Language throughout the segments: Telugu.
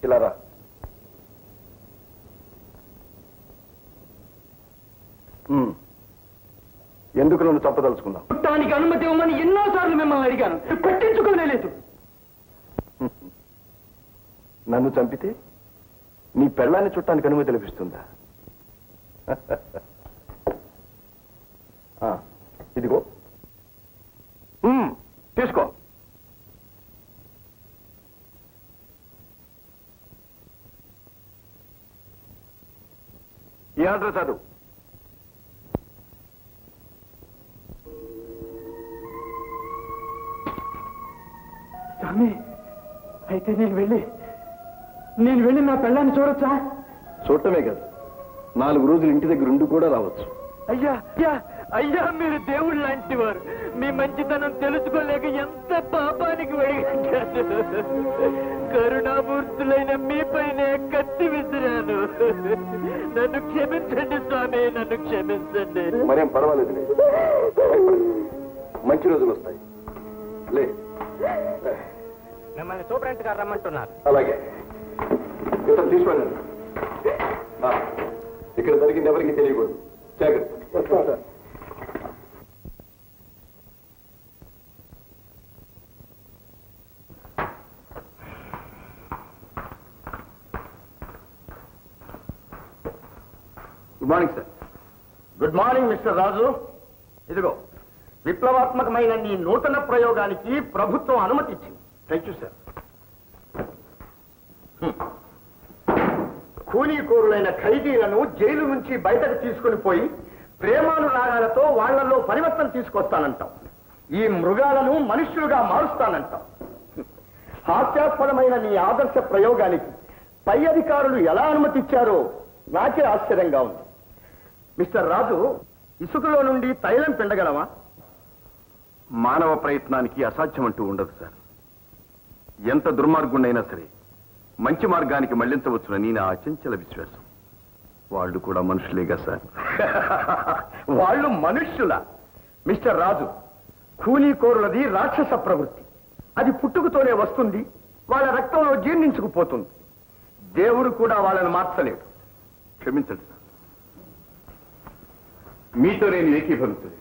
ఇలా రా ఉమ్. ఎందుకు నన్ను చంపదలుచుకున్నావు చుట్టానికి అనుమతి ఇవ్వమని ఎన్నోసార్లు మిమ్మల్ని అడిగాను పట్టించుకోలేదు నన్ను చంపితే నీ పెళ్ళాన్ని చుట్టానికి అనుమతి లభిస్తుందా ఆ, ఇదిగో ఉమ్, తీసుకో ఈ ఆర్డర్ చదువు స్వామి అయితే నేను వెళ్ళి నేను వెళ్ళి నా పెళ్ళాన్ని చూడొచ్చా చూడటమే కాదు నాలుగు రోజులు ఇంటి దగ్గర ఉండి కూడా రావచ్చు అయ్యా అయ్యా అయ్యా మీరు దేవుడు లాంటి వారు మీ మంచితనం తెలుసుకోలేక ఎంత పాపానికి వెడిగంటారు కరుణామూర్తులైన మీపైనే కత్తి విసిరాను నన్ను క్షమించండి స్వామి నన్ను క్షమించండి మరేం పర్వాలేదు మంచి రోజులు వస్తాయి లే మిమ్మల్ని సూపరెంట్ గారు రమ్మంటున్నారు అలాగే ఇతను తీసుకెళ్ళండి ఆ, ఇక్కడ జరిగింది ఎవరికి తెలియకూడదు జాగ్రత్త good morning sir good morning mister Raju ఇదిగో విప్లవాత్మకమైన నీ నూతన ప్రయోగానికి ప్రభుత్వం అనుమతి ఇచ్చింది థ్యాంక్ యూ సార్ కూలీకోరులైన ఖైదీలను జైలు నుంచి బయటకు తీసుకుని పోయి ప్రేమానురాగాలతో వాళ్లలో పరివర్తన తీసుకొస్తానంటాం ఈ మృగాలను మనుష్యులుగా మారుస్తానంటాం హాస్యాస్పదమైన నీ ఆదర్శ ప్రయోగానికి పై అధికారులు ఎలా అనుమతిచ్చారో నాకే ఆశ్చర్యంగా ఉంది మిస్టర్ రాజు ఇసుకలో నుండి తైలం పిండగలమా మానవ ప్రయత్నానికి అసాధ్యం అంటూ ఉండదు సార్ ఎంత దుర్మార్గుండైనా సరే మంచి మార్గానికి మళ్లించవచ్చునని నా అచంచల విశ్వాసం వాళ్ళు కూడా మనుషులేగా సార్ వాళ్ళు మనుష్యుల మిస్టర్ రాజు కూలీకోరులది రాక్షస ప్రవృత్తి అది పుట్టుకతోనే వస్తుంది వాళ్ళ రక్తంలో జీర్ణించుకుపోతుంది దేవుడు కూడా వాళ్ళని మార్చలేడు క్షమించండి సార్ మీతో నేను ఏకీభవించలేదు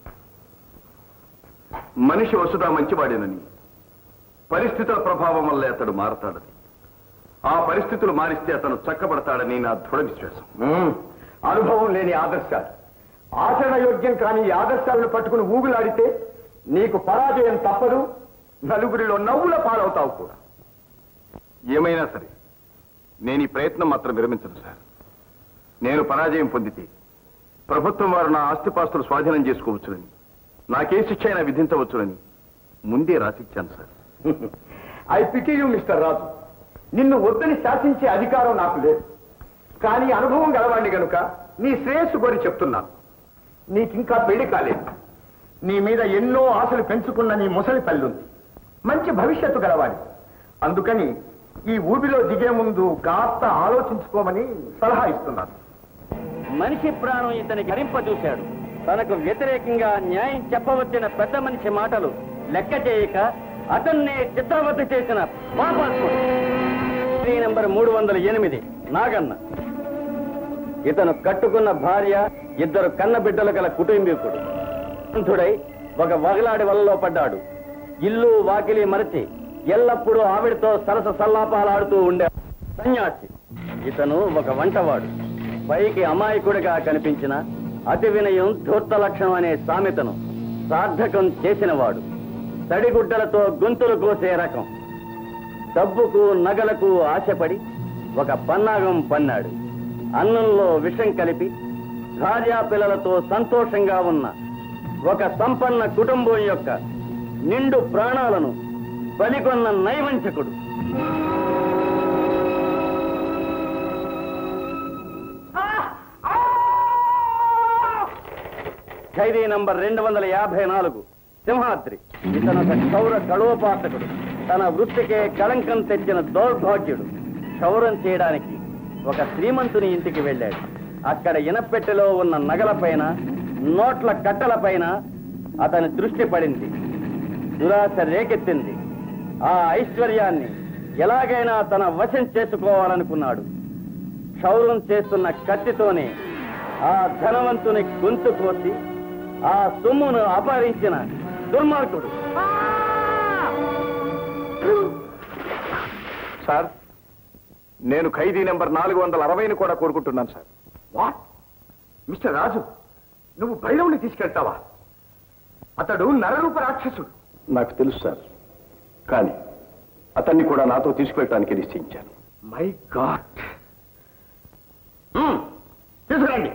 మనిషి వసుదా మంచివాడేనని పరిస్థితుల ప్రభావం వల్ల అతడు మారతాడని ఆ పరిస్థితులు మారిస్తే అతను చక్కబడతాడని నా దృఢ విశ్వాసం మ్మ్. అనుభవం లేని ఆదర్శాలు ఆచరణ యోగ్యం కాని ఈ ఆదర్శాలను పట్టుకుని ఊగులాడితే నీకు పరాజయం తప్పదు నలుగురిలో నవ్వుల పాలవుతావు కూడా ఏమైనా సరే నేను ఈ ప్రయత్నం మాత్రం విరమించను సార్ నేను పరాజయం పొందితే ప్రభుత్వం వారు నా ఆస్తిపాస్తులు స్వాధీనం చేసుకోవచ్చునని నాకే శిక్ష అయినా విధించవచ్చునని ముందే రాసిచ్చాను sir I pity you mister Raju నిన్ను వద్దని శాసించే అధికారం నాకు లేదు కానీ అనుభవం గలవాణ్ణి గనుక నీ శ్రేయస్సు కోరి చెప్తున్నాను నీకింకా పెళ్లి కాలేదు నీ మీద ఎన్నో ఆశలు పెంచుకున్న నీ ముసలి తల్లుంది మంచి భవిష్యత్తు గలవాడి అందుకని ఈ ఊబిలో దిగే ముందు కాస్త ఆలోచించుకోమని సలహా ఇస్తున్నాను మనిషి ప్రాణం ఇతనికి హరింప చూశాడు తనకు వ్యతిరేకంగా న్యాయం చెప్పవచ్చిన పెద్ద మనిషి మాటలు లెక్క చేయక అతన్నే చిత్రవత చేసిన పాపాత్ముడు స్త్రీ నంబర్ మూడు వందల ఎనిమిది నాగన్న ఇతను కట్టుకున్న భార్య ఇద్దరు కన్న బిడ్డలు గల కుటుంబీకుడు అంధుడై ఒక వగలాడి వలలో పడ్డాడు ఇల్లు వాకిలి మరచి ఎల్లప్పుడూ ఆవిడతో సరస సల్లాపాలాడుతూ ఉండే సన్యాసి ఇతను ఒక వంటవాడు పైకి అమాయకుడిగా కనిపించిన అతి వినయం ధూర్త లక్షణం అనే సామెతను సార్థకం చేసినవాడు తడిగుడ్డలతో గొంతులు కోసే రకం డబ్బుకు నగలకు ఆశపడి ఒక పన్నాగం పన్నాడు అన్నంలో విషం కలిపి భార్యా పిల్లలతో సంతోషంగా ఉన్న ఒక సంపన్న కుటుంబం యొక్క నిండు ప్రాణాలను బలికొన్న నైవంచకుడు ఖైదీ నంబర్ రెండు వందల యాభై నాలుగు సింహాద్రి ఇతను ఒక క్షౌర కళోపాసకుడు తన వృత్తికే కళంకం తెచ్చిన దౌర్భాగ్యుడు క్షౌరం చేయడానికి ఒక శ్రీమంతుని ఇంటికి వెళ్ళాడు అక్కడ ఇనపెట్టెలో ఉన్న నగలపైన నోట్ల కట్టలపైన అతని దృష్టి పడింది దురాశ రేకెత్తింది ఆ ఐశ్వర్యాన్ని ఎలాగైనా తన వశం చేసుకోవాలనుకున్నాడు క్షౌరం చేస్తున్న కత్తితోనే ఆ ధనవంతుని గొంతు కోసి ఆ సొమ్మును అపహరించిన దుర్మార్గుడు సార్ నేను ఖైదీ నెంబర్ నాలుగు వందల అరవైని కూడా కోరుకుంటున్నాను సార్ వాట్ మిస్టర్ రాజు నువ్వు భైరవుని తీసుకెళ్తావా అతడు నరరూప రాక్షసుడు నాకు తెలుసు సార్ కానీ అతన్ని కూడా నాతో తీసుకెళ్ళటానికి నిశ్చయించాను మై గాడ్ తీసుకురండి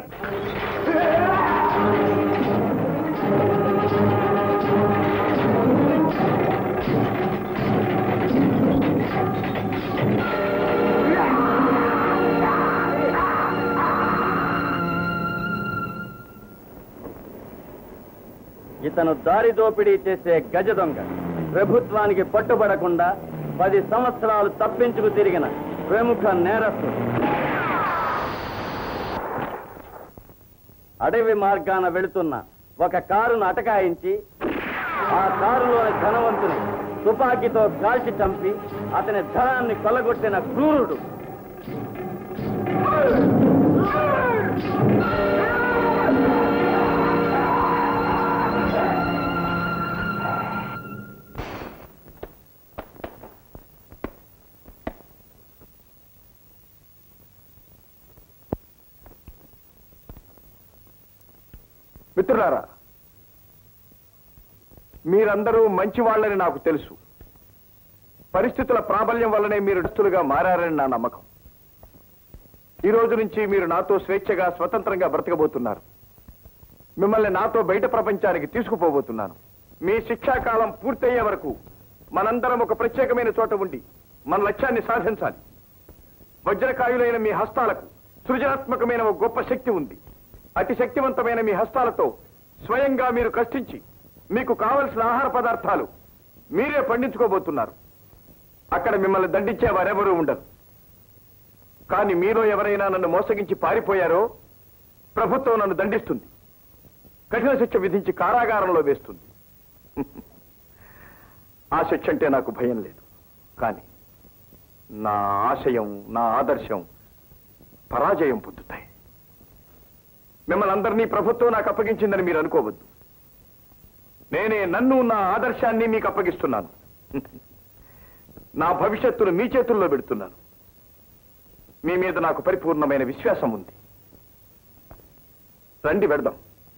ఇతను దారి దోపిడీ చేసే గజ దొంగ ప్రభుత్వానికి పట్టుబడకుండా పది సంవత్సరాలు తప్పించుకు తిరిగిన ప్రముఖ నేరస్తుడు అడవి మార్గాన వెళుతున్న ఒక కారును అటకాయించి ఆ కారులోని ధనవంతుని తుపాకీతో కాల్చి చంపి అతని ధనాన్ని కొల్లగొట్టిన క్రూరుడు మిత్రులారా మీరందరూ మంచి వాళ్ళని నాకు తెలుసు పరిస్థితుల ప్రాబల్యం వల్లనే మీరు దుస్తులుగా మారారని నా నమ్మకం ఈ రోజు నుంచి మీరు నాతో స్వేచ్ఛగా స్వతంత్రంగా బ్రతకబోతున్నారు మిమ్మల్ని నాతో బయట ప్రపంచానికి తీసుకుపోబోతున్నాను మీ శిక్షాకాలం పూర్తయ్యే వరకు మనందరం ఒక ప్రత్యేకమైన చోట ఉండి మన లక్ష్యాన్ని సాధించాలి వజ్రకాయులైన మీ హస్తాలకు సృజనాత్మకమైన ఒక గొప్ప శక్తి ఉంది అతి శక్తివంతమైన మీ హస్తాలతో స్వయంగా మీరు కష్టించి మీకు కావలసిన ఆహార పదార్థాలు మీరే పండించుకోబోతున్నారు అక్కడ మిమ్మల్ని దండించే వారెవరూ ఉండరు కానీ మీలో ఎవరైనా నన్ను మోసగించి పారిపోయారో ప్రభుత్వం నన్ను దండిస్తుంది కఠిన శిక్ష విధించి కారాగారంలో వేస్తుంది ఆ శిక్ష అంటే నాకు భయం లేదు కానీ నా ఆశయం నా ఆదర్శం పరాజయం పొందుతాయి మిమ్మల్ని అందరినీ ప్రభుత్వం నాకు అప్పగించిందని మీరు అనుకోవద్దు నేనే నన్ను నా ఆదర్శాన్ని మీకు అప్పగిస్తున్నాను నా భవిష్యత్తును మీ చేతుల్లో పెడుతున్నాను మీ మీద నాకు పరిపూర్ణమైన విశ్వాసం ఉంది రండి వెడదాం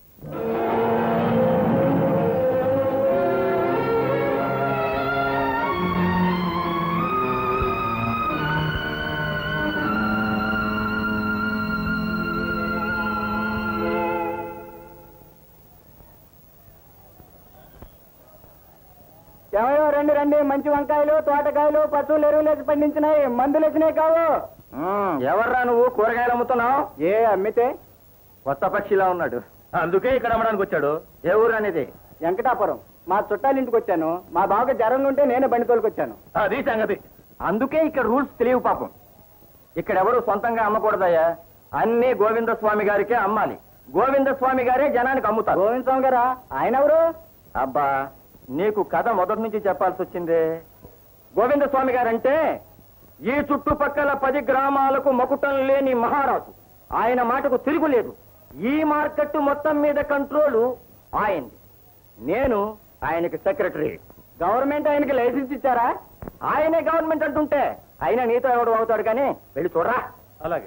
ఎవరో రండి రండి మంచి వంకాయలు తోటకాయలు పశువులు ఎరువులు వేసి పండించినాయి మందులు వేసినాయి కావు ఎవర్రా నువ్వు కూరగాయలు అమ్ముతున్నావు ఏ అమ్మితే కొత్త పక్షిలా ఉన్నాడు అందుకే ఇక్కడ అమ్మడానికి వచ్చాడు ఏ ఊరు అనేది వెంకటాపురం మా చుట్టాల ఇంటికి వచ్చాను మా బావకి జ్వరం ఉంటే నేనే బండి తోలుకొచ్చాను అది సంగతి అందుకే ఇక్కడ రూల్స్ తెలియవు పాపం ఇక్కడ ఎవరు సొంతంగా అమ్మకూడదయ్యా అన్ని గోవింద స్వామి గారికే అమ్మాలి గోవింద స్వామి గారే జనానికి అమ్ముతారు గోవింద్ స్వామి గారా ఆయన ఎవరు అబ్బా నీకు కథ మొదటి నుంచి చెప్పాల్సి వచ్చిందే గోవింద స్వామి గారంటే ఈ చుట్టుపక్కల పది గ్రామాలకు మకుటం లేని మహారాజు ఆయన మాటకు తిరుగులేదు ఈ మార్కెట్ మొత్తం మీద కంట్రోలు ఆయనది నేను ఆయనకి సెక్రటరీ గవర్నమెంట్ ఆయనకి లైసెన్స్ ఇచ్చారా ఆయనే గవర్నమెంట్ అంటుంటే అయినా నీతో ఎవడు అవుతాడు కానీ వెళ్ళి చూడరా అలాగే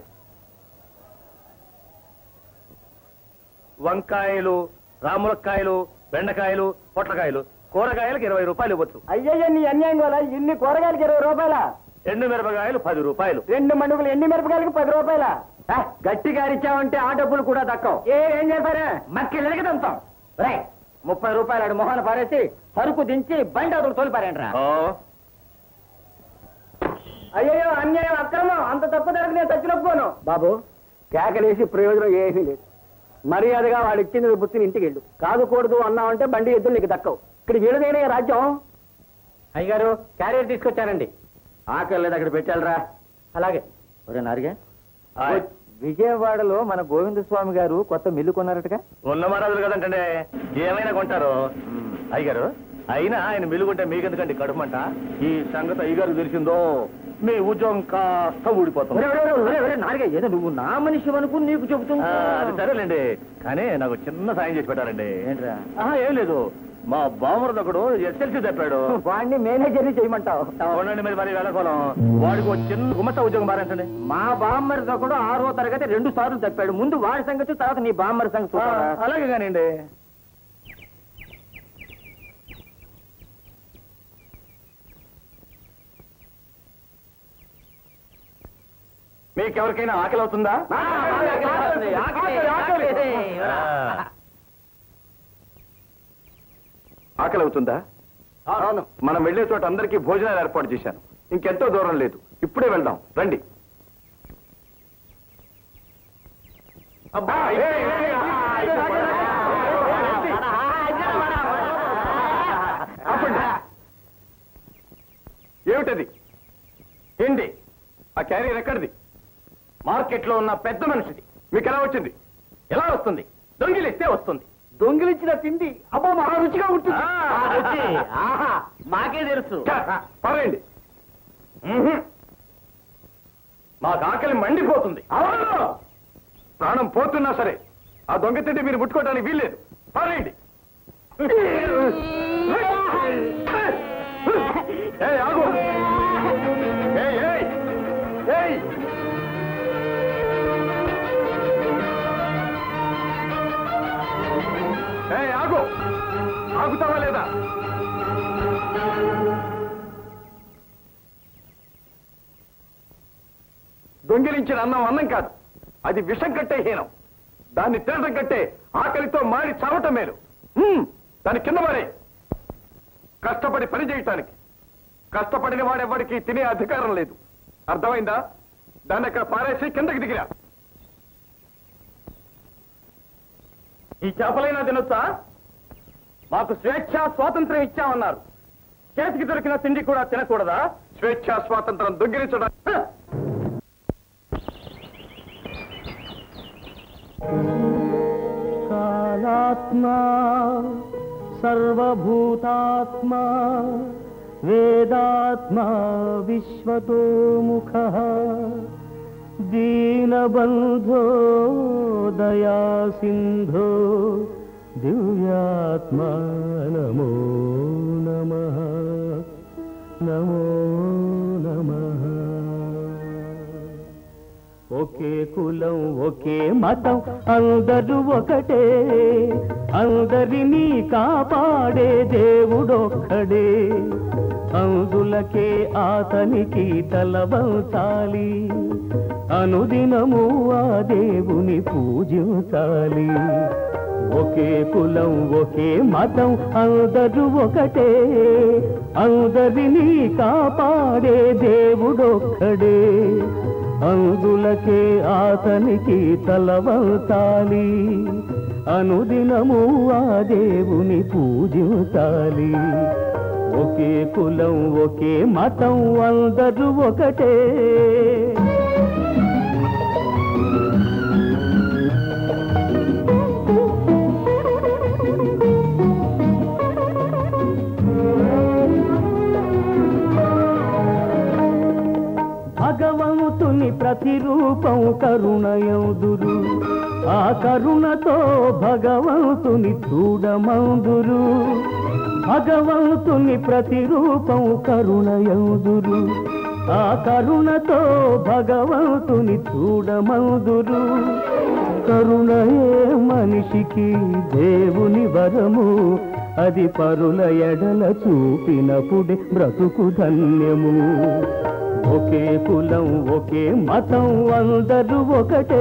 వంకాయలు రాములకాయలు బెండకాయలు పొట్లకాయలు కూరగాయలకు ఇరవై రూపాయలు ఇవ్వచ్చు అయ్యయ్య నీ అన్యాయం కదా ఇన్ని కూరగాయలకి ఇరవై రూపాయల ఎండు మిరపకాయలు పది రూపాయలు రెండు మణుగులు ఎన్ని మిరపకాయలకి పది రూపాయల ఏ, గట్టిగా ఇచ్చావంటే ఆ డబ్బులు కూడా దక్కవు ఏ ఏం చేశారా మక్కి ఎలగదంతాం రై ముప్పై రూపాయలు ఆడు మొహాన పారేసి సరుకు దించి బండి అదులు తోలిపారేండి రా అయ్యయ్యో అన్యాయం అక్రమం అంత తప్పు జరగదు నేను చచ్చినొప్పుకోను బాబు కేకలేసి ప్రయోజనం ఏమీ లేదు మర్యాదగా వాడు ఇచ్చింది పుచ్చుని ఇంటికి వెళ్ళు కాదుకూడదు అన్నావంటే బండి ఎద్దులు నీకు దక్కవు ఇక్కడ వీళ్ళదేనే రాజ్యం అయ్యగారు క్యారియర్ తీసుకొచ్చారండి ఆకలి లేదు అక్కడ పెట్టాలరా అలాగే ఒరే నారిగా విజయవాడలో మన గోవింద స్వామి గారు కొత్త మిల్లు కొన్నారటగా ఉన్న మహారాజులు కదంటే ఏమైనా కొంటారు అయ్యగారు అయినా ఆయన వెలుగుంటే మీకెందుకండి కడుమంట ఈ సంగతి అయ్యగారు తెలిసిందో మీ ఉద్యోగం కాస్త ఊడిపోతుంది ఒరే, ఒరే, ఒరే, ఒరే, ఒరే, నాలుగే ఏదో నువ్వు నా మనిషి అనుకుని నీకు చెబుతూ ఆ, అది సరేలేండి కానీ నాకు చిన్న సాయం చేసి పెట్టారండి ఏంట్రా ఆహా, ఏం లేదు మా బామరది ఒకడు ఎస్ఎల్సీ తప్పాడు వాడిని మేనేజర్ని చేయమంటావు అవునండి మరి మరి వెళ్ళకోలం వాడికి ఒక చిన్న గుమస్తా ఉద్యోగం మారించండి మా బామ్మరి కూడా ఆరో తరగతి రెండు సార్లు తప్పాడు ముందు వాడి సంగతి తర్వాత నీ బామ్మరి సంగతి చూడాలా? అలాగే కానివ్వండి మీకెవరికైనా ఆకలి అవుతుందా ఆకలి, ఆకలి, ఆకలి. ఆకలి అవుతుందా అవును మనం వెళ్లే చోట అందరికీ భోజనాలు ఏర్పాటు చేశాను ఇంకెంతో దూరం లేదు ఇప్పుడే వెళ్దాం రండి అబ్బా, ఏయ్, ఏయ్, ఏయ్, ఆపండి. ఏమిటది ఏంటి ఆ క్యారియర్ ఎక్కడిది మార్కెట్లో ఉన్న పెద్ద మనిషిది మీకు ఎలా వచ్చింది ఎలా వస్తుంది దొంగిలిస్తే వస్తుంది దొంగిలించిన తిండి అబ్బా మహా రుచిగా ఉంటుంది ఆ, రుచి. ఆహా, మాకే తెలుసు పరండి మాకు ఆకలి మండిపోతుంది ప్రాణం పోతున్నా సరే ఆ దొంగ తిండి మీరు ముట్టుకోవడానికి వీల్లేదు పరండి ఏయ్, ఆగు. ఏయ్, ఏయ్, ఏయ్. ఏయ్, ఆగు ఆగుతావా లేదా దొంగిలించిన అన్నం అన్నం కాదు అది విషం కట్టే హీనం దాన్ని తినడం కట్టే ఆకలితో మారి చావటం మేలు హ్మ్, దాని కింద మారే కష్టపడి పని చేయటానికి కష్టపడిన వాడెవ్వడికి తినే అధికారం లేదు అర్థమైందా దాన్ని అక్కడ పారేసి కిందకి దిగిరా ఈ చేపలైనా తినొచ్చా మాకు స్వేచ్ఛ స్వాతంత్రం ఇచ్చామన్నారు చేతికి దొరికిన తిండి కూడా తినకూడదా స్వేచ్ఛ స్వాతంత్రం దొంగిలించడం హ! కాలాత్మా సర్వభూతాత్మా వేదాత్మా విశ్వతోముఖ దీనబంధో దయా సింధో దివ్యాత్మా నమో నమ నమో నమః ఒకే కులం ఒకే మతం అందరూ ఒకటే అందరినీ కాపాడే దేవుడొక్కడే అందులకే అతనికి తలవంచాలి అనుదినము ఆ దేవుని పూజించాలి ఒకే కులం ఒకే మతం అందరూ ఒకటే అందరినీ కాపాడే దేవుడొక్కడే అందులకే అతనికి తలవంచాలి అనుదినము ఆ దేవుని పూజించాలి ఒకే కులం ఒకే మతం అందరూ ఒకటే భగవంతుని ప్రతిరూపం కరుణయందురు ఆ కరుణతో భగవంతుని చూడమందురు భగవంతుని ప్రతిరూపం కరుణయందురు ఆ కరుణతో భగవంతుని చూడమందురు కరుణయే మనిషికి దేవుని వరము అది పరుల ఎడల చూపినప్పుడే బ్రతుకు ధన్యము ఒకే కులం ఒకే మతం అందరూ ఒకటే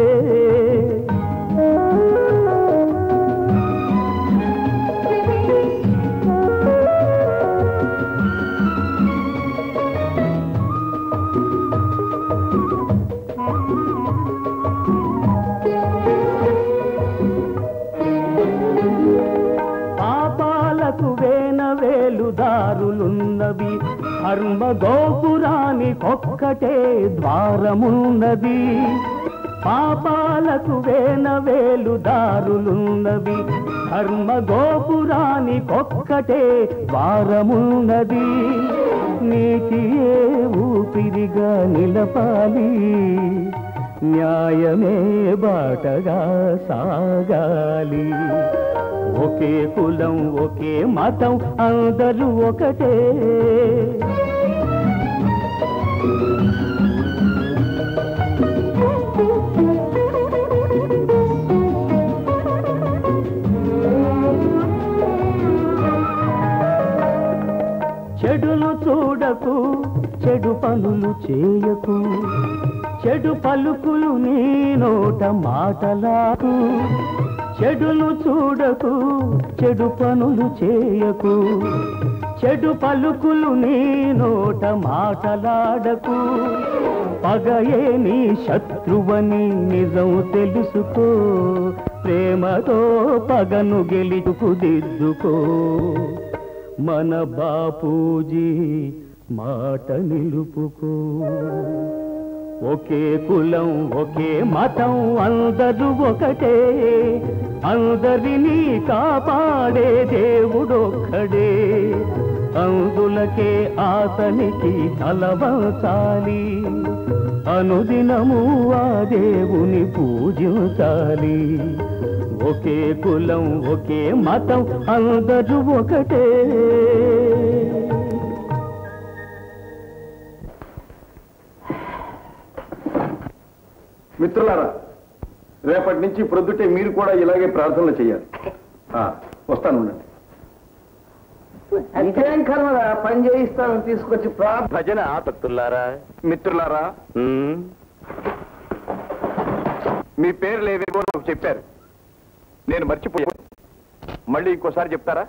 పాపాలకు వేన వేలు దారులున్నవి ధర్మ గోపురానికొక్కటే ద్వారమున్నది పాపాలకు వేన వేలు దారులున్నవి ధర్మ గోపురానికొక్కటే వారమున్నది నీతియే ఊపిరిగా నిలపాలి న్యాయమే బాటగా సాగాలి ఒకే కులం ఒకే మతం అందరూ ఒకటే చెడును చూడకు చెడు పనులు చేయకు చెడు పలుకులు నీ నోట మాటలాకు చెడును చూడకు చెడు పనులు చేయకు చెడు పలుకులు నీ నోట మాటలాడకు పగయే నీ శత్రువని నిజం తెలుసుకో ప్రేమతో పగను గెలుచుకు దిద్దుకో మన బాపూజీ మాట నిలుపుకో ఒకే కులం ఒకే మతం అందరూ ఒకటే అందరినీ కాపాడే దేవుడొక్కడే అందులకే ఆతనికి తలవంచాలి అనుదినము ఆ దేవుని పూజించాలి ఒకే కులం ఒకే మతం అందరూ ఒకటే మిత్రులారా రేపటి నుంచి ప్రొద్దుటే మీరు కూడా ఇలాగే ప్రార్థనలు చేయాలి ఆ, వస్తాను ఉండండి ఇంకేం కర్మరా పని చేయిస్తాను తీసుకొచ్చి ప్రార్థన భజన ఆసక్తులారా మిత్రులారా మీ పేర్లు ఏవేవో నాకు చెప్పారు నేను మర్చిపోయాను మళ్ళీ ఇంకోసారి చెప్తారా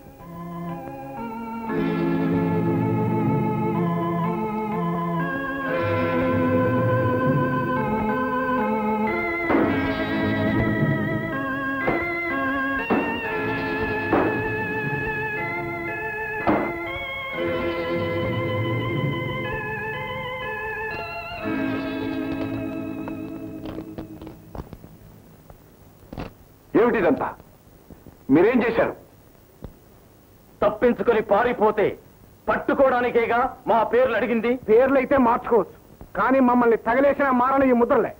ఏమిటిదంతా మీరేం చేశారు తప్పించుకొని పారిపోతే పట్టుకోవడానికేగా మా పేర్లు అడిగింది పేర్లైతే మార్చుకోవచ్చు కానీ మమ్మల్ని తగలేసిన మారని ఈ ముద్రలే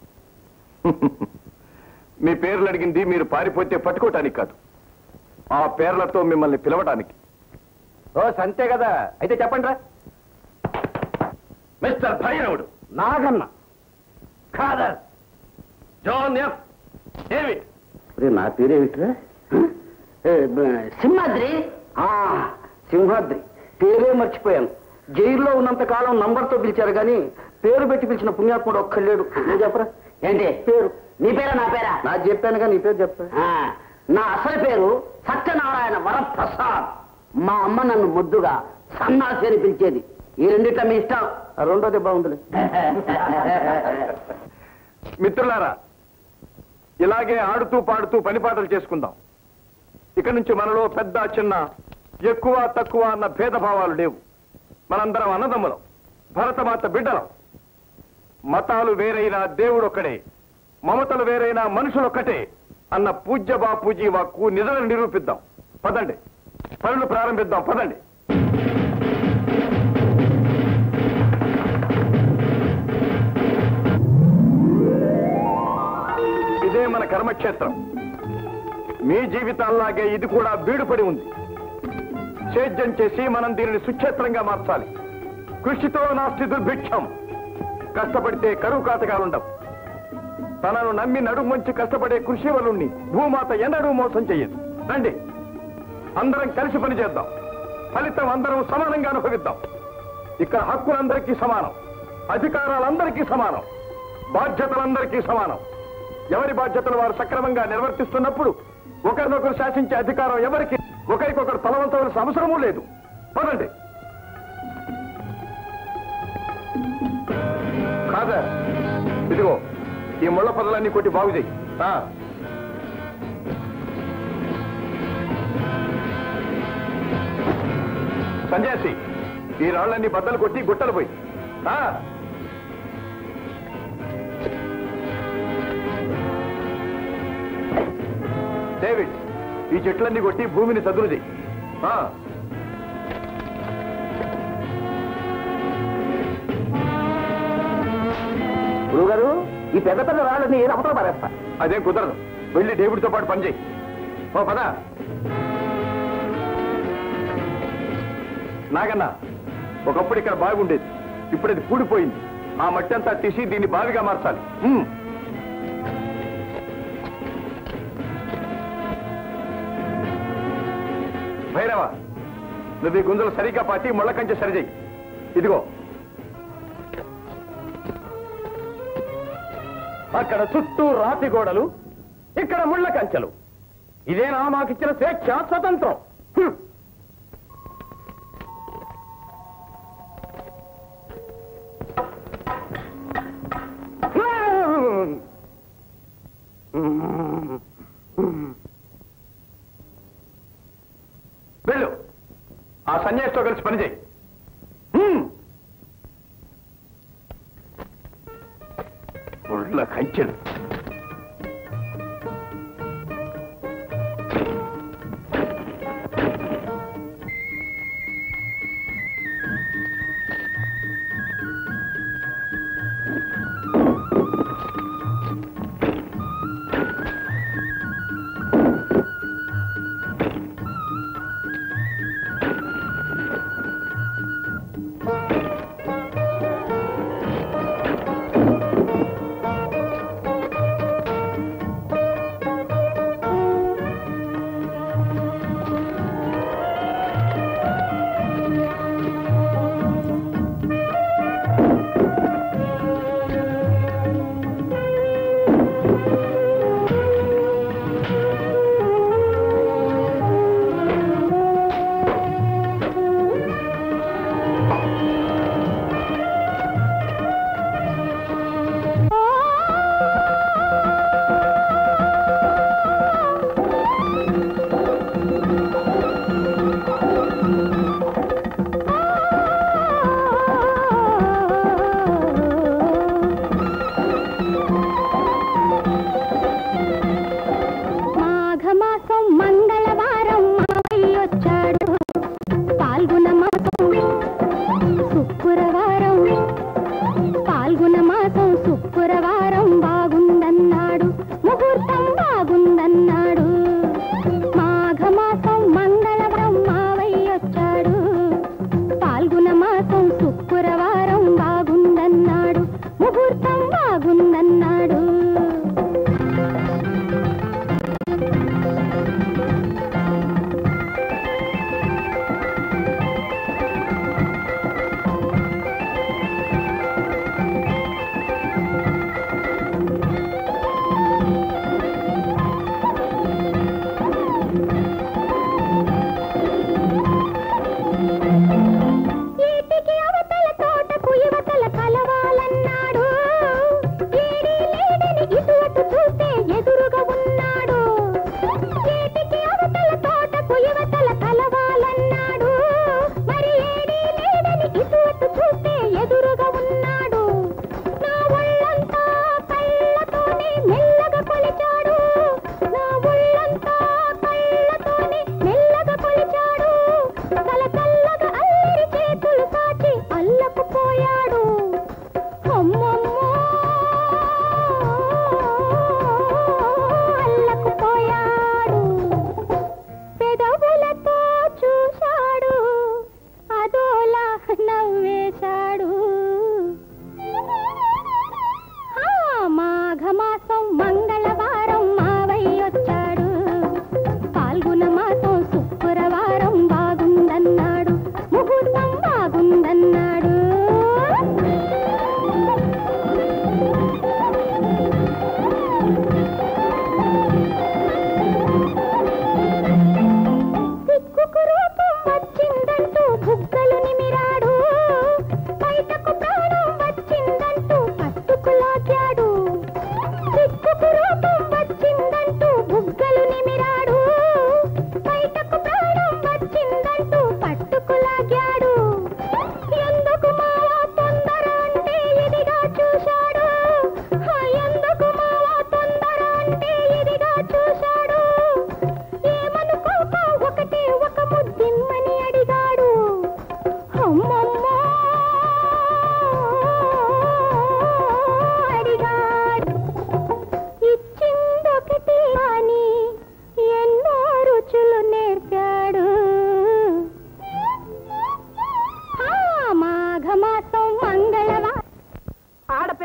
మీ పేర్లు అడిగింది మీరు పారిపోతే పట్టుకోవటానికి కాదు ఆ పేర్లతో మిమ్మల్ని పిలవటానికి ఓ సంతే కదా అయితే చెప్పండి రా mister Bhairavudu Naganna Khadar John F David నా పేరేమిట్రా సింహాద్రి సింహాద్రి పేరే మర్చిపోయాను జైల్లో ఉన్నంత కాలం నంబర్తో పిలిచారు కానీ పేరు పెట్టి పిలిచిన పుణ్యాత్ముడు ఒక్కళ్ళేడు నువ్వు చెప్పరా ఏంటి పేరు నీ పేరా నా పేరా నా చెప్పాను కానీ నీ పేరు చెప్పా నా అసలు పేరు సత్యనారాయణ వరప్రసాద్ మా అమ్మ నన్ను ముద్దుగా సన్నాసి అని పిలిచేది ఈ రెండిట్ల మీ ఇష్టం రెండోది బాగుంది మిత్రులారా ఇలాగే ఆడుతూ పాడుతూ పనిపాటలు చేసుకుందాం ఇక నుంచి మనలో పెద్ద చిన్న ఎక్కువ తక్కువ అన్న భేదభావాలు లేవు మనందరం అన్నదమ్ములం భరతమాత బిడ్డలం మతాలు వేరైనా దేవుడొక్కడే మమతలు వేరైనా మనుషులొక్కటే అన్న పూజ్య బాపూజీ వాక్కు నిజాలను నిరూపిద్దాం పదండి పనులు ప్రారంభిద్దాం పదండి ఇదే మన కర్మక్షేత్రం మీ జీవితాల్లాగే ఇది కూడా బీడుపడి ఉంది సేద్యం చేసి మనం దీనిని సుక్షేత్రంగా మార్చాలి కృషితో నాస్తి దుర్భిక్షం కష్టపడితే కరువు కాతకాలుండవు తనను నమ్మి నడుము వంచి కష్టపడే కృషి వలుణ్ణి భూమాత ఎన్నడూ మోసం చెయ్యదు రండి అందరం కలిసి పని చేద్దాం ఫలితం అందరం సమానంగా అనుభవిద్దాం ఇక్కడ హక్కులందరికీ సమానం అధికారాలందరికీ సమానం బాధ్యతలందరికీ సమానం ఎవరి బాధ్యతలు వారు సక్రమంగా నిర్వర్తిస్తున్నప్పుడు ఒకరినొకరు శాసించే అధికారం ఎవరికి ఒకరికొకరు తలవంతవలసిన అవసరమూ లేదు పదండి కాదా ఇదిగో ఈ ముళ్ళ పదలన్నీ కొట్టి బాగు చేయి ఆ. సంజాసి ఈ రాళ్ళన్నీ బద్దలు కొట్టి గుట్టలు పోయి ఆ. డేవిడ్ ఈ చెట్లన్నీ కొట్టి భూమిని చదును చెయ్యి ఆ, గురువు గారు ఈ పెద్ద పెద్ద రాళ్ళని అవతల పారేస్తా అదేం కుదరదు వెళ్ళి డేవిడ్తో పాటు పని చేయి ఓ పద నాగన్నా ఒకప్పుడు ఇక్కడ బాగుండేది ఇప్పుడు అది కూడిపోయింది ఆ మట్టి అంతా తీసి దీన్ని బావిగా మార్చాలి ఉమ్. భైరవ నువ్వు ఈ గుంజలు సరిగ్గా పాటి ముళ్ళ కంచె సరిచేయి ఇదిగో అక్కడ చుట్టూ రాతి గోడలు ఇక్కడ ముళ్ళ కంచెలు ఇదేనా మాకిచ్చిన స్వేచ్ఛ స్వతంత్రం హ్మ్. వెళ్ళు ఆ సన్యాసితో కలిసి పని చేయి హ్మ్. ముళ్ళ కంచెలు మాఘమాసం మంగళవారం మావయ్యొచ్చాడు పాల్గొన మాసం శుక్రవారం పాల్గొన మాసం శుక్రవారం బాగుందన్నాడు ముహూర్తం బాగుందన్నాడు మాఘమాసం మంగళవారం మావయ్యొచ్చాడు పాల్గొన మాసం శుక్రవారం బాగుందన్నాడు ముహూర్తం బాగుందన్నాడు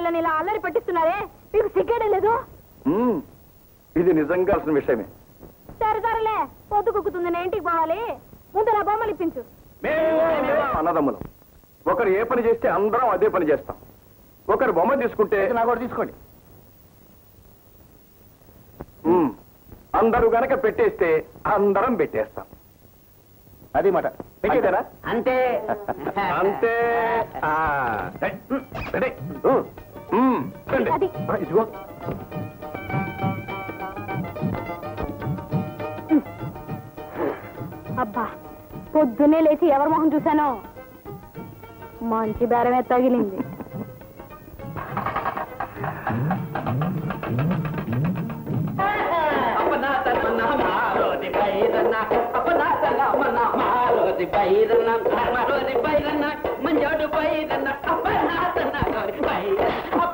పిల్లని ఇలా అల్లరి పెట్టిస్తున్నారే మీకు సిగ్గేయడం లేదు మ్మ్. ఇది నిజంగా అసలు విషయమే సరే సరేలే పొద్దు కుక్కుతుంది నేను ఇంటికి పోవాలి ముందు నా బొమ్మలు ఇప్పించు అన్నదమ్ములం ఒకరు ఏ పని చేస్తే అందరం అదే పని చేస్తాం ఒకరు బొమ్మ తీసుకుంటే నాకు కూడా తీసుకోండి మ్మ్. అందరూ గనక పెట్టేస్తే అందరం పెట్టేస్తాం అది మాట పెట్టేదారా అంతే అంతే ఆ, రే, మ్మ్, రెడీ. మ్మ్, మ్మ్, రండి. అది. ఆ, ఇదిగో అబ్బా పొద్దున్నే లేచి ఎవరి మొహం చూశానో మంచి బేరమే తగిలింది అప్పనా తన మారోది బైరన్న అప్పనా తన మన మారోది బైరన్న మారోది బైరన్న మంజోడు బైరన్న అప్పనా తన బైరన్న అప్ప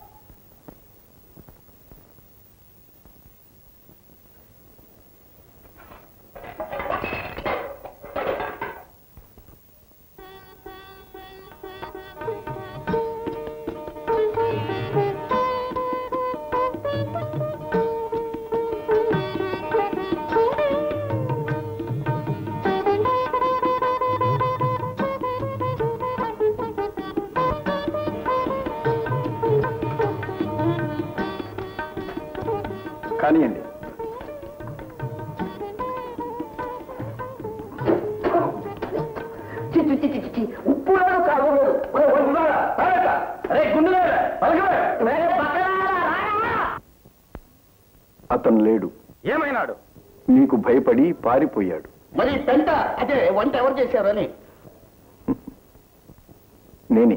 కానివ్వండి ఉప్పులో కాదు అరే గుండెలారా అతను లేడు ఏమైనాడు నీకు భయపడి పారిపోయాడు మరి పెంట అదే వంట ఎవరు చేశారని నేనే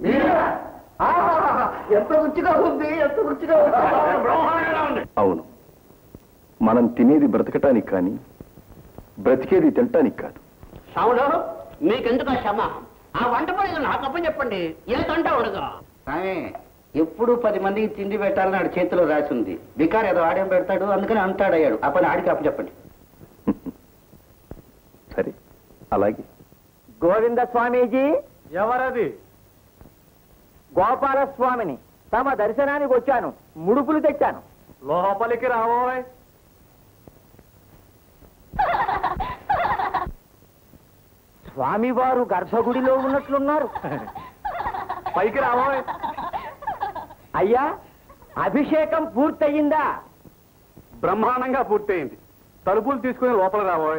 ఎంత రుచిగా ఉంది ఎంత రుచిగా ఉంది అవును మనం తినేది బ్రతకటానికి కానీ బ్రతికేది తినటానికి కాదు సాములు మీకెందుకు ఆ శ్రమ ఆ వంట పని నాకు అప్పని చెప్పండి ఏ తంట ఉండగా ఎప్పుడు పది మందికి తిండి పెట్టాలని ఆడి చేతిలో రాసి ఉంది వికార్ ఏదో ఆడేం పెడతాడు అందుకని అంతాడయ్యాడు ఆ పని ఆడికి అప్పు చెప్పండి సరే అలాగే గోవింద స్వామీజీ ఎవరది గోపాల స్వామిని తమ దర్శనానికి వచ్చాను ముడుపులు తెచ్చాను లోపలికి రావోయ్ స్వామివారు గర్భగుడిలో ఉన్నట్లున్నారు పైకి రావోయ్ అయ్యా అభిషేకం పూర్తయిందా బ్రహ్మాండంగా పూర్తయింది తలుపులు తీసుకుని లోపల రావోయ్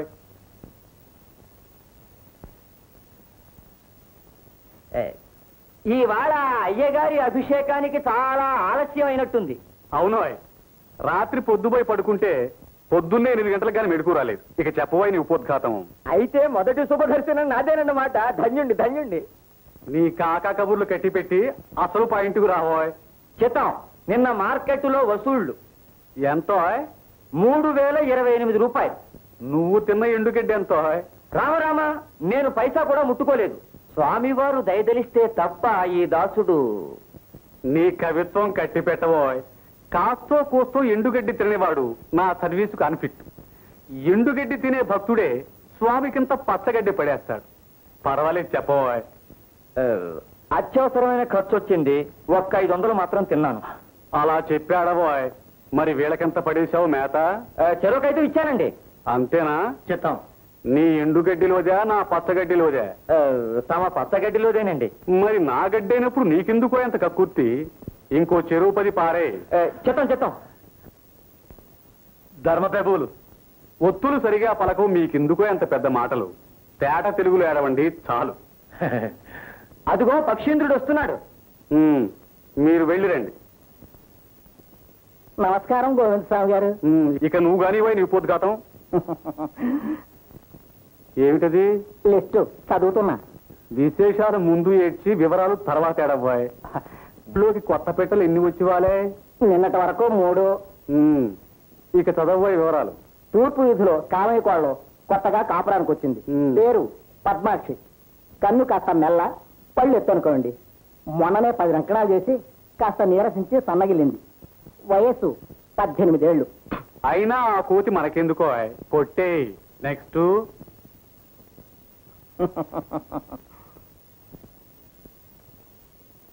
ఏ, ఈవాళ అయ్యగారి అభిషేకానికి చాలా ఆలస్యం అయినట్టుంది అవునోయ్ రాత్రి పొద్దుపోయి పడుకుంటే పొద్దున్నే ఎనిమిది గంటలకు కానీ మెడుకు రాలేదు ఇక చెప్పబోయే నీ ఉపోద్ఘాతం అయితే మొదటి శుభదర్శనం నాదేనన్నమాట ధన్యుండి ధన్యుండి నీ కాకా కబుర్లు కట్టి పెట్టి అసలు పాయింట్కు రావోయ్ చిత్తం నిన్న మార్కెట్లో వసూళ్లు ఎంతో మూడు వేల ఇరవై ఎనిమిది రూపాయలు నువ్వు తిన్న ఎండుగడ్డి ఎంతో రామరామ నేను పైసా కూడా ముట్టుకోలేదు స్వామివారు దయదలిస్తే తప్ప ఈ దాసుడు నీ కవిత్వం కట్టి పెట్టబోయ్ కాస్తో కూస్తో ఎండుగడ్డి తినేవాడు నా సర్వీసుకు అన్ఫిట్ ఎండుగడ్డి తినే భక్తుడే స్వామికింత పచ్చగడ్డి పడేస్తాడు పర్వాలేదు చెప్పబోయ్ ఆ, అత్యవసరమైన ఖర్చు వచ్చింది ఒక్క ఐదు వందలు మాత్రం తిన్నాను అలా చెప్పాడబోయ్ మరి వీళ్ళకెంత పడేశావు మేత ఆ, చెరొకైతే ఇచ్చానండి అంతేనా చిత్తం నీ ఎండుగడ్డిలోదా నా పచ్చగడ్డిలోదా ఆ, తమ పచ్చగడ్డిలోదేనండి మరి నా గడ్డి అయినప్పుడు నీకెందుకో ఎంత కక్కుర్తి ఇంకో చెరువు పది పారే ఆ, చిత్తం చిత్తం ధర్మప్రభువులు ఒత్తులు సరిగా పలకవు మీకెందుకో ఎంత పెద్ద మాటలు తేట తెలుగులో ఏడవండి చాలు అదిగో పక్షీంద్రుడు వస్తున్నాడు ఉమ్, మీరు వెళ్ళిరండి నమస్కారం గోవింద స్వామి గారు ఉమ్, ఇక నువ్వు కానివై నీ ఉపోద్ఘాతం ఏమిటది లిస్టు చదువుతున్నా విశేషాలు ముందు ఏడ్చి వివరాలు తర్వాత ఏడవ్వాయి లోకి కొత్త పెట్టలు ఎన్ని వచ్చివాలే నిన్నటి వరకు మూడు ఉమ్, ఇక చదవ్వాయి వివరాలు తూర్పు వీధిలో కామయ్య కోళ్ళు కొత్తగా కాపురానికి వచ్చింది మ్. పేరు పద్మాక్షి కన్ను కాస్త మెల్ల పళ్ళు ఎత్తనుకోండి మొన్ననే పది రంకణాలు చేసి కాస్త నీరసించి సన్నగిల్లింది వయస్సు పద్దెనిమిదేళ్లు అయినా ఆ కోతి మనకెందుకో పొట్టే నెక్స్ట్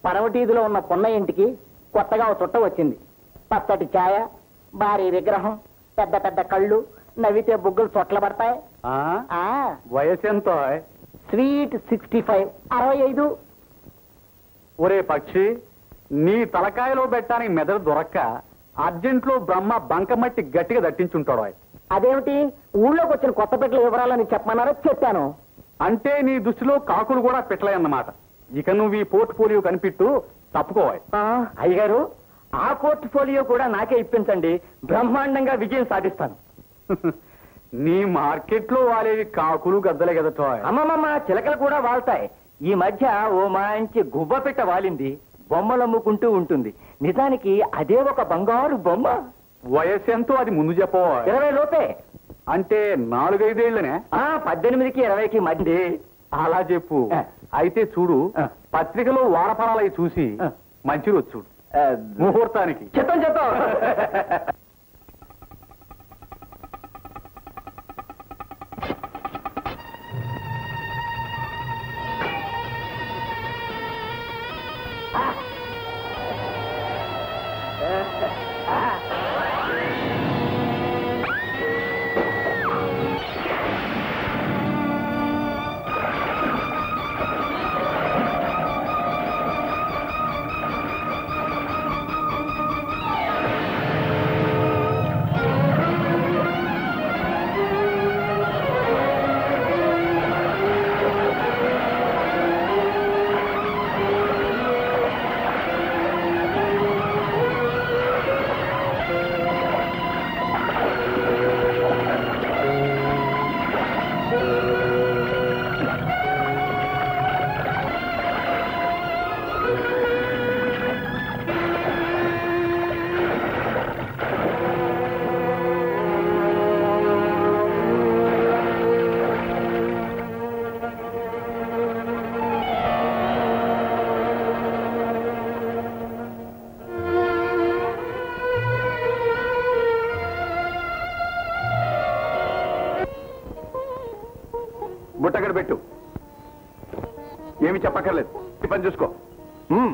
పడవటీదిలో ఉన్న పొన్న ఇంటికి కొత్తగా ఒక చుట్ట వచ్చింది పచ్చటి ఛాయ భారీ విగ్రహం పెద్ద పెద్ద కళ్ళు నవ్వితే బుగ్గలు చొట్ల పడతాయి ఆ వయసు ఎంతో స్వీట్ సిక్స్టీ ఫైవ్ అరవై ఐదు ఒరే పక్షి నీ తలకాయలో పెట్టడానికి మెదడు దొరక్క అర్జెంట్లో బ్రహ్మ బంకమట్టి గట్టిగా దట్టించుంటాడు ఆయన. అదేమిటి ఊళ్ళోకి వచ్చిన కొత్త పెట్టల వివరాలని చెప్పమన్నారో చెప్పాను అంటే నీ దృష్టిలో కాకులు కూడా పెట్టలేయన్నమాట ఇక నువ్వు ఈ పోర్ట్ఫోలియో కనిపిట్టు తప్పుకోవాలి ఆ, అయ్యగారు ఆ పోర్ట్ఫోలియో కూడా నాకే ఇప్పించండి బ్రహ్మాండంగా విజయం సాధిస్తాను నీ మార్కెట్లో వాలేవి కాకులు గద్దలే కదటో అమ్మమ్మమ్మ చిలకలు కూడా వాళ్తాయి ఈ మధ్య ఓ మంచి గువ్వ పెట్ట వాలింది బొమ్మలు అమ్ముకుంటూ ఉంటుంది నిజానికి అదే ఒక బంగారు బొమ్మ వయసు ఎంతో అది ముందు చెప్పవా ఇరవై లోపే అంటే నాలుగైదేళ్లనే ఆ పద్దెనిమిదికి ఇరవైకి మధ్య అలా చెప్పు ఆ. అయితే చూడు ఆ. పత్రికలో వారఫలాలవి చూసి ఆ. మంచి రోజు చూడు ముహూర్తానికి చెత్తం చెత్తం బుట్టగడ పెట్టు ఏమి చెప్పక్కర్లేదు ఈ పని చూసుకో మ్మ్.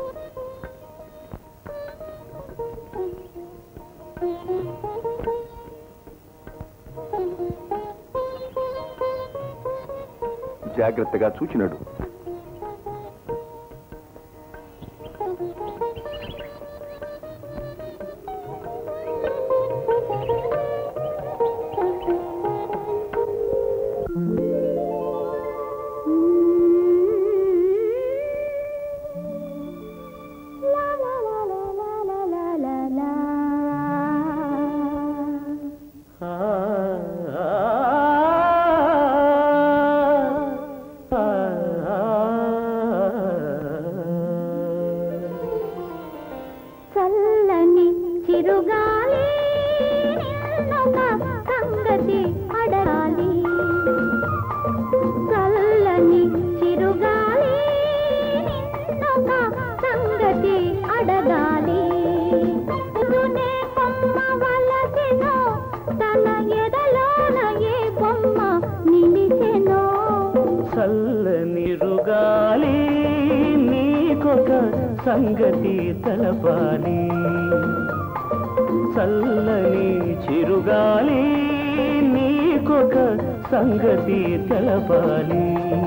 జాగ్రత్తగా చూచినడు చల్లని చిరుగాలి నిన్నొక సంగతి అడగాలి చల్లని చిరుగాలి నిన్నొక సంగతి అడగాలి తునే కొమ్మ వలసెనో తన ఎదలోన ఏ బొమ్మ నిలిచెనో చల్లని రుగాలి నీకొక సంగతి తెలపాలి చల్లని చిరుగాలి నీకొక సంగతి తెలపాలి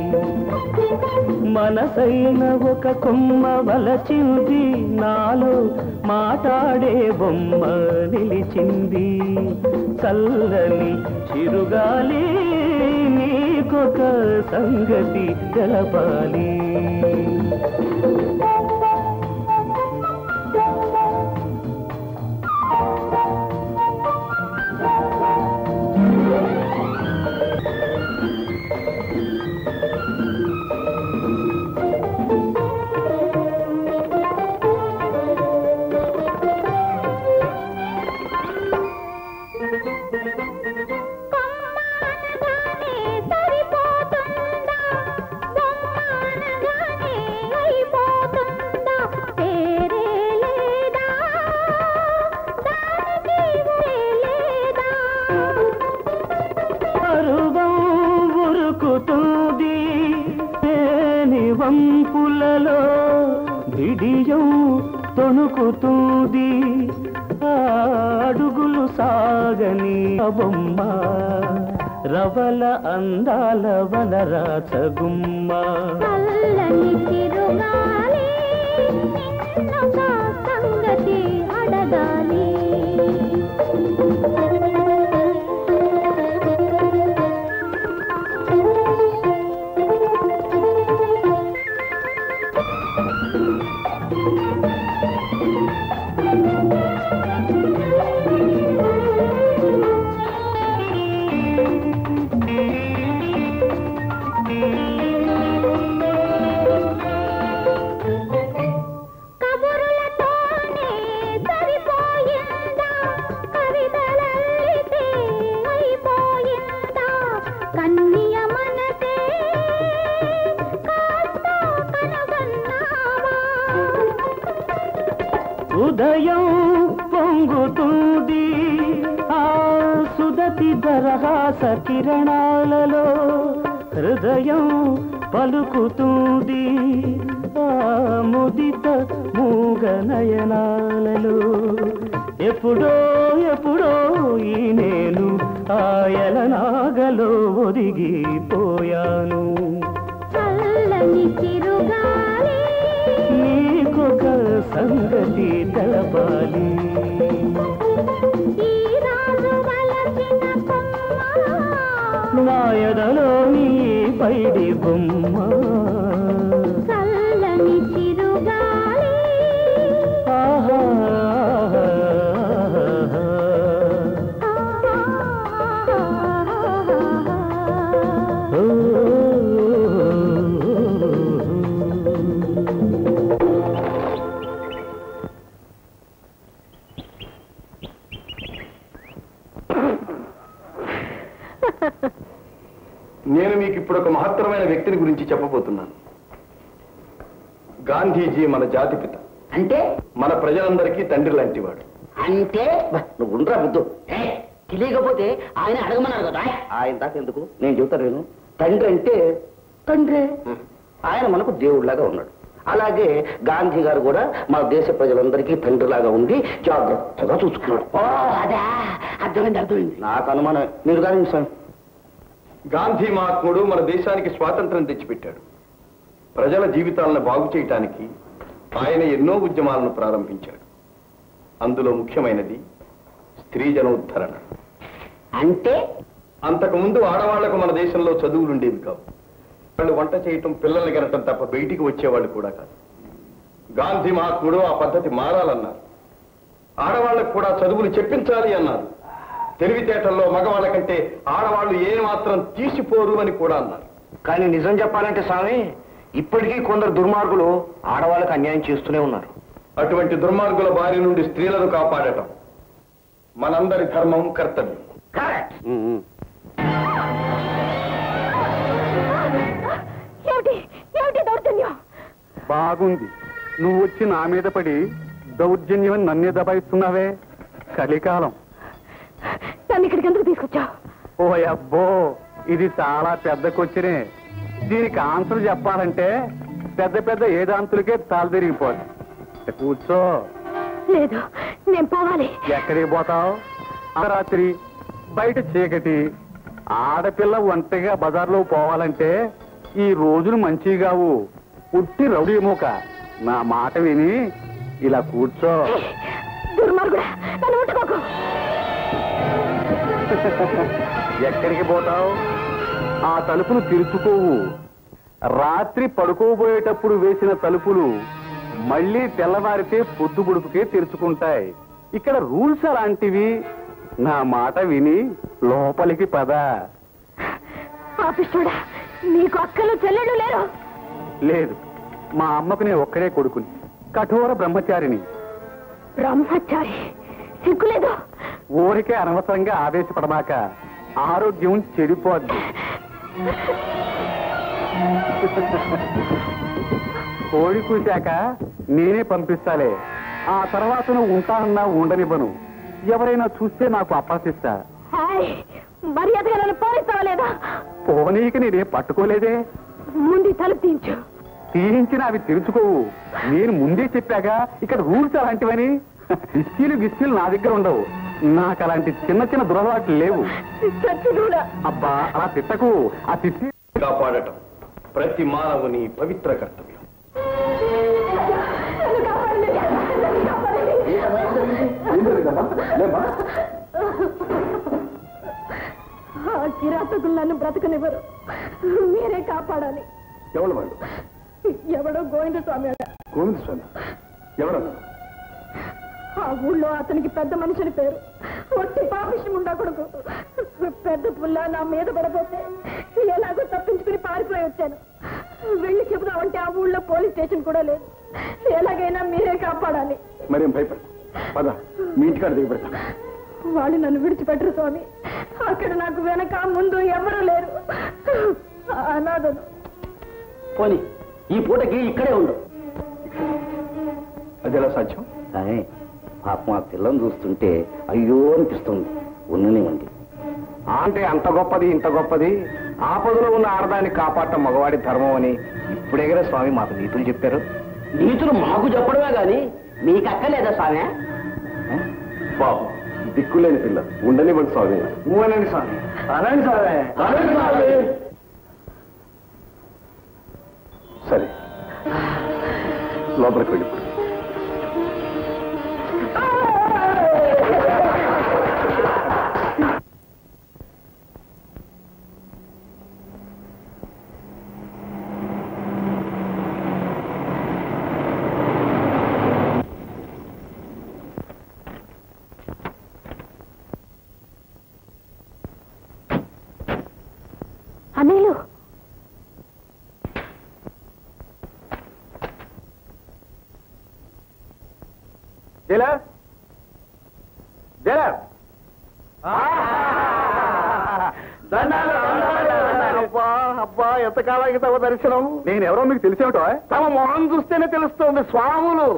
మనసైన ఒక కొమ్మ వలచింది నాలో మాట్లాడే బొమ్మ నిలిచింది చల్లని చిరుగాలి నీకొక సంగతి తెలపాలి కొమ్మానగానే సరిపోతుందా బొమ్మానగానే అయిపోతుందా హృదయం తొణుకుతుంది ఆ అడుగులు సాగని ఆ బొమ్మ రవల అందాల వనరాచగుమ్మ చల్లని చిరుగాలి నిన్నొక సంగతి అడగాలి కబురులతోనే సరిపోయిందా కవితలల్లితే అయిపోయిందా కన్నియ మనసే కాస్త కనుగన్నావా ఉదయం పొంగుతుంది ఆ సుదతి దరహాస కిరణాలలో హృదయం పలుకుతుంది ఆ ముదిత మూగ నయనాలలో ఎప్పుడో ఎప్పుడో ఈ నేను ఆయల నాగలో ఒదిగిపోయాను చల్లని చిరుగాలి నీకొక సంగతి తెలపాలి ఈ రాజు వలచిన కొమ్మ నాయడలో నీ పైడి బొమ్మ చల్లని చిరుగాలి ఆహా ఓ. నేను మీకు ఇప్పుడు ఒక మహత్తరమైన వ్యక్తిని గురించి చెప్పబోతున్నాను గాంధీజీ మన జాతిపిత అంటే మన ప్రజలందరికీ తండ్రి లాంటివాడు అంటే బా, నువ్వు ఉండరా బుద్ధు ఏ, తెలియకపోతే ఆయన అడగమన్నారు కదా ఆయన దాకా ఎందుకు నేను చెబుతాను నేను తండ్రి అంటే తండ్రే ఆయన మనకు దేవుడిలాగా ఉన్నాడు అలాగే గాంధీ గారు కూడా మన దేశ ప్రజలందరికీ తండ్రిలాగా ఉండి జాగ్రత్తగా చూసుకున్నాడు అదే అర్థమైంది అర్థమైంది నాకు అనుమానం మీరు కానీ స్వామి గాంధీ మహాత్ముడు మన దేశానికి స్వాతంత్రం తెచ్చిపెట్టాడు ప్రజల జీవితాలను బాగు చేయటానికి ఆయన ఎన్నో ఉద్యమాలను ప్రారంభించాడు అందులో ముఖ్యమైనది స్త్రీ జనోద్ధరణ అంటే అంతకుముందు ఆడవాళ్లకు మన దేశంలో చదువులు ఉండేవి కావు వాళ్ళు వంట చేయటం పిల్లల్ని కనటం తప్ప బయటికి వచ్చేవాళ్ళు కూడా కాదు గాంధీ మహాత్ముడు ఆ పద్ధతి మారాలన్నారు ఆడవాళ్ళకు కూడా చదువులు చెప్పించాలి అన్నారు తెలివితేటల్లో మగవాళ్ళ కంటే ఆడవాళ్ళు ఏ మాత్రం తీసిపోరు అని కూడా అన్నారు కానీ నిజం చెప్పాలంటే స్వామి ఇప్పటికీ కొందరు దుర్మార్గులు ఆడవాళ్ళకి అన్యాయం చేస్తూనే ఉన్నారు అటువంటి దుర్మార్గుల బారి నుండి స్త్రీలను కాపాడటం మనందరి ధర్మం కర్తవ్యం ఏమిటి ఏమిటి దౌర్జన్యం బాగుంది నువ్వు వచ్చి నా మీద పడి దౌర్జన్యం నన్నే దబాయిస్తున్నావే కలికాలం నన్ను ఇక్కడికి ఎందుకు తీసుకొచ్చావు ఓ అబ్బో ఇది చాలా పెద్ద కొచ్చినే దీనికి ఆన్సర్ చెప్పాలంటే పెద్ద పెద్ద ఏదాంతులకే తాళ తిరిగిపోదు కూర్చో లేదు నేను పోవాలి ఎక్కడికి పోతావు రాత్రి బయట చీకటి ఆడపిల్ల ఒంటరిగా బజార్లో పోవాలంటే ఈ రోజులు మంచివి కావు పుట్టి రౌడీ మూక నా మాట విని ఇలా కూర్చో దుర్మార్గుడా నన్ను ముట్టుకోకు ఎక్కడికి పోతావు ఆ తలుపులు తెరుచుకోవు రాత్రి పడుకోబోయేటప్పుడు వేసిన తలుపులు మళ్ళీ తెల్లవారితే పొద్దు పొడుపుకే తెరుచుకుంటాయి ఇక్కడ రూల్స్ అలాంటివి నా మాట విని లోపలికి పద పాపిస్తోడా నీకు అక్కలు చెల్లెళ్ళు లేరు లేదు మా అమ్మకు నేను ఒక్కడే కొడుకుని కఠోర బ్రహ్మచారిని బ్రహ్మచారి సిగ్గులేదు ఊరికే అనవసరంగా ఆవేశపడమాక ఆరోగ్యం చెడిపోద్ది కోడి కూశాక నేనే పంపిస్తాలే ఆ తర్వాత నువ్వు ఉంటానన్నా ఉండనివ్వను ఎవరైనా చూస్తే నాకు అప్రసిస్తా హాయ్ మర్యాదగా నన్ను పోనిస్తావా లేదా పోనీకి నేనే పట్టుకోలేదే ముందు ఈ తలుపు తీయించు తీయించిన అవి తెలుసుకోవు నేను ముందే చెప్పాక ఇక్కడ రూల్స్ అలాంటివని ఇస్కీలు గిస్కీలు నా దగ్గర ఉండవు నాకు అలాంటి చిన్న చిన్న దురలవాట్లు లేవు అబ్బా అలా తిట్టకు ఆ తిట్టి కాపాడటం ప్రతి మానవుని పవిత్ర కర్తవ్యం ఆ కిరాతకులు నన్ను బ్రతకనివ్వరు మీరే కాపాడాలి ఎవరు వాళ్ళు ఎవడో గోవింద స్వామి అట. గోవింద స్వామి ఎవరన్నా ఆ ఊళ్ళో అతనికి పెద్ద మనిషిని పేరు ఒట్టి పాపిష్టం ఉండకూడదు పెద్ద పుల్ల నా మీద పడపోతే ఎలాగో తప్పించుకుని పారిపోయి వచ్చాను వెళ్ళి చెబుదామంటే ఆ ఊళ్ళో పోలీస్ స్టేషన్ కూడా లేదు ఎలాగైనా మీరే కాపాడాలి మరేం భయపడ పద మీ ఇంటికాడ దిగి పెడతాను వాళ్ళు నన్ను విడిచిపెట్టరు స్వామి అక్కడ నాకు వెనక ముందు ఎవరూ లేరు అనాథను పోనీ ఈ పూటకి ఇక్కడే ఉండు అది ఎలా సాధ్యం కానీ పాపం ఆ పిల్లని చూస్తుంటే అయ్యో అనిపిస్తుంది ఉన్ననివ్వండి అంటే అంత గొప్పది ఇంత గొప్పది ఆపదలో ఉన్న ఆడదాన్ని కాపాడటం మగవాడి ధర్మం అని ఇప్పుడే కదా స్వామి మాకు నీతులు చెప్పారు నీతులు మాకు చెప్పడమే గాని మీకు అక్కలేదా స్వామి బాబు దిక్కులేని పిల్ల ఉండనివ్వండి స్వామి ఊనండి స్వామి అనండి స్వామి సరే లోపలికి వెళ్ళి అన్నయ్యలు జైలర్ జైలర్ అబ్బా అబ్బా ఎంతకాలానికి తమ దర్శనం నేను ఎవరో మీకు తెలిసేమిటో తమ మొహం చూస్తేనే తెలుస్తోంది స్వాములు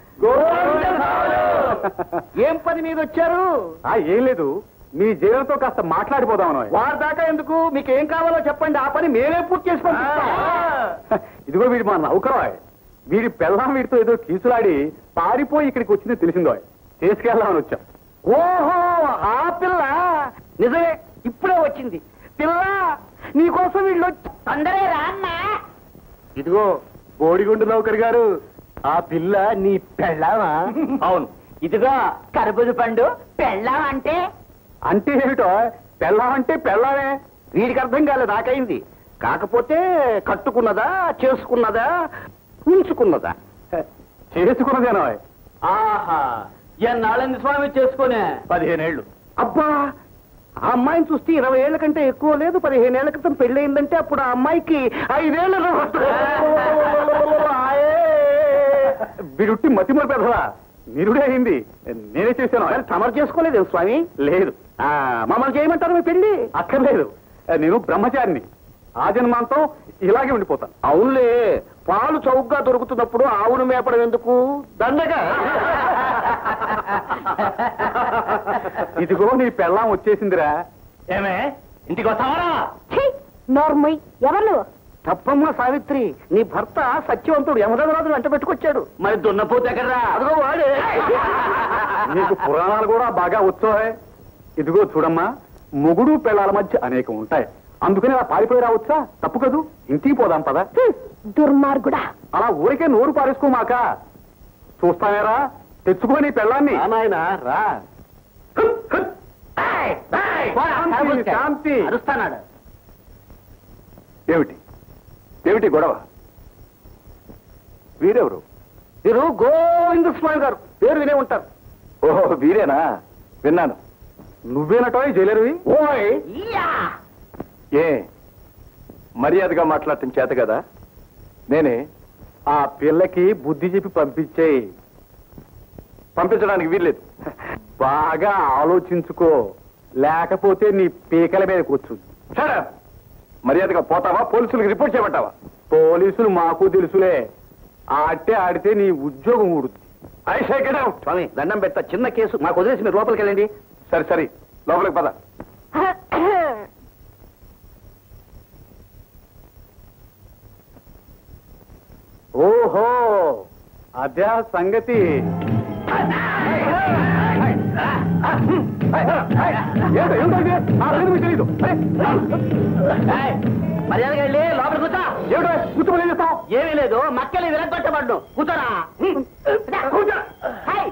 ఏం పని మీద వచ్చారు ఏం లేదు మీ జైలర్తో కాస్త మాట్లాడిపోదామని వారి దాకా ఎందుకు మీకు ఏం కావాలో చెప్పండి ఆ పని మేమే పూర్తి చేసుకొని ఇదిగో వీడి మా నౌకరాయ్ వీడి పెళ్ళాం వీడితో ఏదో కీసులాడి పారిపోయి ఇక్కడికి వచ్చింది తెలిసిందో తీసుకెళ్దామని వచ్చాం ఓహో ఆ పిల్ల నిజమే ఇప్పుడే వచ్చింది పిల్ల నీకోసం వీళ్ళు తొందరే ఇదిగో బోడిగుండు నౌకర్ గారు ఆ పిల్ల నీ పెళ్ళామా అవును ఇదిగో కర్బూజ పండు పెళ్ళాం అంటే అంటే ఏమిటో పెళ్ళాం అంటే పెళ్ళామే వీడికి అర్థం కాలేదు నాకైంది కాకపోతే కట్టుకున్నదా చేసుకున్నదా ఉంచుకున్నదా చేసుకున్నదేనా ఆహా ఎన్నాళ్ళని స్వామి చేసుకునే పదిహేనేళ్ళు అబ్బా ఆ అమ్మాయిని చూస్తే ఇరవై ఏళ్ల కంటే ఎక్కువ లేదు పదిహేను ఏళ్ల క్రితం పెళ్ళయిందంటే అప్పుడు ఆ అమ్మాయికి ఐదేళ్ళు వీడుట్టి మతిమూల పెద్దవా నిరుడే అయింది నేనే చేశాను తమరు చేసుకోలేదు స్వామి లేదు ఆ, మమ్మల్ని చేయమంటారు మీ పెళ్లి అక్కర్లేదు నేను బ్రహ్మచారిని ఆ జన్మాంతం ఇలాగే ఉండిపోతాను అవునులే పాలు చౌకగా దొరుకుతున్నప్పుడు ఆవును మేపడం ఎందుకు దండగా ఇదిగో నీ పెళ్ళాం వచ్చేసిందిరా ఏమే ఇంటికి వస్తావరా నోర్మయ్ ఎవరు నువ్వు తప్పమ్మ సావిత్రి నీ భర్త సత్యవంతుడు యమధర్మరాజు వెంట పెట్టుకొచ్చాడు మరి దున్నపోతే ఎక్కడరా అదిగో వాడే నీకు పురాణాలు కూడా బాగా వచ్చాయి ఇదిగో చూడమ్మా మొగుడు పెళ్ళాల మధ్య అనేకం ఉంటాయి అందుకని అలా పారిపోయి రావచ్చా తప్పు కదూ ఇంటికి పోదాం పద దుర్మార్గుడా అలా ఊరికే నోరు పారేసుకోమాక చూస్తానేరా తెచ్చుకో నీ పెళ్ళాన్ని నాయన రా శాంతి, శాంతి అరుస్తానాడు ఏమిటి ఏమిటి గొడవ వీరెవరు మీరు గోవింద స్వామి గారు పేరు వినే ఉంటారు ఓహో వీరేనా విన్నాను నువ్వేనటో జైలరువి ఓయ్ ఏ మర్యాదగా మాట్లాడటం చేత కదా నేనే ఆ పిల్లకి బుద్ధి చెప్పి పంపించేయి పంపించడానికి వీల్లేదు బాగా ఆలోచించుకో లేకపోతే నీ పీకల మీద కూర్చుంది సరే మర్యాదగా పోతావా పోలీసులకు రిపోర్ట్ చేయమంటావా పోలీసులు మాకు తెలుసులే ఆడితే ఆడితే నీ ఉద్యోగం ఊడుద్ది ఐ సే గెట్ అవుట్ స్వామి దండం పెడతా చిన్న కేసు మాకు వదిలేసి మీరు లోపలికి వెళ్ళండి సరే సరే లోపలికి పద ఓహో అదే ఆ సంగతి ఏంటో, ఏంటో ఇది? ఆ సంగతి మీకు తెలీదు. అరే, మర్యాదగా వెళ్ళి లోపల కూర్చో ఏమిటో, కూర్చోమని ఏం చేస్తావ్? ఏమీ లేదు మక్కలు విరగొట్టబడ్డు కూర్చోరా కూర్చో. హై.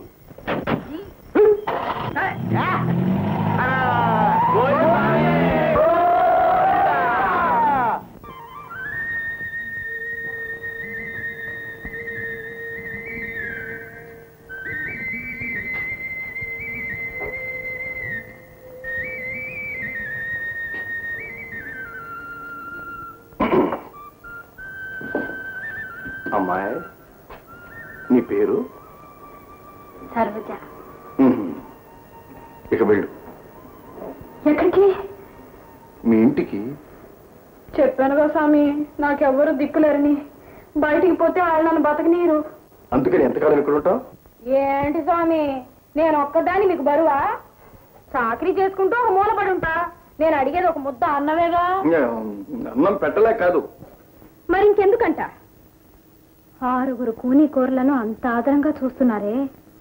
అమ్మాయి నీ పేరు సర్వజ ఉహుం. ఇక వెళ్ళు ఎక్కడికి మీ ఇంటికి చెప్పానుగా స్వామి నాకెవ్వరు దిక్కులేరని బయటికి పోతే వాళ్ళు నన్ను బతకనీరు అందుకని ఎంతకాలం ఇక్కడ ఉంటావు ఏంటి స్వామి నేను ఒక్కదాన్ని మీకు బరువా చాకరీ చేసుకుంటూ ఒక మూలపడి ఉంటా నేను అడిగేది ఒక ముద్ద అన్నవేగా అన్నం పెట్టలే కాదు మరి ఇంకెందుకంట ఆరుగురు కూనీ కూరలను అంత ఆదరంగా చూస్తున్నారే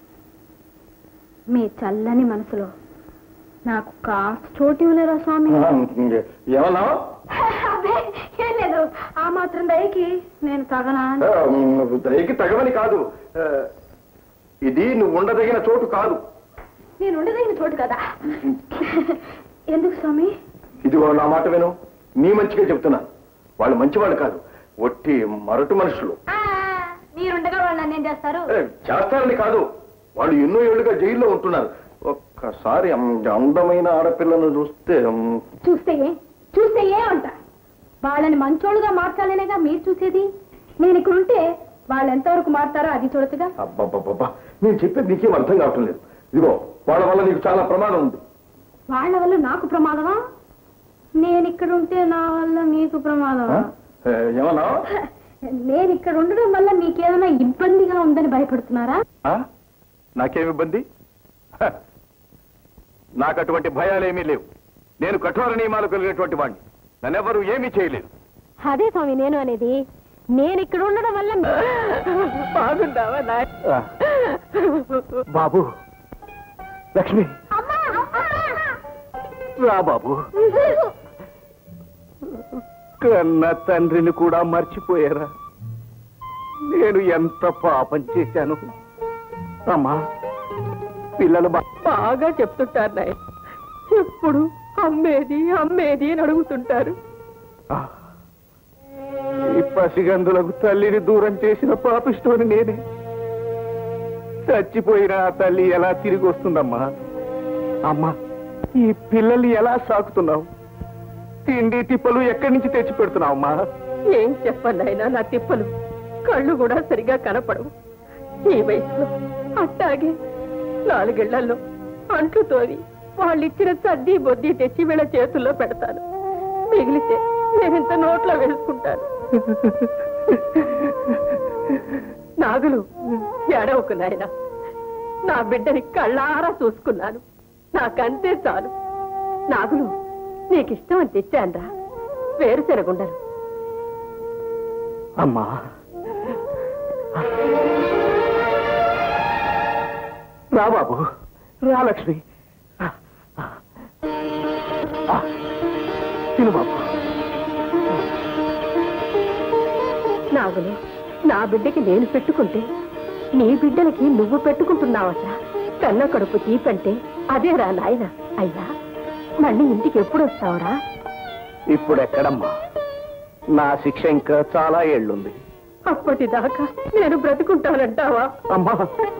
మీ చల్లని మనసులో నాకు కాస్త చోటు ఇవ్వలేరా స్వామి ఏమన్నా అబ్బే, ఏం లేదు ఆ మాత్రం దయకి నేను తగనా దయకి తగవని కాదు ఆ, ఇది నువ్వు ఉండదగిన చోటు కాదు నేను ఉండదగిన చోటు కదా ఎందుకు స్వామి ఇది నా మాట విను నీ మంచిగా చెప్తున్నా వాళ్ళు మంచివాళ్ళు కాదు ఒట్టి మరటు మనుషులు మీరుండగా వాళ్ళు నన్ను ఏం చేస్తారు ఏ, చేస్తారని కాదు వాళ్ళు ఎన్నో ఏళ్ళుగా జైల్లో ఉంటున్నారు ఒక్కసారి అం- అందమైన ఆడపిల్లను చూస్తే అం, చూస్తే ఏ? చూస్తే ఏ అంట వాళ్ళని మంచోళ్ళుగా మార్చాలనేగా మీరు చూసేది నేను ఇక్కడ ఉంటే వాళ్ళు ఎంతవరకు మారుతారో అది చూడొచ్చుగా అబ్బబ్బబ్బబ్బా నేను చెప్పేది నీకేం అర్థం కావటం లేదు ఇదిగో వాళ్ళ వల్ల నీకు చాలా ప్రమాదం ఉంది వాళ్ళ వల్ల నాకు ప్రమాదమా నేను ఇక్కడ ఉంటే నా వల్ల మీకు ఆ? ప్రమాదమా ఏ, ఏమన్నా నేను ఇక్కడ ఉండడం వల్ల మీకేమైనా ఇబ్బందిగా ఉందని భయపడుతున్నారా ఆ? నాకేం ఇబ్బంది హ. నాకు అటువంటి భయాలేమీ లేవు నేను కఠోర నియమాలు కలిగినటువంటి వాడిని నన్నెవరూ ఏమీ చేయలేదు అదే స్వామి నేను అనేది నేను ఇక్కడ ఉండడం వల్ల బాగుందావా ఆ, బాబు లక్ష్మి రా బాబు కన్న తండ్రిని కూడా మర్చిపోయారా నేను ఎంత పాపం చేశాను అమ్మా పిల్లలు బా- బాగా చెప్తుంటారు నాయ్ ఎప్పుడు అమ్మేది అమ్మేది అని అడుగుతుంటారు ఆ, ఈ పసిగందులకు తల్లిని దూరం చేసిన పాపిస్తోని నేనే చచ్చిపోయిన ఆ తల్లి ఎలా తిరిగి వస్తుందమ్మా అమ్మా ఈ పిల్లల్ని ఎలా సాకుతున్నావు తిండి తిప్పలు ఎక్కడి నుంచి తెచ్చి పెడుతున్నావమ్మా ఏం చెప్పండి అయినా నా తిప్పలు కళ్ళు కూడా సరిగా కనపడవు ఈ వయసులో అట్టాగే నాలుగేళ్లలో అంట్లు తోవి వాళ్ళిచ్చిన సర్ది బొద్ది తెచ్చి వీళ్ళ చేతుల్లో పెడతాను మిగిలితే నేనింత నోట్లో వేసుకుంటాను నాగులు ఏడవకు నాయన నా బిడ్డని కళ్ళారా చూసుకున్నాను నాకంతే చాలు నాగులు నీకిష్టం అని తెచ్చాన్రా వేరుశెనగుండలు అమ్మా రా బాబు రా లక్ష్మి రా. ఆ, తిను బాబు నాగులు నా బిడ్డకి నేను పెట్టుకుంటే నీ బిడ్డలకి నువ్వు పెట్టుకుంటున్నావట కన్న కడుపు తీపంటే అదేరా నాయన అయ్యా మళ్ళీ ఇంటికి ఎప్పుడు వస్తావురా ఇప్పుడు ఎక్కడమ్మా నా శిక్ష ఇంకా చాలా ఏళ్ళుంది అప్పటిదాకా నేను బ్రతుకుంటానంటావా అమ్మా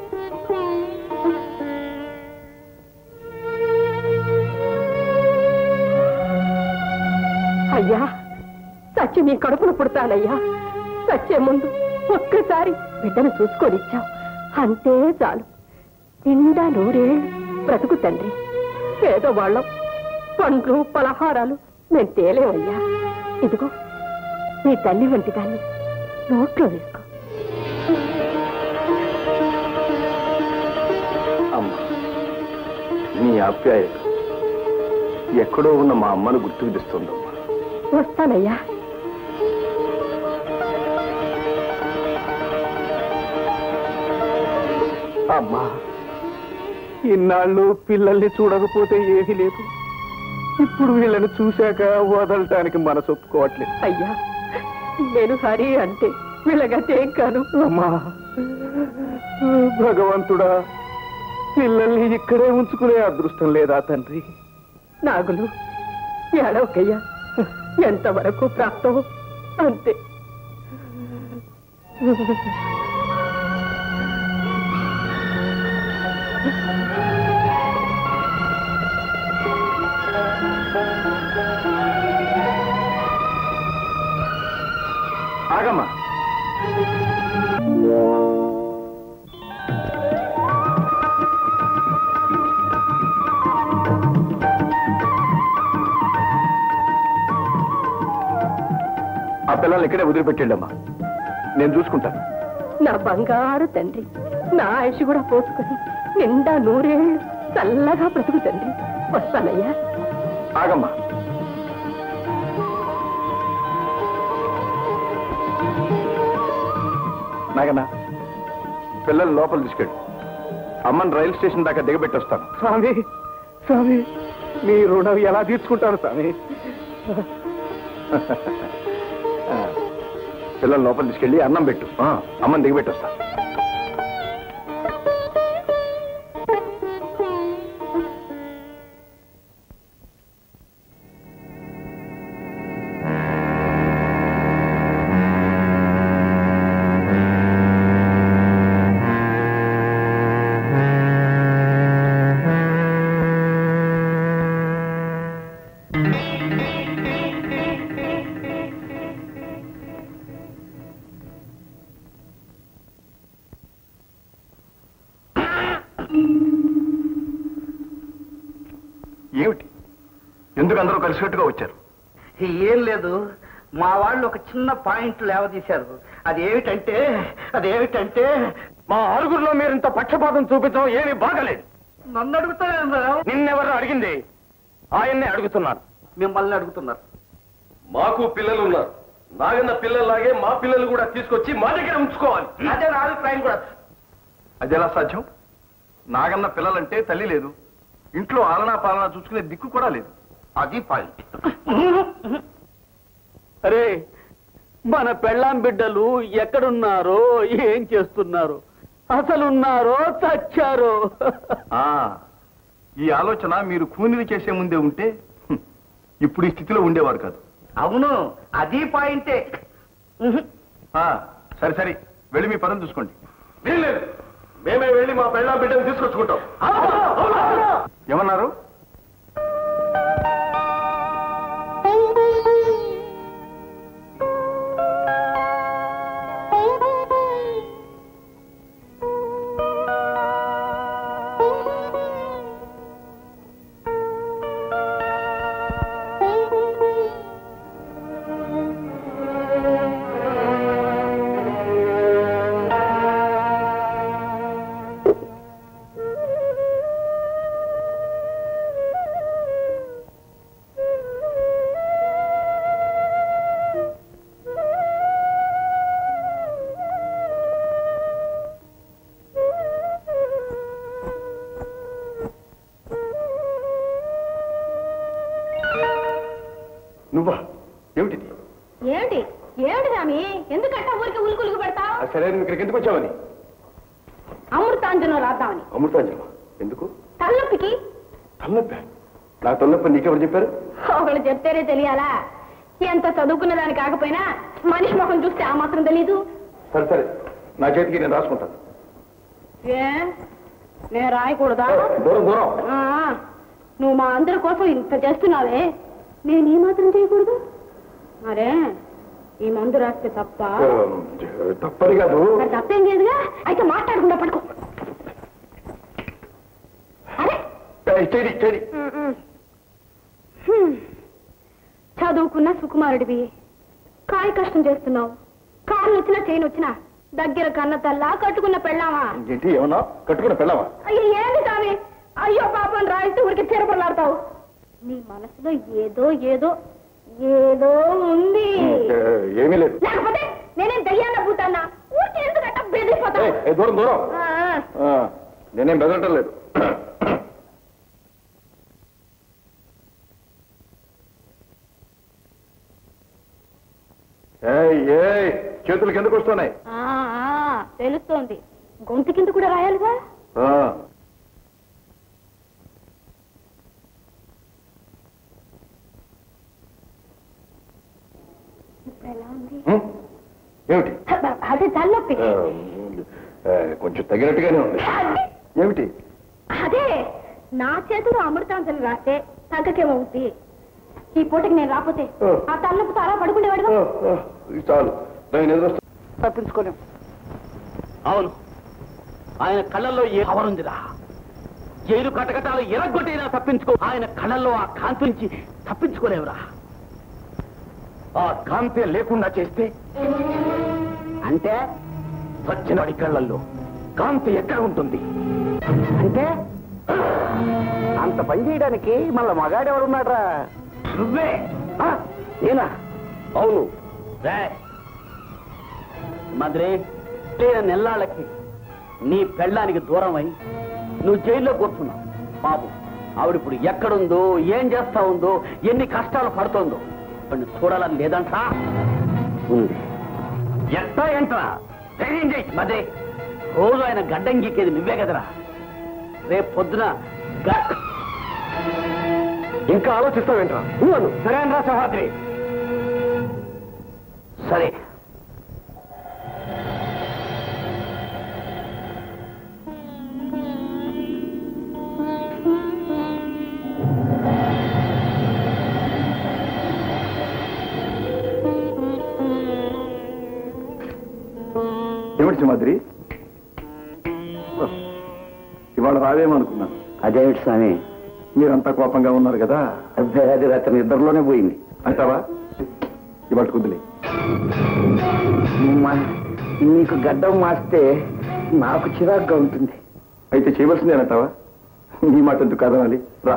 అయ్యా సచ్చి నీ కడుపును పుడతానయ్యా సచ్చే ముందు ఒక్కసారి బిడ్డను చూసుకొనిచ్చావు అంతే చాలు నిండా నూరేళ్ళు బ్రతుకు తండ్రి పేదవాళ్ళం పండ్లు పలహారాలు మేము తేలేవయ్యా ఇదిగో నీ తల్లి వంటి దాన్ని నోట్లో వేసుకో అమ్మ నీ ఆప్యాయత ఎక్కడో ఉన్న మా అమ్మను గుర్తుకు తెస్తుందమ్మా వస్తానయ్యా అమ్మా ఇన్నాళ్ళు పిల్లల్ని చూడకపోతే ఏమీ లేదు ఇప్పుడు వీళ్ళని చూశాక వదలటానికి మనసు ఒప్పుకోవట్లేదు అయ్యా నేను హరి అంటే వీళ్ళగతేం కాను అమ్మా భగవంతుడా పిల్లల్ని ఇక్కడే ఉంచుకునే అదృష్టం లేదా తండ్రి నాగులు ఏడవకయ్యా ఎంతవరకు ప్రాప్తం అంతే ఆగమ్మా ఆ పిల్లల్ని ఇక్కడే వదిలిపెట్టండమ్మా నేను చూసుకుంటాను నా బంగారు తండ్రి నా ఆయుష్ కూడా పోసుకొని నిండా నూరేళ్ళు చల్లగా బ్రతుకు తండ్రి వస్తానయ్యా ఆగమ్మా నాగన్నా పిల్లలు లోపల తీసుకెళ్ళు అమ్మని రైలు స్టేషన్ దాకా దిగబెట్టొస్తాను స్వామి స్వామి మీ రుణం ఎలా తీర్చుకుంటాను స్వామి పిల్లలు లోపల తీసుకెళ్ళి అన్నం పెట్టు ఆ, అమ్మని దిగబెట్టొస్తా ఏమిటి ఎందుకు అందరూ కలిసికట్టుగా వచ్చారు ఏం లేదు మా వాళ్ళు ఒక చిన్న పాయింట్ లేవదీశారు అదేమిటంటే అదేమిటంటే మా ఆరుగురిలో మీరు ఇంత పక్షపాతం చూపించడం ఏమీ బాగలేదు నన్ను అడుగుతారు నిన్నెవరు అడిగింది ఆయన్నే అడుగుతున్నాను మిమ్మల్ని అడుగుతున్నారు మాకు పిల్లలు ఉన్నారు నాగన్న పిల్లలాగే మా పిల్లలు కూడా తీసుకొచ్చి మా దగ్గర ఉంచుకోవాలి అదే నా అభిప్రాయం కూడా అది ఎలా సాధ్యం నాగన్న పిల్లలంటే తల్లి లేదు ఇంట్లో ఆలనా పాలనా చూసుకునే దిక్కు కూడా లేదు అది పాయింట్ అరే మన పెళ్ళాం బిడ్డలు ఎక్కడున్నారో ఏం చేస్తున్నారో అసలున్నారో చచ్చారో ఆ, ఈ ఆలోచన మీరు కూనివి చేసే ముందే ఉంటే హ్మ్, ఇప్పుడు ఈ స్థితిలో ఉండేవారు కాదు అవును అది పాయింటే ఆ, సరే సరే వెళ్ళి మీ పనులు చూసుకోండి వీల్లేదు మేమే వెళ్ళి మా పెళ్ళాం బిడ్డను తీసుకొచ్చుకుంటాం ఏమన్నారు నువ్వా ఏమిటిది ఏమిటి ఏమిటి స్వామి ఎందుకంట ఊరికి ఉలుకులుగు పెడతావు ఆ, సరే నువ్వు ఇక్కడికి ఎందుకు వచ్చావని అమృతాంజనం రాద్దామని అమృతాంజలి ఎందుకు తలనొప్పికి తలనొప్పి నా తలనొప్పి నీకెవరు చెప్పారు ఒకళ్ళు చెప్తేనే తెలియాలా ఎంత చదువుకున్న దాని కాకపోయినా మనిషి ముఖం చూస్తే ఆ మాత్రం తెలీదు సరే సరే నా చేతికి నేను రాసుకుంటాను ఏ నేను రాయకూడదా దూరం దూరం ఆ, నువ్వు మా అందరి కోసం ఇంత చేస్తున్నావే నేను ఈ మాత్రం చేయకూడదు మరే ఈ మందు రాస్తే తప్ప ఆ, తప్పని కాదు మరి తప్పేం లేదుగా అయితే మాట్లాడకుండా పడుకో అరే ఏ, చేయి చేయి హ్మ్. చదువుకున్న సుకుమారుడివి కాయ కష్టం చేస్తున్నావు కాళ్ళు వచ్చినా చేయను వచ్చినా దగ్గర కన్న తల్లా కట్టుకున్న పెళ్ళామా ఏంటి ఏమన్నా కట్టుకుని పెళ్ళావా అయ్యో ఏంది స్వామి అయ్యో పాపం రాయిస్తే ఊరికి చీరపడలాడతావు నీ మనసులో ఏదో ఏదో ఏదో ఉంది ఏ, ఏమీ లేదు లేకపోతే నేనేం దయ్యాన్న పూతాన్నా ఊరికి ఎందుకంట బెదిరిపోతా ఏ, ఏ, దూరం దూరం ఆ, ఆ. ఆ, నేనేం బెదరటం లేదు ఏయ్, ఏయ్, చేతులు కిందకు వస్తున్నాయి ఆ, ఆ, తెలుస్తోంది గొంతు కింద కూడా రాయాలిగా ఆ. ఇప్పుడు ఎలా ఉంది హ్మ్? ఏమిటి అదే తలనొప్పి ఆ, ఆ, కొంచెం తగినట్టుగానే ఉంది ఏమిటి అదే నా చేతిలో అమృతాంజలి రాస్తే తగ్గకేమవుద్ది ఈ పూటకి నేను రాకపోతే ఓ. ఆ తలనొప్పితో అలా పడుకునేవాడుగా ఆ, ఆ, ఇది చాలు నేను ఎదురొస్తా తప్పించుకోలేం అవును ఆయన కళ్ళల్లో ఏ కవరుందిరా జైలు కటకటాలు ఎరగొట్టైనా తప్పించుకో ఆయన కళ్ళల్లో ఆ కాంతి నుంచి తప్పించుకోలేవురా ఆ కాంతి లేకుండా చేస్తే అంటే సచ్చినవాడి కళ్ళల్లో కాంతి ఎక్కడ ఉంటుంది అంటే అంత పని చేయడానికి మళ్ళీ మగాడెవడున్నాడ్రా నువ్వే ఆ, నేనా అవును రే మద్రే లేని నెల్లాళ్ళకి నీ పెళ్ళానికి దూరం అయి నువ్వు జైల్లో కూర్చున్నావు బాబు ఆవిడిప్పుడు ఎక్కడుందో ఏం చేస్తా ఉందో ఎన్ని కష్టాలు పడుతోందో వాడిని చూడాలని లేదంటా ఉంది ఎట్టా ఏంట్రా ధైర్యం చేయి మదే రోజు ఆయన గడ్డం గీకేది నువ్వే కదరా రేపు పొద్దున గ- ఇంకా ఆలోచిస్తావేంట్రా నువ్వు సరేనరా సహోదరి సరే ఏమిటి సింహాద్రి ఇవాళ రావేమనుకున్నాను అదేమిటి స్వామి మీరంతా కోపంగా ఉన్నారు కదా అదే అది అతని ఇద్దరిలోనే పోయింది అంటావా ఇవాళ కుదిలే మా- నీకు గడ్డం మాస్తే నాకు చిరాగ్గా ఉంటుంది అయితే చేయవలసిందేనంటావా నీ మాట ఎందుకు కాదనాలి రా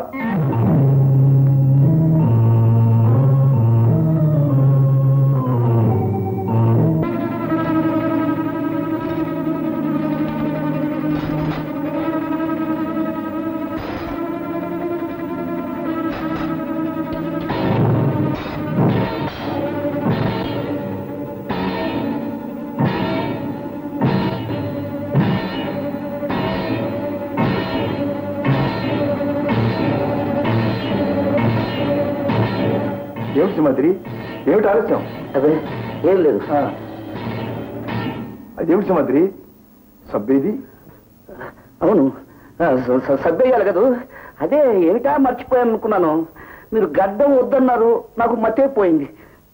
ఏమిటి సింహాద్రి ఏమిటి ఆలస్యం అదే ఏం లేదు ఆ. అదేమిటి సింహాద్రి సబ్బేది అవును ఆ, స- స- సర్దేయాలి కదా అదే ఏమిటా మర్చిపోయాను అనుకున్నాను మీరు గడ్డం వద్దన్నారు నాకు మతే పోయింది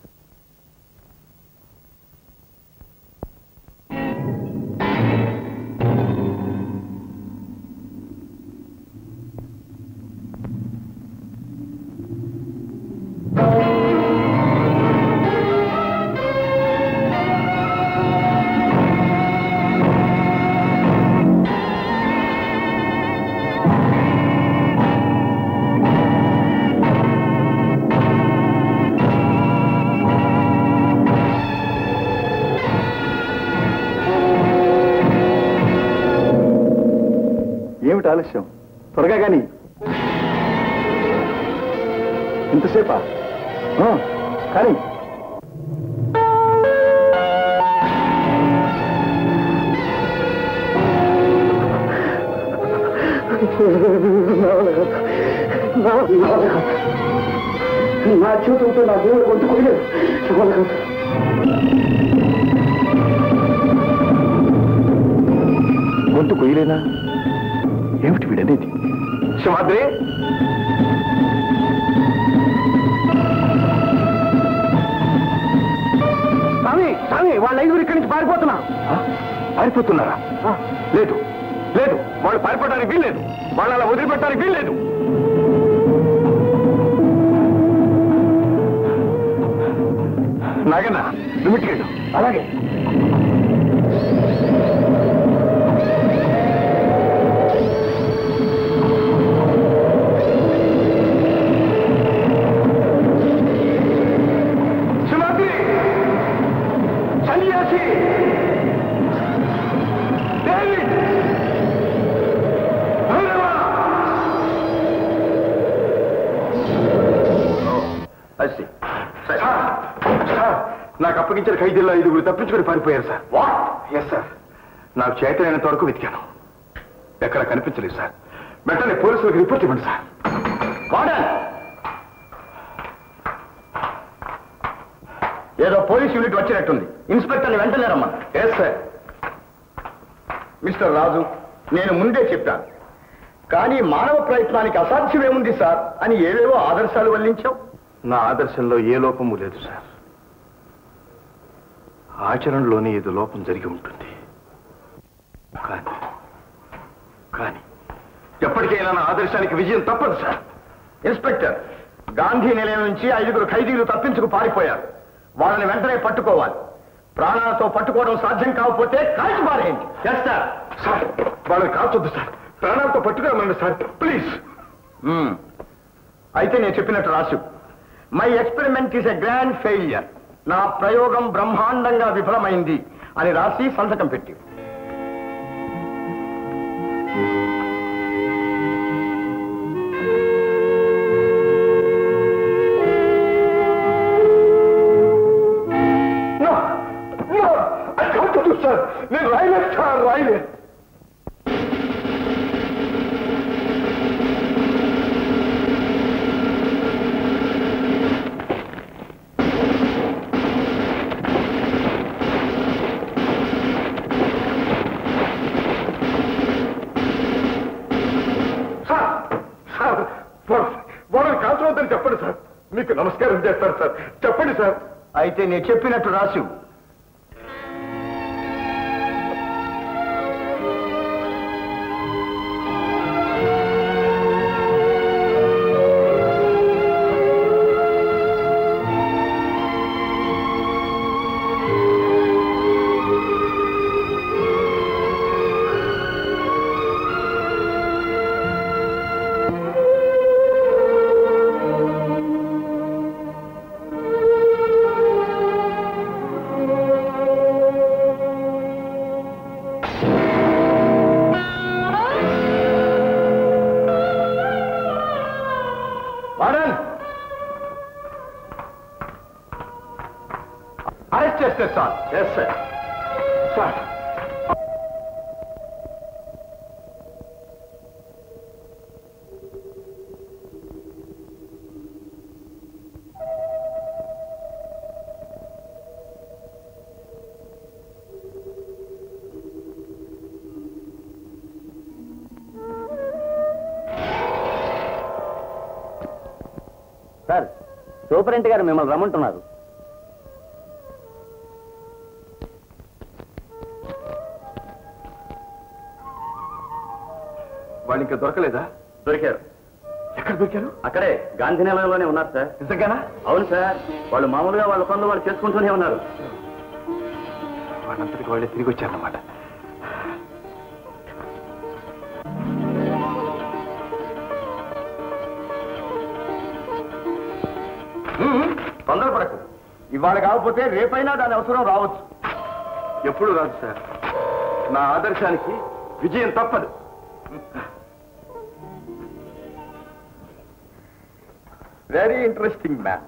ఏమిటి ఆలస్యం త్వరగా కానీ ఇంతసేపా ఆ, కానీ నా చేతులతో నా దేవుడు కొట్టుకోలేదు గొంతు కొయ్యలేనా ఏమిటి వీడనేది సింహాద్రి స్వామి స్వామి వాళ్ళ ఐదుగురు ఇక్కడి నుంచి పారిపోతున్నా ఆ? పారిపోతున్నారా లేదు లేదు వాళ్ళు పారిపోవడానికి వీల్లేదు వాళ్ళు అలా వదిలిపెట్టడానికి వీల్లేదు నాగన్నా నువ్వు ఇంటికెళ్ళు అలాగే సింహాద్రి సన్యాసి డేవిడ్ అప్పగించిన ఖైదీల్లో ఐదుగురు తప్పించుకొని పారిపోయారు సార్ వాట్ ఎస్ సార్ నాకు చేతనైనంత వరకు వెతికాను ఎక్కడ కనిపించలేదు సార్ వెంటనే పోలీసులకు రిపోర్ట్ ఇవ్వండి సార్ వార్డెన్ ఏదో పోలీస్ యూనిట్ వచ్చినట్టుంది ఇన్స్పెక్టర్ని వెంటనే రమ్మా ఎస్ సార్ మిస్టర్ రాజు నేను ముందే చెప్పాను కానీ మానవ ప్రయత్నానికి అసాధ్యమేముంది సార్ అని ఏవేవో ఆదర్శాలు వల్లించావు నా ఆదర్శంలో ఏ లోపము లేదు సార్ ఆచరణలోనే ఏదో లోపం జరిగి ఉంటుంది కానీ కానీ ఎప్పటికైనా నా ఆదర్శానికి విజయం తప్పదు సార్ ఇన్స్పెక్టర్ గాంధీ నిలయం నుంచి ఐదుగురు ఖైదీలు తప్పించుకు పారిపోయారు వాళ్ళని వెంటనే పట్టుకోవాలి ప్రాణాలతో పట్టుకోవడం సాధ్యం కాకపోతే కాల్చి పారేయండి సార్ సార్ వాళ్ళని కాల్చొద్దు సార్ ప్రాణాలతో పట్టుకోమనండి సార్ ప్లీజ్ మ్మ్. అయితే నేను చెప్పినట్టు Rasu my experiment is a grand failure నా ప్రయోగం బ్రహ్మాండంగా విఫలమైంది అని రాసి సంతకం పెట్టి సార్ నేను రాయలేదు సార్ రాయలేదు సార్ సార్ వాళ్ళ- వాళ్ళని కాల్చవద్దని చెప్పండి సార్ మీకు నమస్కారం చేస్తారు సార్ చెప్పండి సార్ అయితే నేను చెప్పినట్టు రాసు వాడన్ అరెస్ట్ చేస్తే sir yes sir sir sir superintendent గారు మిమ్మల్ని రమ్మంటున్నారు వాళ్ళు ఇంకా దొరకలేదా దొరికారు ఎక్కడ దొరికారు అక్కడే గాంధీ నిలయంలోనే ఉన్నారు సార్ నిజంగానా అవును సార్ వాళ్ళు మామూలుగా వాళ్ళ పనులు వాళ్ళు చేసుకుంటూనే ఉన్నారు వాళ్ళంతటికి వాళ్ళే తిరిగి వచ్చారన్నమాట మ్మ్. తొందరపడకు ఇవాళ కాకపోతే రేపైనా దాని అవసరం రావచ్చు ఎప్పుడు రాదు సార్ నా ఆదర్శానికి విజయం తప్పదు వెరీ ఇంట్రెస్టింగ్ మ్యాన్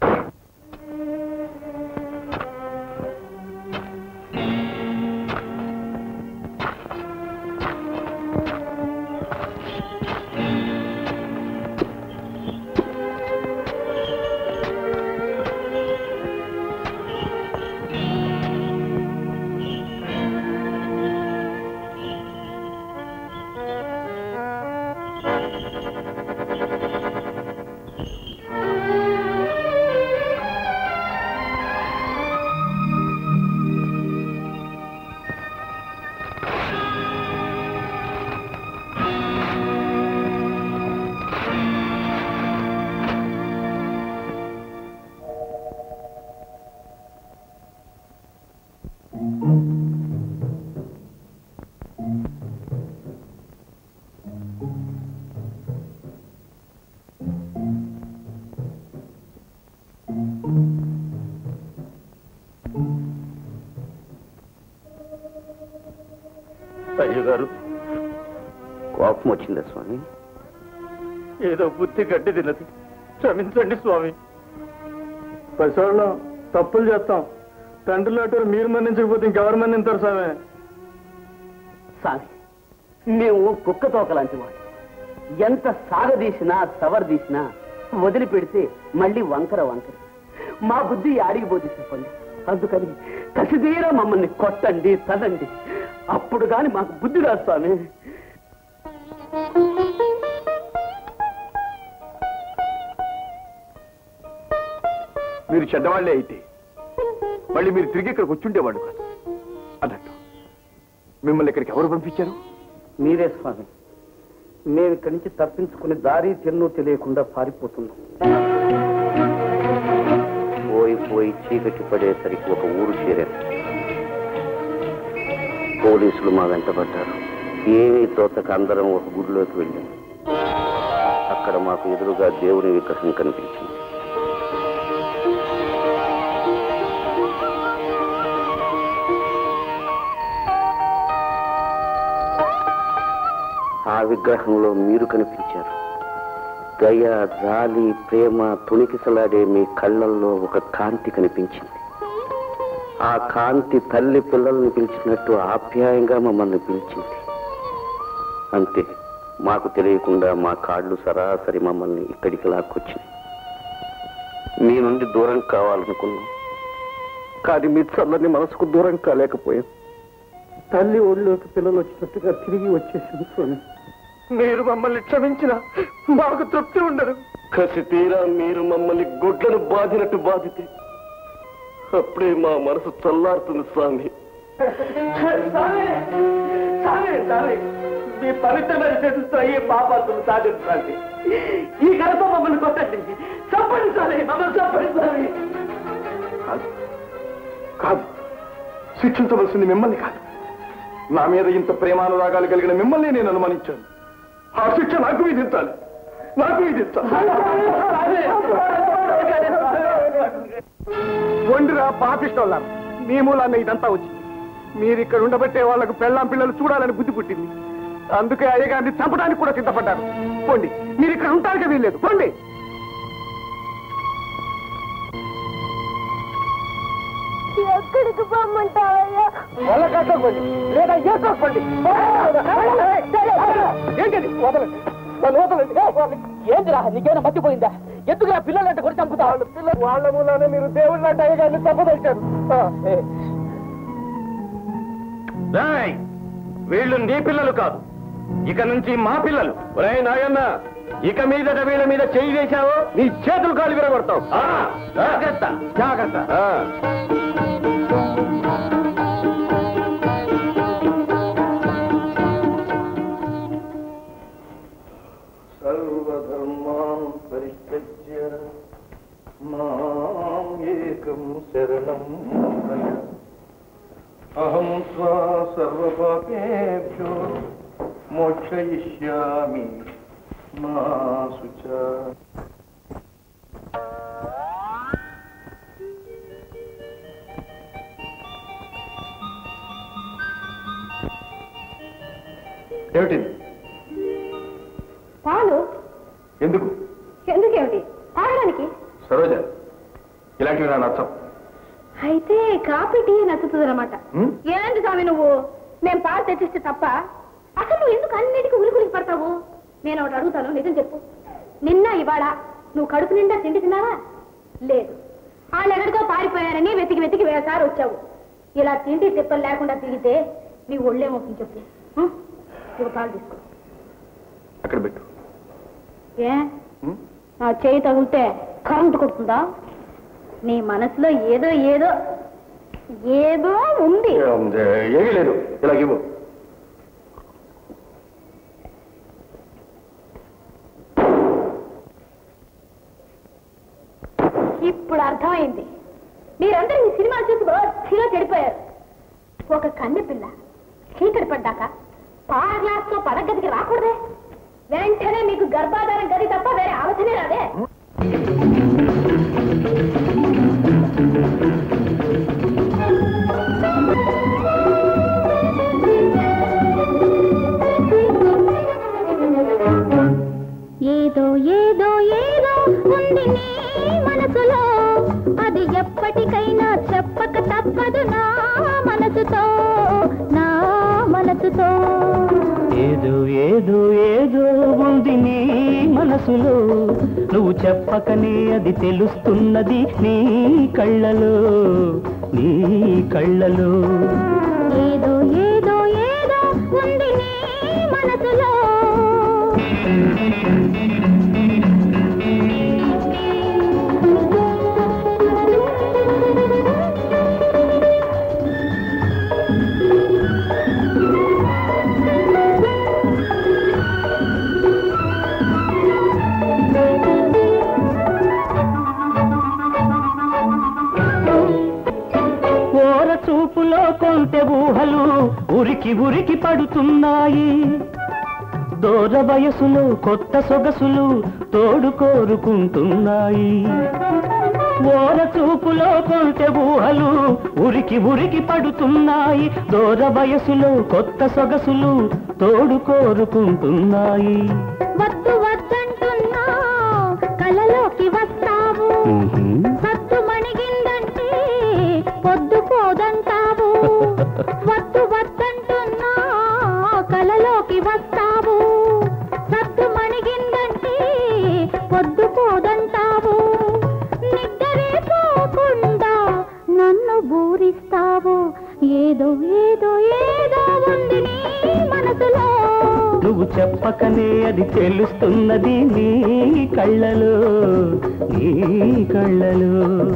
అయ్య గారు కోపం వచ్చిందా స్వామి ఏదో బుద్ధి గడ్డి తిన్నది క్షమించండి స్వామి పసివాళ్ళం తప్పులు చేస్తాం తండ్రి లాంటి మీరు మన్నించకపోతే ఇంకెవరు మన్నింతారు సామే సామి మేము కుక్క తోక లాంటి వాడు ఎంత సాగదీసినా సవరదీసినా వదిలిపెడితే మళ్ళీ వంకర వంకర మా బుద్ధి ఆడిగిపోతే చెప్పండి అందుకని కసిదీరా మమ్మల్ని కొట్టండి తదండి అప్పుడు గాని మాకు బుద్ధి రాదు స్వామి మీరు చెడ్డవాళ్లే అయితే మళ్ళీ మీరు తిరిగి ఇక్కడికి వచ్చుండేవాడు కాదు అన్నట్టు మిమ్మల్ని ఇక్కడికి ఎవరు పంపించారు మీరే స్వామి మేము ఇక్కడి నుంచి తప్పించుకుని దారి తెన్ను తెలియకుండా పారిపోతున్నాం పోయి పోయి చీకటి పడేసరికి ఒక ఊరు చేరారు పోలీసులు మా వెంటబడ్డారు ఏమీ తోతక అందరం ఒక గుడిలోకి వెళ్ళాం అక్కడ మాకు ఎదురుగా దేవుని విగ్రహం కనిపించింది ఆ విగ్రహంలో మీరు కనిపించారు దయ జాలి ప్రేమ తుణికిసలాడే మీ కళ్ళల్లో ఒక కాంతి కనిపించింది ఆ కాంతి తల్లి పిల్లల్ని పిలిచినట్టు ఆప్యాయంగా మమ్మల్ని పిలిచింది అంతే మాకు తెలియకుండా మా కాళ్ళు సరాసరి మమ్మల్ని ఇక్కడికి లాక్కొచ్చింది మీ నుండి దూరం కావాలనుకున్నాం కానీ మీ చల్లని మనసుకు దూరం కాలేకపోయాం తల్లి ఒళ్ళోకి పిల్లలు వచ్చినట్టుగా తిరిగి వచ్చేసింది స్వామి మీరు మమ్మల్ని క్షమించిన మాకు తృప్తి ఉండదు కసి తీరా మీరు మమ్మల్ని గుడ్లను బాధినట్టు బాధితే అప్పుడే మా మనసు చల్లారుతుంది స్వామి మీ పవిత్రమైన చేతులతో ఈ పాపాలను సాధించండి ఈ కడతో మమ్మల్ని కొట్టండి చంపండి స్వామి మమ్మల్ని చంపండి స్వామి కాదు కాదు శిక్షించవలసింది మిమ్మల్ని కాదు నా మీద ఇంత ప్రేమానురాగాలు కలిగిన మిమ్మల్ని నేను అనుమానించాను ఆ శిక్ష నాకు విధించాలి నాకు విధించాలి వండిరా పాపిష్టోళ్ళారు మీ మూలాన్న ఇదంతా వచ్చింది మీరు ఇక్కడ ఉండబట్టే వాళ్ళకు పెళ్ళాం పిల్లలు చూడాలని బుద్ధి పుట్టింది అందుకే అయ్యగారిని చంపడానికి కూడా సిద్ధపడ్డారు పోండి మీరు ఇక్కడ ఉంటానికి వీల్లేదు పోండి ఎక్కడికి పొమ్మంటావయ్యా వెళ్ళకట్టకండి లేదా చేసుకోకండి ఏంటది వదలండి నన్ను వదలండి ఏ, వదలండి. ఏంటిరా నీకేమైనా మర్చిపోయిందా ఎందుకు నా పిల్లలంటే కొట్టి చంపుతా వాళ్ళ పిల్ల వాళ్ళ మూలానే మీరు దేవుళ్ళ అంటే అయ్యగారిని చంపదలిచారు ఆ, ఏ. వీళ్ళు నీ పిల్లలు కాదు ఇక నుంచి మా పిల్లలు ఒరే నాయన్న ఇక మీదట వీళ్ళ మీద చేయి వేశావో నీ చేతులు కాలు విరగొడతావు జాగ్రత్త జాగ్రత్త సర్వధర్మాన్ పరిత్యజ్య మాం ఏకం శరణం వ్రజ. అహం స్వా సర్వపాపేభ్యో మోక్షయిష్యామి మా శుచ ఏమిటిది పాలు ఎందుకు ఎందుకేమిటి తాగడానికి సరోజ ఇలాంటివి నా నచ్చం అయితే కాఫీ టీ నచ్చుతుంది అనమాట హ్మ్? ఏంటి స్వామి నువ్వు నేను పాలు తెచ్చిస్తే తప్ప అసలు నువ్వు ఎందుకు అన్నిటికీ ఉలికులికి పడతావు నేను ఒకటి అడుగుతాను నిజం చెప్పు నిన్న ఇవాళ నువ్వు కడుపు నిండా తిండి తిన్నావా లేదు వాళ్ళు ఎక్కడికో పారిపోయారని వెతికి వెతికి వేసారి వచ్చావు ఇలా తిండి తిప్పలు లేకుండా తిరిగితే నీ ఒళ్ళేమవుతుంది చెప్పు హ్మ్? ఇదిగో పాలు తీసుకో అక్కడ పెట్టు ఏ నా చేయి తగిలితే కరెంటు కొడుతుందా నీ మనసులో ఏదో ఏదో ఏదో ఉంది ఏమీ లేదు ఇలా ఇవ్వు ఇప్పుడు అర్థమైంది మీరందరూ ఈ సినిమా చూసి బొత్తిగా చెడిపోయారు ఒక కన్నె పిల్ల చీకటి పడ్డాక పాల గ్లాస్ తో పడగదికి రాకూడదే వెంటనే మీకు గర్భాధారం గది తప్ప వేరే ఆలోచనే రాదే ఏదో ఏదో ఏదో ఉంది నీ మనసులో అది ఎప్పటికైనా చెప్పక తప్ప తప్పదు నా మనసుతో నా మనసుతో ఏదో ఏదో ఏదో ఉంది నీ మనసులో నువ్వు చెప్పకనే అది తెలుస్తున్నది నీ కళ్ళలో నీ కళ్ళలో ఏదో ఏదో ఏదో ఉంది నీ మనసులో ఓర చూపులో కొంటె ఊహలు ఉరికి ఉరికి పడుతున్నాయి దూర వయసులో కొత్త సొగసులు తోడు కోరుకుంటున్నాయి ఓర చూపులో కొంటె ఊహలు ఉరికి ఉరికి పడుతున్నాయి దూర వయసులో కొత్త సొగసులు తోడు కోరుకుంటున్నాయి వద్దు వద్దంటున్నా కలలోకి వస్తావు సత్తు మణిగిందంటే పొద్దు పోదంటావు వద్దు వద్దంటున్నా కలలోకి వస్తావు సత్తు మణిగిందంటే పొద్దు పోదంటావు నిద్రే పోకుండా నన్ను బూరిస్తావు ఏదో ఏదో ఏదో ఉంది నీ మనసులో నువ్వు చెప్పకనే అది తెలుస్తున్నది నీ కళ్ళలో నీ కళ్ళలో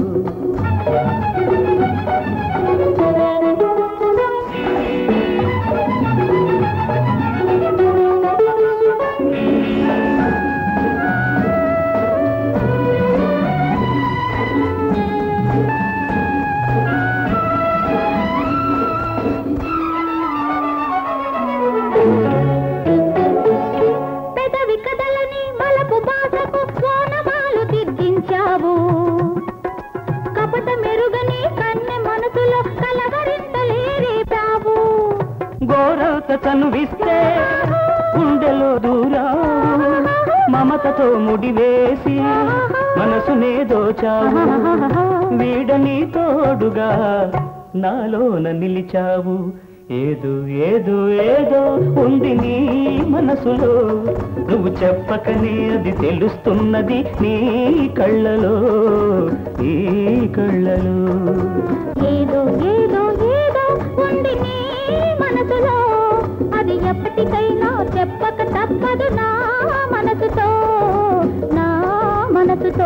పెదవి కదలని మలపు బాసకు కోనమాలు దిద్దించావు కపట మెరుగని కన్నె మనసులో కలవరింతలే రేపావు గోరత చనువిస్తే గుండెలో దూరావు మమతతో ముడివేసి మనసునే దోచావు వీడని తోడుగా నాలోన నిలిచావు ఏదో ఏదో ఏదో ఉంది నీ మనసులో నువ్వు చెప్పకనే అది తెలుస్తున్నది నీ కళ్ళలో నీ కళ్ళలో ఏదో ఏదో ఏదో ఉంది నీ మనసులో అది ఎప్పటికైనా చెప్పక తప్పదు నా మనసుతో నా మనసుతో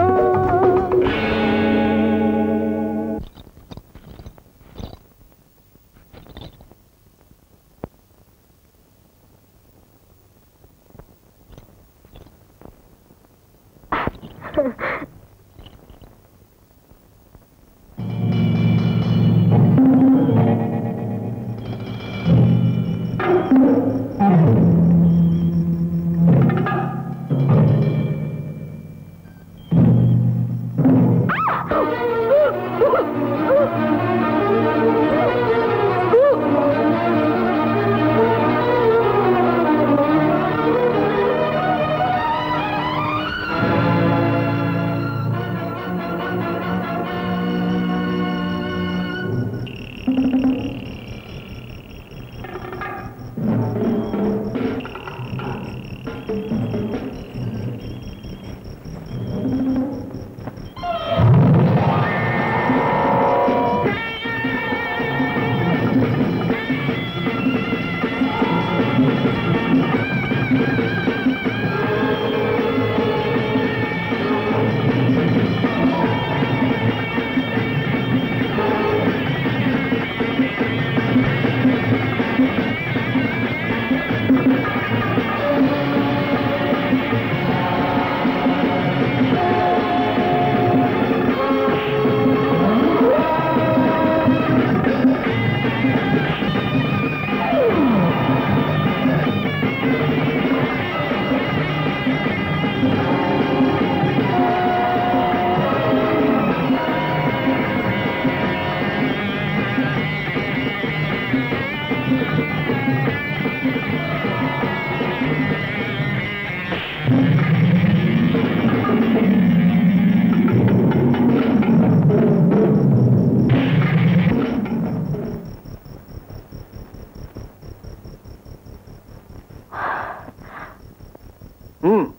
హ్మ్.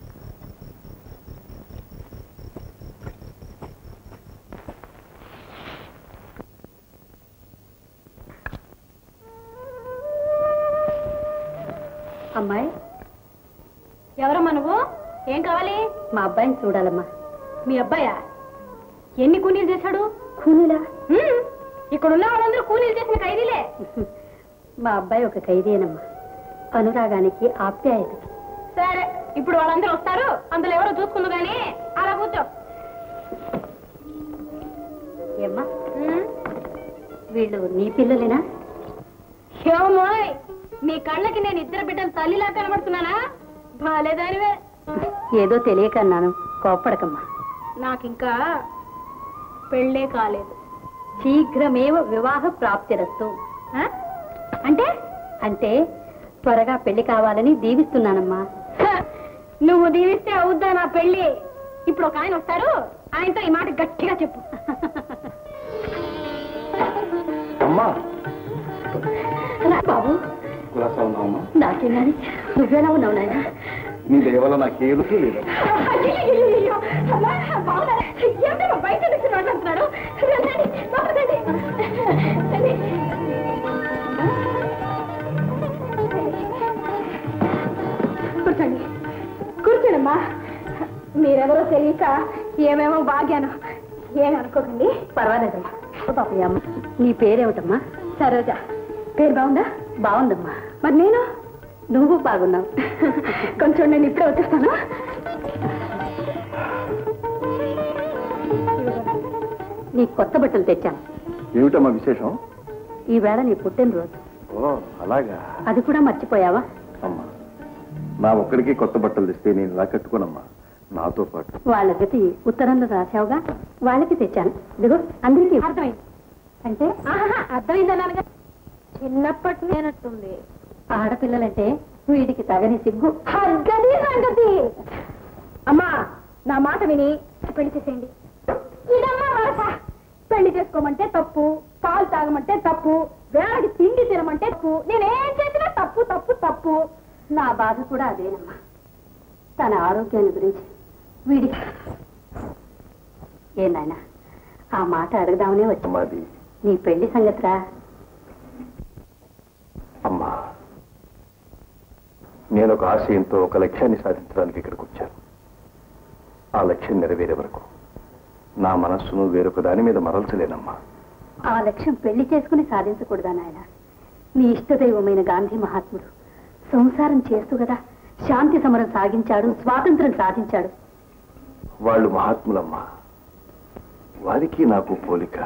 అమ్మాయి ఎవరమ్మా నువ్వు ఏం కావాలి మా అబ్బాయిని చూడాలమ్మా మీ అబ్బాయా ఎన్ని కూలీలు చేశాడు కూలీలా ఇక్కడ ఉన్న వాళ్ళందరూ కూలీలు చేసిన ఖైదీలే మా అబ్బాయి ఒక ఖైదీనమ్మా అనురాగానికి ఆప్యాయత సరే ఇప్పుడు వాళ్ళందరూ వస్తారు అందులో ఎవరో చూసుకుందు గానీ అలా కూర్చో ఏమ్మా వీళ్ళు నీ పిల్లలేనా ఏమోయ్ మీ కళ్ళకి నేను ఇద్దరు బిడ్డలు తల్లిలా కనబడుతున్నానా బాలేదానివే ఏదో తెలియక అన్నాను కోప్పడకమ్మా నాకింకా పెళ్ళే కాలేదు శీఘ్రమేవ వివాహ ప్రాప్తిరస్తు ఆ? అంటే అంటే త్వరగా పెళ్లి కావాలని దీవిస్తున్నానమ్మా నువ్వు దీవిస్తే అవుద్దా నా పెళ్లి ఇప్పుడు ఒక ఆయన వస్తారు ఆయనతో ఈ మాట గట్టిగా చెప్పు అమ్మా రా బాబు కులాసా ఉన్నావమ్మా నాకేనా నువ్వెలా ఉన్నావు నాయనా నీ దయ వల్ల నాకేదో లేదు అయ్యయ్యయ్యయ్యో! అమ్మా, బాగున్నారా? ఏమిటమ్మా బయట నుంచి మాట్లాడుతున్నారు? రండి, బాబు, రండి. రండి. కూర్చోండి కూర్చోండమ్మా మీరెవరో తెలియక ఏమేమో బాగాను ఏమి అనుకోకండి పర్వాలేదమ్మా పాపయ్యమ్మ నీ పేరేమిటమ్మా సరోజ పేరు బాగుందా బాగుందమ్మా మరి నేను నువ్వు బాగున్నావు కొంచెం నేను ఇప్పుడే వచ్చేస్తాను నీ కొత్త బట్టలు తెచ్చాను ఏమిటమ్మా విశేషం ఈవేళ నీ పుట్టినరోజు ఓ అలాగా అది కూడా మర్చిపోయావా అమ్మా నా ఒక్కడికి కొత్త బట్టలు తెస్తే నేను ఇలా కట్టుకోనమ్మా నాతో పాటు వాళ్ళ గతి ఉత్తరంలో రాశావుగా వాళ్ళకి తెచ్చాను ఇదిగో అందరికీ అర్థమైంది అంటే అర్థమైందన్నానుగా చిన్నప్పటి నేనట్టుంది ఆడపిల్లలంటే వీడికి తగని సిగ్గు అగ్గది సంగతి అమ్మా నా మాట విని పెళ్లి చేసేయండి ఇదమ్మా వరస పెళ్లి చేసుకోమంటే తప్పు పాలు తాగమంటే తప్పు వేళకి తిండి తినమంటే తప్పు నేనేం చేసినా తప్పు తప్పు తప్పు నా బాధ కూడా అదేనమ్మా తన ఆరోగ్యాన్ని గురించి వీడికి ఏ నాయనా ఆ మాట అడగదామనే వచ్చి అమ్మాది నీ పెళ్లి సంగతిరా అమ్మా నేను ఒక ఆశయంతో ఒక లక్ష్యాన్ని సాధించడానికి ఇక్కడికి వచ్చాను ఆ లక్ష్యం నెరవేరే వరకు నా మనస్సును వేరొక దాని మీద మరల్చలేనమ్మా ఆ లక్ష్యం పెళ్లి చేసుకుని సాధించకూడదా నాయన నీ ఇష్టదైవమైన గాంధీ మహాత్ముడు సంసారం చేస్తూ కదా శాంతి సమరం సాగించాడు స్వాతంత్రం సాధించాడు వాళ్ళు మహాత్ములమ్మా వారికి నాకు పోలిక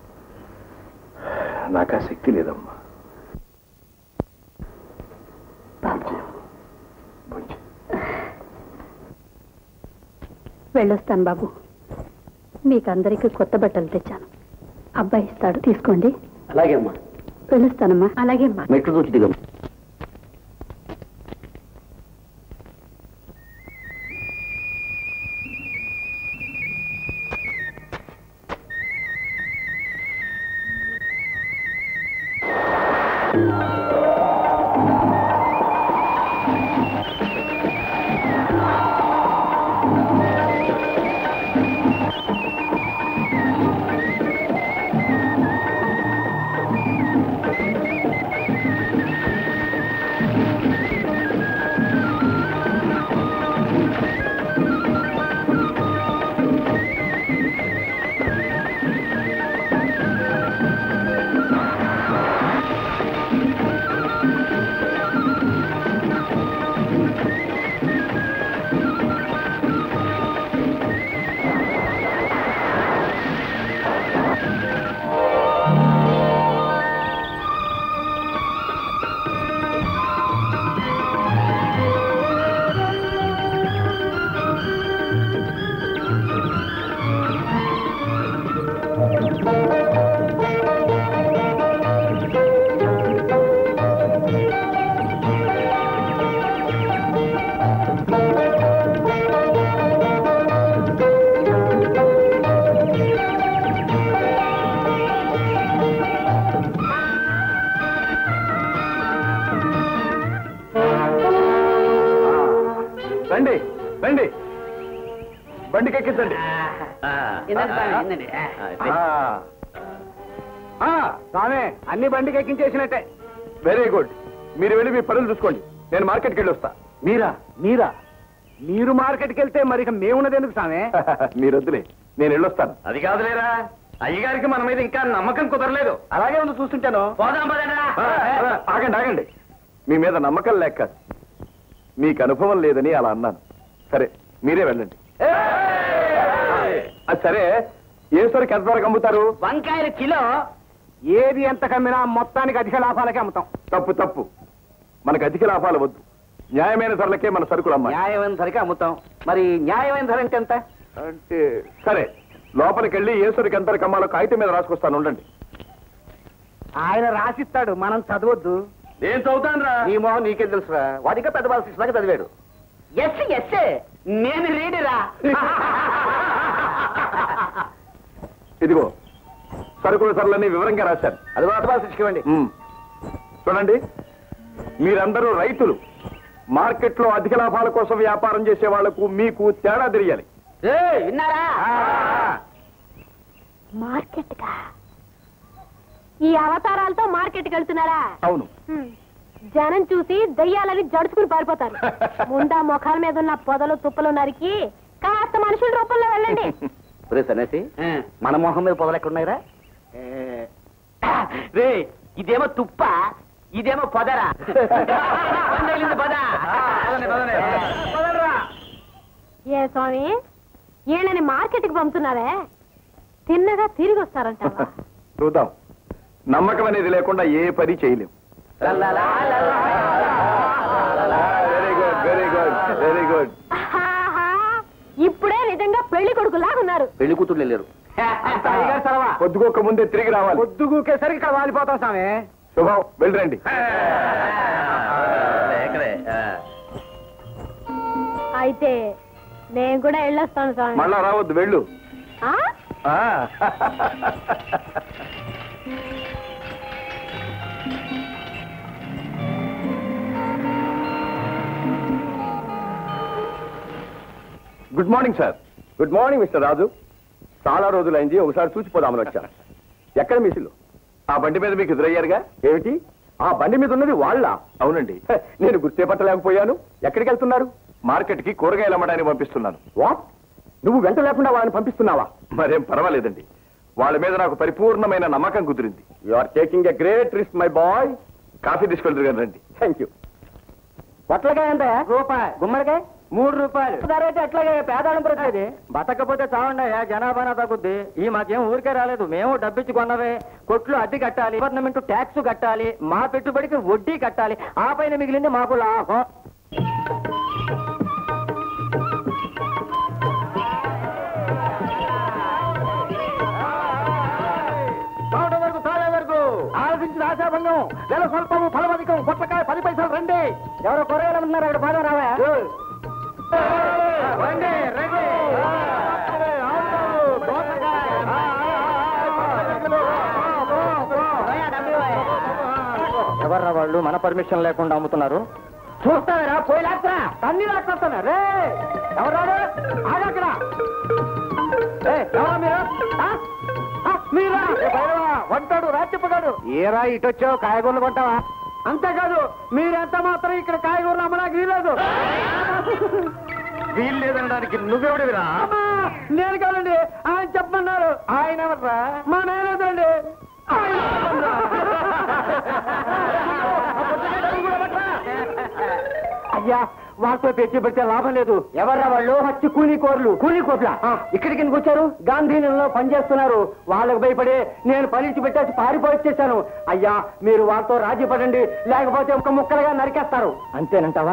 నాకు ఆ శక్తి లేదమ్మా బాబు కొంచెం వెళ్ళొస్తాను బాబు మీకందరికీ కొత్త బట్టలు తెచ్చాను అబ్బాయి ఇస్తాడు తీసుకోండి అలాగే అమ్మా వెళ్ళొస్తానమ్మా అలాగే అమ్మా మెట్లు చూసి దిగమ్మ ఆ రండి రండి బండికి ఎక్కించండి ఆ. ఆ, స్వామి అన్ని బండికి ఎక్కించేసినట్టే వెరీ గుడ్ మీరు వెళ్ళి మీ పనులు చూసుకోండి నేను మార్కెట్కి వెళ్ళి వస్తా మీరా మీరా మీరు మార్కెట్కి వెళ్తే మరి ఇక మేమున్నది ఎందుకు స్వామి మీరు వద్దులే నేను వెళ్ళొస్తాను అది కాదులేరా అయ్యగారికి మన మీద ఇంకా నమ్మకం కుదరలేదు అలాగే ఉంది చూస్తుంటాను పోదాం పదండ్రా. ఆ, ఆ, ఆగండి ఆగండి మీ మీద నమ్మకం లేక కాదు. మీకు అనుభవం లేదని అలా అన్నాను సరే మీరే వెళ్ళండి అది సరే ఏ సరికి ఎంతవరకు అమ్ముతారు వంకాయల కిలో ఏది ఎంత కమ్మినా మొత్తానికి అధిక లాభాలకే అమ్ముతాం తప్పు తప్పు మనకు అధిక లాభాలు వద్దు న్యాయమైన ధరలకే మన సరుకులు అమ్మాలి న్యాయమైన ధరకే అమ్ముతాం మరి న్యాయమైన ధర అంటే ఎంత అంటే సరే లోపలికి వెళ్ళి ఏ సరికి ఎంత అమ్మాలో కాగితం మీద రాసుకొస్తాను ఉండండి ఆయన రాసిస్తాడు మనం చదవద్దు నేను చదువుతాను రా నీ మొహం నీకేం తెలుసురా వాడిగా పెద్ద బాల శిక్షణగా చదివాడు ఎస్ ఎస్ నేను రీడిరా ఇదిగో సరుకుల ధరలన్నీ వివరంగా రాశాను అది పెద్ద బాల శిక్షకండి ఉమ్. చూడండి మీరందరూ రైతులు మార్కెట్లో అధిక లాభాల కోసం వ్యాపారం చేసే వాళ్లకు మీకు తేడా తెలియాలి విన్నారా మార్కెట్ కా ఈ అవతారాలతో మార్కెట్కి వెళ్తున్నారా అవును హ్మ్. జనం చూసి దయ్యాలని జడుచుకుని పారిపోతారు ముందా ముఖాల మీద ఉన్న పొదలు తుప్పలు నరికి కాస్త మనుషుల రూపంలో వెళ్ళండి ఒరే సన్యాసి మన మొహం మీద పొదలు ఎక్కడ ఉన్నాయిరా రే ఇదేమో తుప్ప ఇదేమో పొదరా పందేలింది పొద. పొదలరా. ఏ స్వామి వీళ్ళని మార్కెట్కి పంపుతున్నారే తిన్నగా తిరిగి వస్తారంటావా చూద్దాం నమ్మకం అనేది లేకుండా ఏ పని చేయలేం లల్లలా, లల్లలా. Very good very good very good ఆహాహా, ఇప్పుడే నిజంగా పెళ్లి కొడుకులాగా ఉన్నారు పెళ్లి కూతుర్లు వెళ్ళారు అయ్యగారు సెలవా పొద్దుకోక ముందే తిరిగి రావాలి పొద్దుగూకేసరికి ఇక్కడ వాలిపోతాం స్వామి శుభం వెళ్ళరండి అయితే నేను కూడా వెళ్ళొస్తాను స్వామి మళ్ళా రావద్దు వెళ్ళు ఆ? ఆ. Good morning sir good morning mister Raju చాలా రోజులైంది ఒకసారి చూసిపోదామని వచ్చా ఎక్కడ మిసిలు ఆ బండి మీద మీకు ఎదురయ్యారుగా ఏమిటి ఆ బండి మీద ఉన్నది వాళ్ళ అవునండి హ, నేను గుర్తుపట్టలేకపోయాను ఎక్కడికి వెళ్తున్నారు మార్కెట్ కి కూరగాయలు అమ్మడానికి పంపిస్తున్నాను వాట్ నువ్వు వెంట లేకుండా వాళ్ళని పంపిస్తున్నావా మరేం పర్వాలేదండి వాళ్ళ మీద నాకు పరిపూర్ణమైన నమ్మకం కుదిరింది you are taking a great risk my boy coffee తీసుకెళ్తారు రండి థ్యాంక్ యూ పొట్లకాయ ఎంత రూపాయి గుమ్మడికాయ మూడు రూపాయలు ధర అయితే ఎట్లాగే పేదాళం ప్రతిది బతకపోతే చావండాయా జనాభా తగ్గుద్ది ఈ మాకేం ఊరికే రాలేదు మేము డబ్బిచ్చి కొన్నవే కొట్లు అద్దె కట్టాలి గవర్నమెంట్ ట్యాక్స్ కట్టాలి మా పెట్టుబడికి వడ్డీ కట్టాలి ఆ పైన మిగిలింది మాకు లాభం చావడం వరకు చాలే వరకు ఆలోచించిన ఆశాభంగం నెల స్వల్పము ఫలమధికం పొట్లకాయ పది పైసలు రండి ఎవరో కొరగాలి ఉన్నారు అక్కడ బాగా రావా రండి రండి ఎవర్రా వాళ్ళు మన పర్మిషన్ లేకుండా అమ్ముతున్నారు చూస్తారా పోయి లేకపోతే అన్ని లేకపోతున్నా రే ఎవరాడు ఆగక్కడ ఎవరా మీరు ఆ? ఆ, మీరా ఏ భైరవా, వంటాడు రాజ్యపగాడు ఏరా ఇటొచ్చావు కాయగూరలు కొంటావా అంతేకాదు మీరెంత మాత్రం ఇక్కడ కాయగూరలు అమ్మడానికి వీలేదు వీలు లేదనడానికి నువ్వెవడివిరా అమ్మా, నేను కాదండి ఆయన చెప్పమన్నారు ఆయన ఎవర్రా మా నాయనదండి ఆయన చెప్పమన్నా. అయ్యా వాళ్ళతో పెట్టి పెడితే లాభం లేదు ఎవర్రా వాళ్ళు హచ్చి కూలీ కోర్లు కూలీ కోట్ల ఇక్కడికి ఎందుకు వచ్చారు గాంధీనగర్లో పనిచేస్తున్నారు వాళ్ళకు భయపడి నేను పనిచి పెట్టేసి పారిపోయి వచ్చేసాను అయ్యా మీరు వాళ్ళతో రాజీ పడండి లేకపోతే ఒక ముక్కలుగా నరికేస్తారు అంతేనంటావా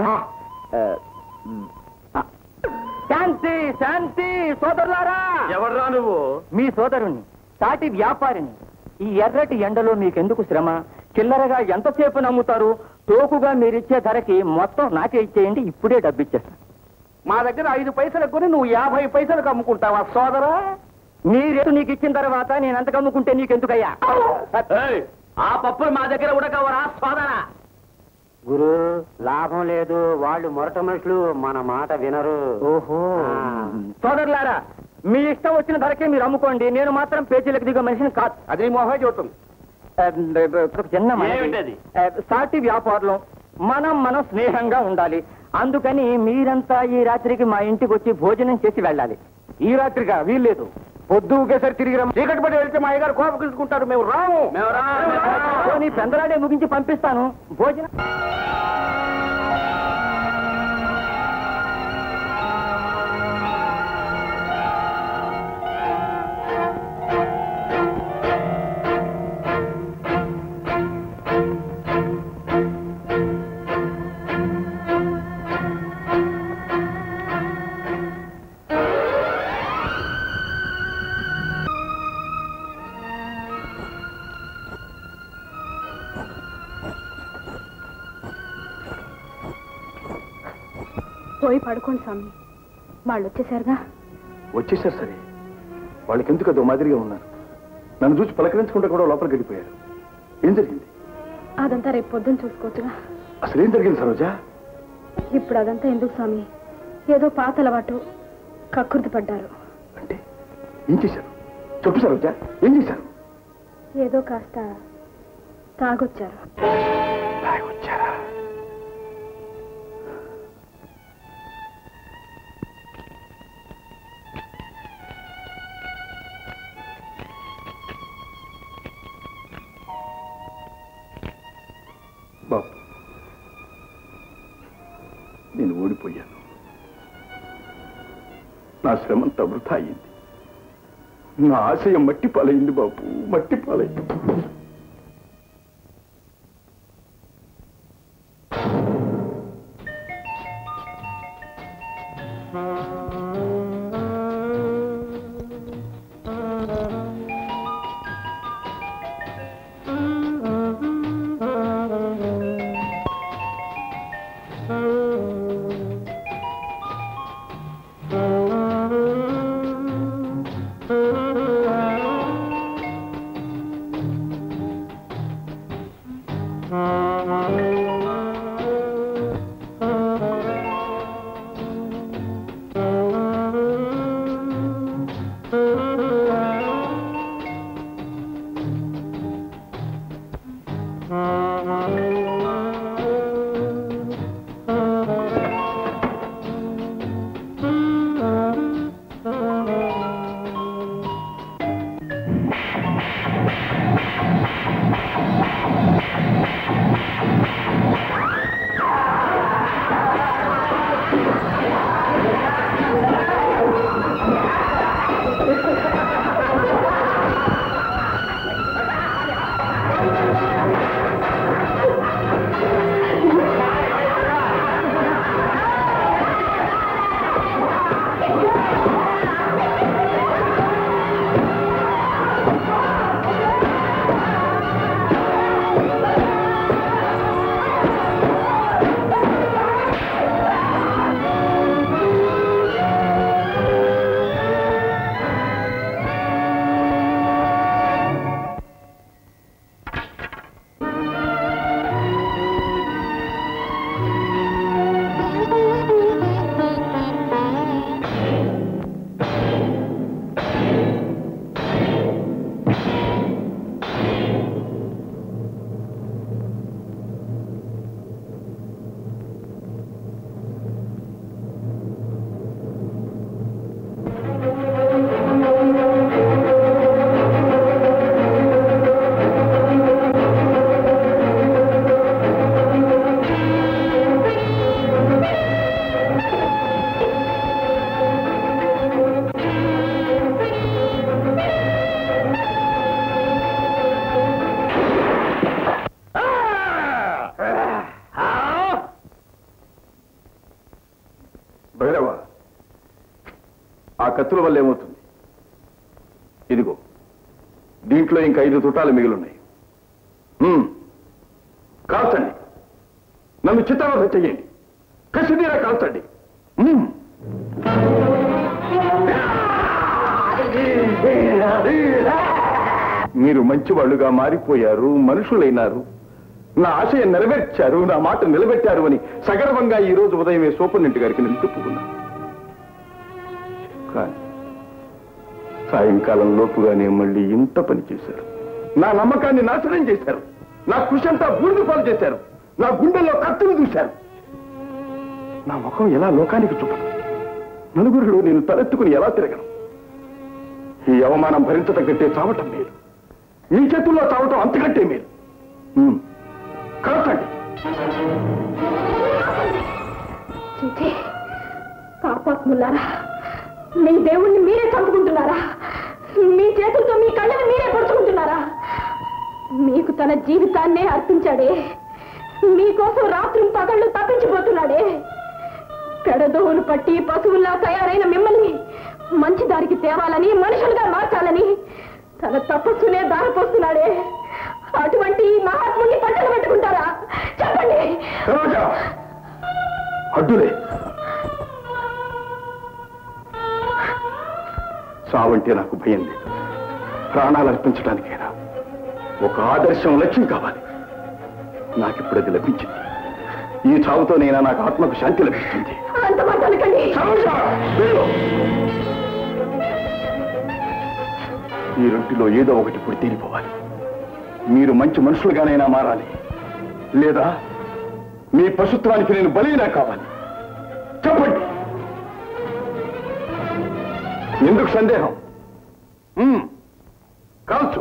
శాంతి శాంతి సోదరులారా ఎవర్రా నువ్వు మీ సోదరుణ్ణి సాటి వ్యాపారిని ఈ ఎర్రటి ఎండలో మీకెందుకు శ్రమ చిల్లరగా ఎంతసేపు నమ్ముతారు తోకుగా మీరిచ్చే ధరకి మొత్తం నాకే ఇచ్చేయండి ఇప్పుడే డబ్బిచ్చేస్తాను మా దగ్గర ఐదు పైసలకు కొని నువ్వు యాభై పైసలకు అమ్ముకుంటావా సోదరా మీ రేటు నీకు ఇచ్చిన తర్వాత నేను ఎంత కమ్ముకుంటే నీకెందుకయ్యా ఆ పప్పులు మా దగ్గర ఉడకవరా సోదరా గురు లాభం లేదు వాళ్ళు మొరట మనుషులు మన మాట వినరు ఓహో సోదరులారా మీ ఇష్టం వచ్చిన ధరకే మీరు అమ్ముకోండి నేను మాత్రం పేచీలకు దిగే మనిషిని కాదు అదే మోహే చెబుతుంది ఒక చిన్న మనవి. ఏమిటది? ఆ, సాటి వ్యాపారులు మనం మనం స్నేహంగా ఉండాలి అందుకని మీరంతా ఈ రాత్రికి మా ఇంటికి వచ్చి భోజనం చేసి వెళ్ళాలి ఈ రాత్రిగా వీల్లేదు పొద్దు ఒకేసారి తిరిగి రమ్మ చీకటి పడి వెళ్తే మా అయ్యగారు కోపం తీసుకుంటారు మేము రాము పోనీ పెందలాడే ముగించి పంపిస్తాను భోజనం పోయి పడుకోండి స్వామి వాళ్ళు వచ్చేసారుగా వచ్చేసారు సరే వాళ్ళకి ఎందుకు అదో మాదిరిగా ఉన్నారు నన్ను చూసి పలకరించకుండా కూడా లోపలికి వెళ్ళిపోయారు ఏం జరిగింది అదంతా రేపు పొద్దున్న చూసుకోవచ్చుగా అసలు ఏం జరిగింది సరోజా ఇప్పుడు అదంతా ఎందుకు స్వామి ఏదో పాత అలవాటు కక్కుర్తి పడ్డారు అంటే ఏం చేశారు చెప్పు సరోజా ఏం చేశారు ఏదో కాస్త తాగొచ్చారు తాగొచ్చారా బాబు నేను ఓడిపోయాను నా శ్రమంతా వృధా అయింది నా ఆశయం మట్టి పాలైంది బాబు మట్టి పాలైంది భైరవ ఆ కత్తుల వల్ల ఏమవుతుంది ఇదిగో దీంట్లో ఇంకా ఐదు తుటాలు మిగిలిన్నాయి హ్మ్. కాల్చండి నన్ను చిత్రవధ చెయ్యండి కసిదీరా కాల్చండి హ్మ్. మీరు మంచివాళ్లుగా మారిపోయారు మనుషులైనారు నా ఆశయం నెరవేర్చారు నా మాట నిలబెట్టారు అని సగర్వంగా ఈ రోజు ఉదయమే సూపరింటెండెంట్ గారికి నేను చెప్పుకున్నాను కానీ సాయంకాలం లోపుగానే మళ్ళీ ఇంత పని చేశారు నా నమ్మకాన్ని నాశనం చేశారు నా కృషి అంతా బూడిద పాలు చేశారు నా గుండెల్లో కత్తులు దూశారు నా ముఖం ఎలా లోకానికి చూపను నలుగురిలో నేను తలెత్తుకుని ఎలా తిరగను ఈ అవమానం భరించదగ్గట్టే చావటం మేలు మీ చేతుల్లో చావటం అంతకంటే మేలు ఉమ్, కలపండి చిచి, పాపాత్ములారా మీ దేవుణ్ణి మీరే చంపుకుంటున్నారా మీ చేతులతో మీ కళ్ళని మీరే పొడుచుకుంటున్నారా మీకు తన జీవితాన్నే అర్పించాడే మీకోసం రాత్రి పగళ్ళు తప్పించిపోతున్నాడే పెడదోవులు పట్టి పశువుల్లా తయారైన మిమ్మల్ని మంచి దారికి తేవాలని మనుషులుగా మార్చాలని తన తపస్సునే దారిపోస్తున్నాడే అటువంటి ఈ మహాత్ముని పట్టలు పెట్టుకుంటారా చెప్పండి సరోజ అడ్డులే చావంటే నాకు భయం లేదు ప్రాణాలు అర్పించడానికైనా ఒక ఆదర్శం లక్ష్యం కావాలి నాకిప్పుడు అది లభించింది ఈ చావుతోనైనా నాకు ఆత్మకు శాంతి లభిస్తుంది అంత మాట్లాడకండి సరోజ, వెళ్ళు. ఈ రెంటిలో ఏదో ఒకటి ఇప్పుడు తేలిపోవాలి మీరు మంచి మనుషులుగానైనా మారాలి లేదా మీ పశుత్వానికి నేను బలైనా కావాలి చెప్పండి ఎందుకు సందేహం మ్మ్. కాల్చు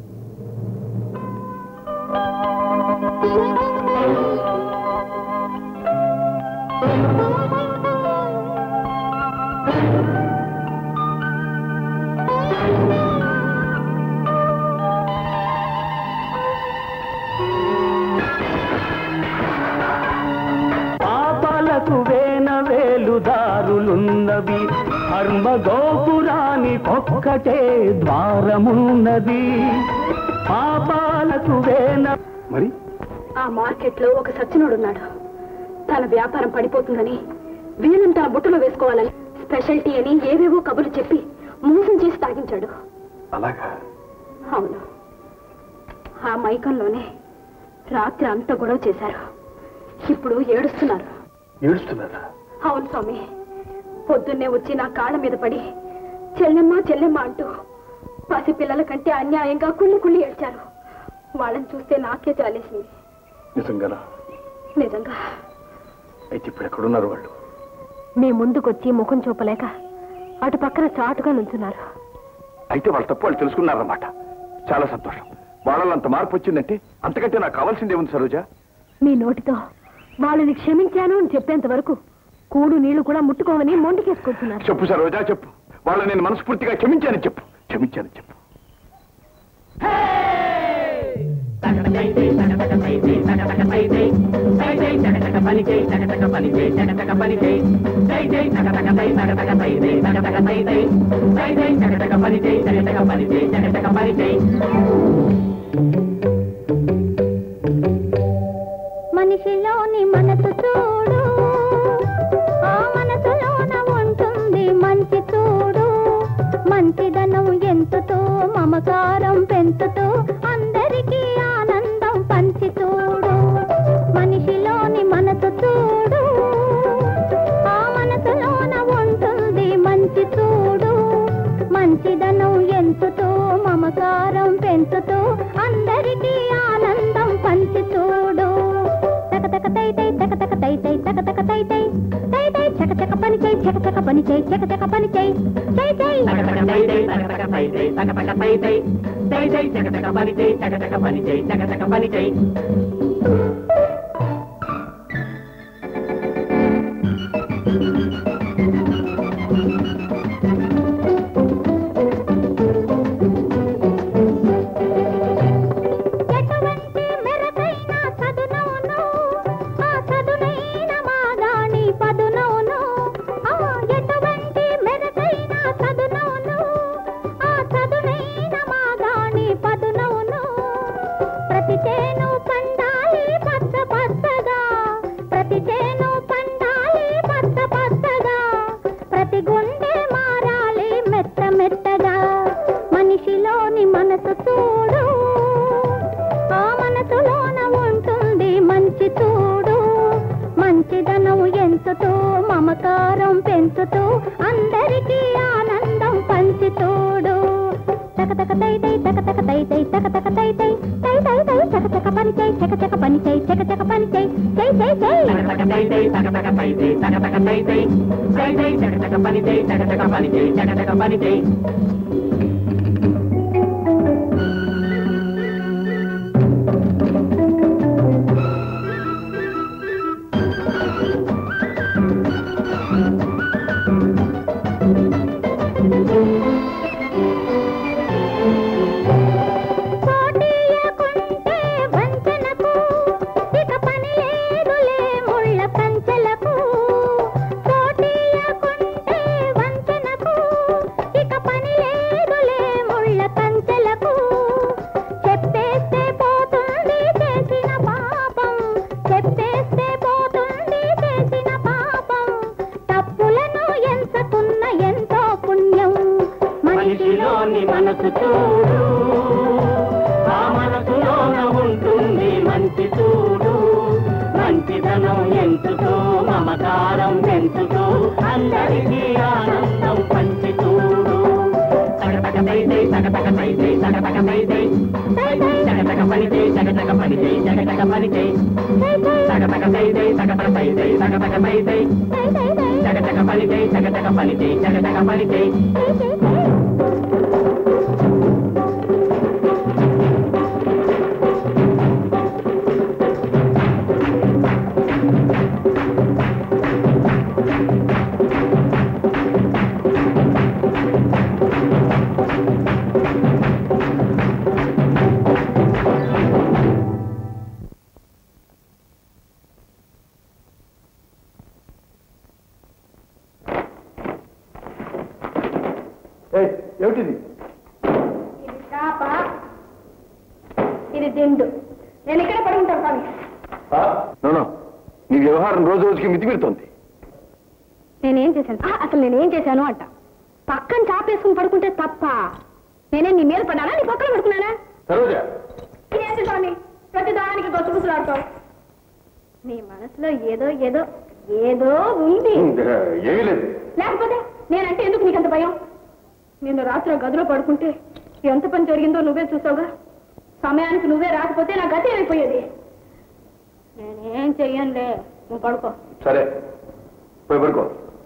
పాపాలకు వేన వేలుదారులున్నవి ధర్మ గోపురానికొక్కటే ద్వారమున్నది పాపాలకు వేన మరి ఆ మార్కెట్ లో ఒక సచ్చినోడున్నాడు తన వ్యాపారం పడిపోతుందని వీళ్ళని తన బుట్టలో వేసుకోవాలని స్పెషల్టీ అని ఏవేవో కబుర్లు చెప్పి మోసం చేసి తాగించాడు అలాగా అవును ఆ మైకంలోనే రాత్రి అంతా గొడవ చేశారు ఇప్పుడు ఏడుస్తున్నారు ఏడుస్తున్నారా అవును స్వామి పొద్దున్నే వచ్చి నా కాళ్ళ మీద పడి చెల్లెమ్మ చెల్లెమ్మ అంటూ పసి పిల్లల కంటే అన్యాయంగా కుళ్ళి కుళ్ళి ఏడ్చారు వాళ్ళని చూస్తే నాకే చాలేసింది నిజంగానా నిజంగా అయితే ఇప్పుడు ఎక్కడున్నారు వాళ్ళు మీ ముందుకొచ్చి ముఖం చూపలేక అటు పక్కన చాటుగా నుంచున్నారు అయితే వాళ్ళ తప్పు వాళ్ళు తెలుసుకున్నారన్నమాట చాలా సంతోషం వాళ్ళలో అంత మార్పు వచ్చిందంటే అంతకంటే నాకు కావాల్సిందే ఉంది సరోజా మీ నోటితో వాళ్ళని క్షమించాను అని చెప్పేంత వరకు కూడు నీళ్లు కూడా ముట్టుకోమని మొండికేసుకుంటున్నారు చెప్పు సరోజా చెప్పు వాళ్ళని నేను మనస్ఫూర్తిగా క్షమించానని చెప్పు క్షమించానని చెప్పు మనిషిలోని మనసు చూడు ఆ మనసులోన ఉంటుంది మంచి చూడు మంచిదనం ఎంతుతో మమకారం పెంచుతూ అందరికీ ఆనందం పంచి చూడు మనిషిలోని మనసు చూడు ఆ మనసులోన ఉంటుంది మంచి చూడు మంచిదనం ఎంతుతో మమకారం పెంచుతూ అందరికీ ఆనందం పంచి చూడు తక తక తై తై తక తక తై తై తక తక తై తై తై తై చక చక పని చేయి చక చక పని చేయి చక చక పని చేయి చై చై ఎటువంటి మెరకైన చదునవును ఆ చదునైన మాగాణి పదునవును ఆ ఎటువంటి మెరకైన చదునవును ఆ చదునైన మాగాణి పదునవును ప్రతి చేను పండాలి పచ్చ పెంచుతూ అందరికీ ఆనందం పంచుతోడు తక తక తై తై తక తక తై తై తక తక తై తై తై తై తై చక చక పని చై చక చక పని చై చక చక పని చై చై చై చై పోటీయకుంటే వంచనకు ఇక పని లేదులే ముళ్ళ కంచెలకు పోటీయకుంటే వంచనకు ఇక పని లేదులే ముళ్ళ కంచెలకు చెప్పేస్తే పోతుంది చేసిన పాపం చెప్పేస్తే పోతుంది చేసిన పాపం తప్పులను ఎంచకున్న ఎంతో పుణ్యం మనిషిలోని మనసు చూడు ఆ మనసులోన ఉంటుంది మంచి చూడు మంచితనం ఎంచుతూ మమకారం పెంచుతూ అందరికీ ఆనందం పంచి చూడు తగతగ పైతే తగతగ పైతే తగతగ పైతే తగతగ పనితే తగతగ పనితే తగతగ పనితే తగతగ పైతే తగతగ పైతే తగతగ పైతే తగతగ పనితే తగతగ పనితే తగతగ పనితే ఏయ్, ఏమిటిది ఇది చాప ఇది దిండు నేను ఇక్కడ పడి ఉంటాను స్వామి నో నీ వ్యవహారం రోజు రోజుకి మితిమిరుతోంది నేనేం చేశాను ఆ, అసలు నేనేం చేశాను అంట పక్కన చాపేసుకుని పడుకుంటే తప్ప నేనే నీ మీద పడ్డానా నీ పక్కన పడుకున్నానా సరోజ ఏంటి స్వామి ప్రతి దానికి గొచ్చుగుసులాడతావు నీ మనసులో ఏదో ఏదో ఏదో ఉంది ఏమీ లేదు లేకపోతే నేనంటే ఎందుకు నీకంత భయం నిన్న రాత్రి ఆ గదిలో పడుకుంటే ఎంత పని జరిగిందో నువ్వే చూసావుగా సమయానికి నువ్వే రాకపోతే నా గతి అయిపోయేది నేనేం చెయ్యనులే నువ్వు పడుకో సరే పోయి పడుకో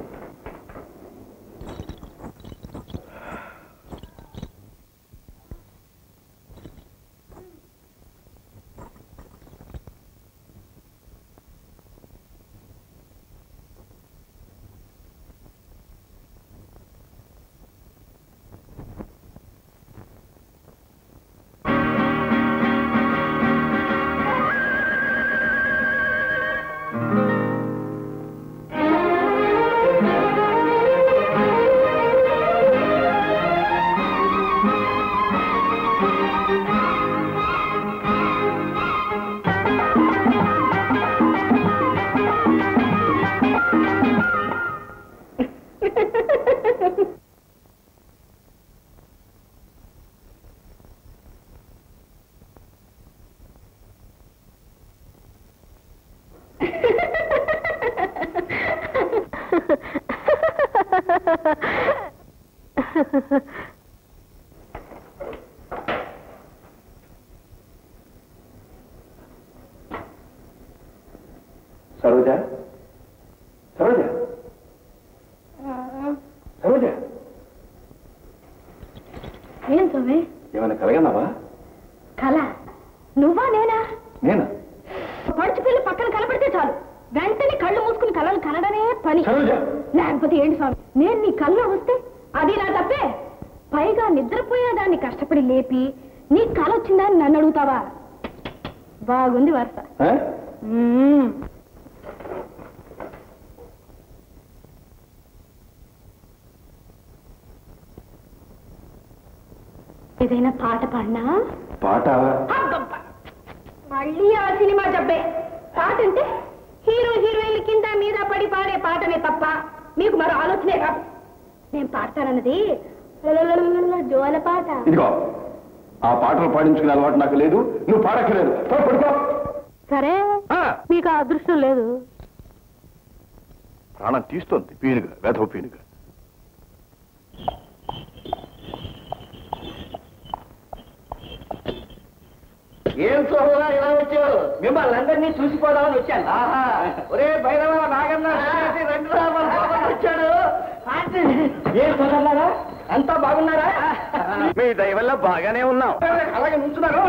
సరోజ సరోజ సరోజ ఏం స్వామి ఏమైనా కలగన్నావా కళ నువ్వా నేనా నేనా పడుచు పిల్లి పక్కన కనపడితే చాలు వెంటనే కళ్ళు మూసుకుని కళ్ళను కనడమే పని సరోజ లేకపోతే ఏంటి స్వామి నేను నీ కల్లో వస్తే అది నా తప్పే పైగా నిద్రపోయేదాన్ని కష్టపడి లేపి నీ కళ వచ్చిందా అని నన్ను అడుగుతావా బాగుంది వరుస ఆ? మ్మ్. ఏదైనా పాట పాడినా పాట అబ్బబ్బా! మళ్ళీ ఆ సినిమా జబ్బే పాట అంటే హీరో హీరోయిన్ల కింద మీద పడి పాడే పాటనే తప్ప మీకు మరో ఆలోచనే కాదు నేను పాడతానన్నది లలలలలల జోల పాట ఇదిగో ఆ పాటలు పాడించుకునే అలవాటు నాకు లేదు నువ్వు పాడక్కర్లేదు పో, పడుకో సరే ఆ, మీకు ఆ అదృష్టం లేదు ప్రాణం తీస్తోంది పీనుగా వేధవ పీనుగా ఏం సోదరా ఇలా వచ్చావు మిమ్మల్ని అందరినీ చూసిపోదామని వచ్చాను ఒరే భైరవ నాగన్న సురేష్, రండి రా, మన సోదరుడు వచ్చాడు ఏం సోదరులారా అంతా బాగున్నారా మీ దయ వల్ల బాగానే ఉన్నాం అలాగే నుంచున్నారు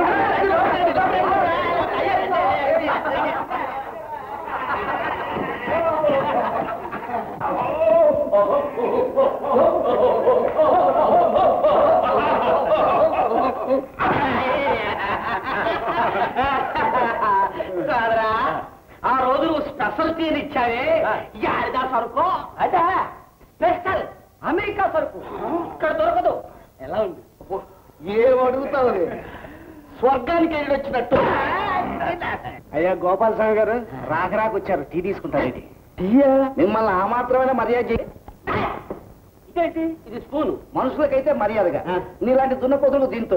కాదరా ఆ రోజు నువ్వు స్పెషల్ టీని ఇచ్చావే యాడిదా సరుకు అదా స్పెషల్ అమెరికా సరుకు ఇక్కడ దొరకదు ఎలా ఉంది ఏం అడుగుతావు స్వర్గానికి వెళ్ళి వచ్చినట్టు అయ్యా గోపాల స్వామి గారు రాక రాక వచ్చారు టీ తీసుకుంటారేంటి మిమ్మల్ని ఆ మాత్రమే మర్యాద చేయ ఇదేంటి ఇది స్పూను మనుషులకైతే మర్యాదగా నీలాంటి దున్నపోతులు దీంతో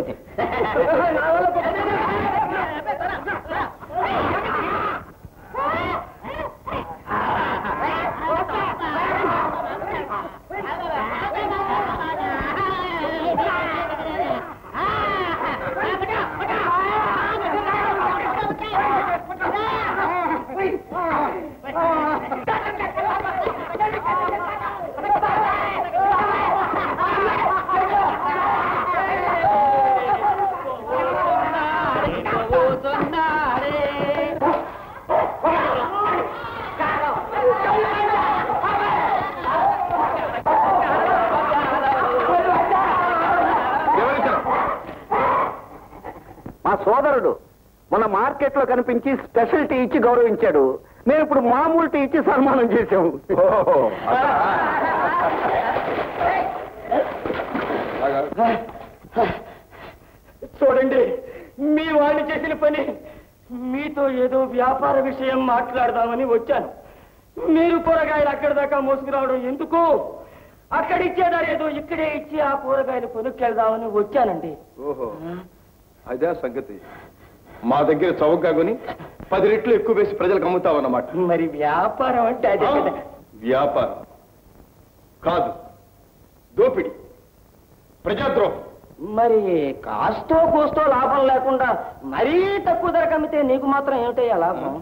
ఎవరిచ్చారు మా సోదరుడు మన మార్కెట్ లో కనిపించి స్పెషల్ టీ ఇచ్చి గౌరవించాడు మేము ఇప్పుడు మామూలు టీ ఇచ్చి సన్మానం చేశాము ఓహో అదా? చూడండి మీ వాళ్ళు చేసిన పని మీతో ఏదో వ్యాపార విషయం మాట్లాడదామని వచ్చాను మీరు కూరగాయలు అక్కడి దాకా మోసుకురావడం ఎందుకు అక్కడ ఇచ్చేదారు ఏదో ఇక్కడే ఇచ్చి ఆ కూరగాయలు కొనుక్కెళ్దామని వచ్చానండి ఓహో అదే సంగతి మా దగ్గర చౌకగా కొని పది రెట్లు ఎక్కువ వేసి ప్రజలకు అమ్ముతావన్నమాట మరి వ్యాపారం అంటే అదే కదా. వ్యాపారం కాదు దోపిడి ప్రజాద్రోహం మరి కాస్తో కూస్తో లాభం లేకుండా మరీ తక్కువ ధరకు అమ్మితే నీకు మాత్రం ఏమిటయ్యా లాభం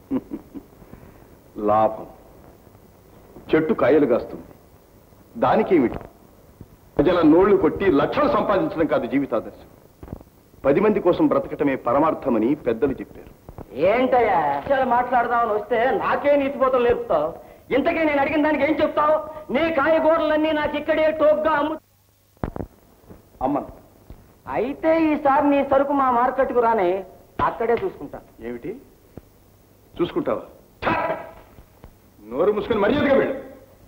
లాభం చెట్టు కాయలు కాస్తుంది దానికేమిటి ప్రజల నోళ్లు కొట్టి లక్షలు సంపాదించడం కాదు జీవితాదర్శం పది మంది కోసం బ్రతకటమే పరమార్థమని పెద్దలు చెప్పారు ఏంటయ్యా విషయాలు మాట్లాడదామని వస్తే నాకే నీతిపోతలు నేర్పుతావు ఇంతకీ నేను అడిగిన దానికి ఏం చెప్తావు నీ కాయగూరలన్నీ నాకు ఇక్కడే టోక్గా అమ్ము అమ్మను అయితే ఈసారి నీ సరుకు మా మార్కెట్కు రానే అక్కడే చూసుకుంటా ఏమిటి చూసుకుంటావా ఛ! నోరు మూసుకుని మర్యాదగా వెళ్ళు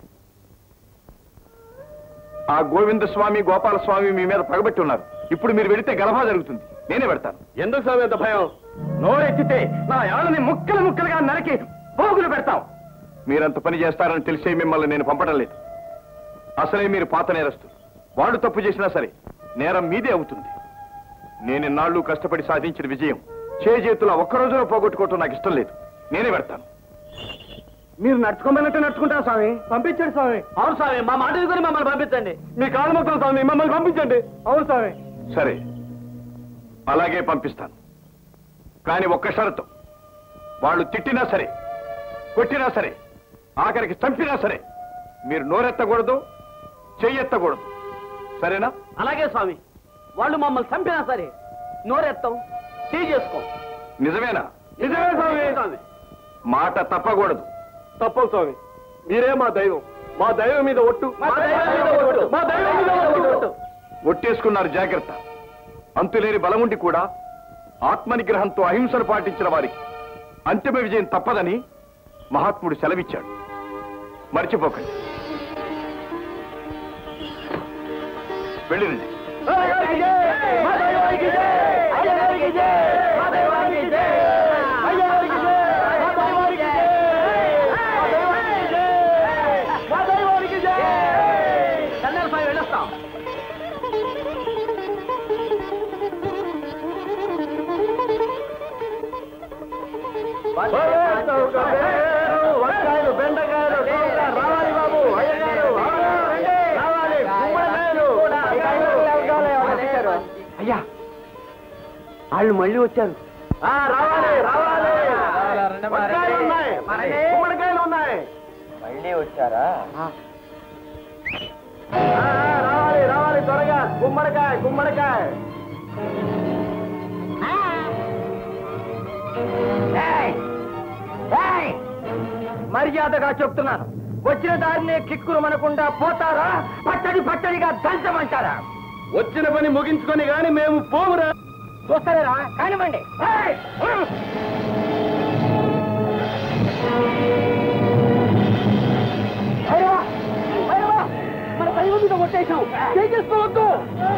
ఆ గోవింద స్వామి గోపాల స్వామి మీ మీద పగబట్టి ఉన్నారు ఇప్పుడు మీరు వెళితే గలభా జరుగుతుంది నేనే పెడతాను ఎందుకు స్వామి ఎంత భయం నోరెత్తితే నా యాళ్ళని ముక్కలు ముక్కలుగా నరికి పోగులు పెడతాం మీరంత పని చేస్తారని తెలిసే మిమ్మల్ని నేను పంపడం లేదు అసలే మీరు పాత నేరస్తులు వాడు తప్పు చేసినా సరే నేరం మీదే అవుతుంది నేను ఇన్నాళ్ళు కష్టపడి సాధించిన విజయం చేతుల ఒక్క రోజులో పోగొట్టుకోవటం నాకు ఇష్టం లేదు నేనే పెడతాను మీరు నడుచుకోమన్నట్టు నడుచుకుంటారు స్వామి పంపించండి స్వామి అవును స్వామి మా మాట తీసుకుని మమ్మల్ని పంపించండి మీ కాలు మొత్తం స్వామి మమ్మల్ని పంపించండి అవును స్వామి సరే అలాగే పంపిస్తాను కానీ ఒక్క షరతు వాళ్ళు తిట్టినా సరే కొట్టినా సరే ఆఖరికి చంపినా సరే మీరు నోరెత్తకూడదు చెయ్యెత్తకూడదు సరేనా అలాగే స్వామి వాళ్ళు మమ్మల్ని చంపినా సరే నోరెత్తాం చేయి చేసుకో నిజమేనా నిజమే స్వామి మాట తప్పకూడదు తప్పదు స్వామి మీరే మా దైవం మా దైవం మీద ఒట్టు మా దైవం మీద ఒట్టు. మా దైవం మీద ఒట్టు. ఒట్టేసుకున్నారు జాగ్రత్త అంతులేని బలముండి కూడా ఆత్మనిగ్రహంతో అహింసను పాటించిన వారికి అంతిమ విజయం తప్పదని మహాత్ముడు సెలవిచ్చాడు మర్చిపోకండి వెళ్ళిరండి వంకాయలు బెండకాయలు దోసకాయ, అయ్యా వాళ్ళు మళ్ళీ వచ్చారు ఆ, రావాలి రావాలి వంకాయలు ఉన్నాయి గుమ్మడికాయలు ఉన్నాయి మళ్ళీ వచ్చారా ఆ, ఆ, రావాలి రావాలి త్వరగా గుమ్మడికాయ గుమ్మడికాయ మర్యాదగా చెప్తున్నాను వచ్చిన దారినే కిక్కురు మనకుండా పోతారా పచ్చడి పచ్చడిగా దంచమంటారా వచ్చిన పని ముగించుకొని గాని మేము పోమురా చూస్తారా కానివ్వండి ఏయ్! అయ్యో! అయ్యో! మన దైవం మీద కొట్టేశాం చేసేసుకోవద్దు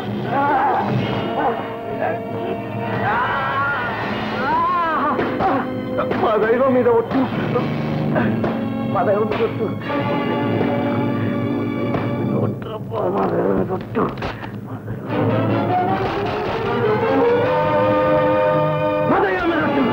మా దైవం మీద ఒట్టు మా దైవం మీద ఒట్టు మా దైవం మీద ఒట్టు మా దైవం మీద ఒట్టు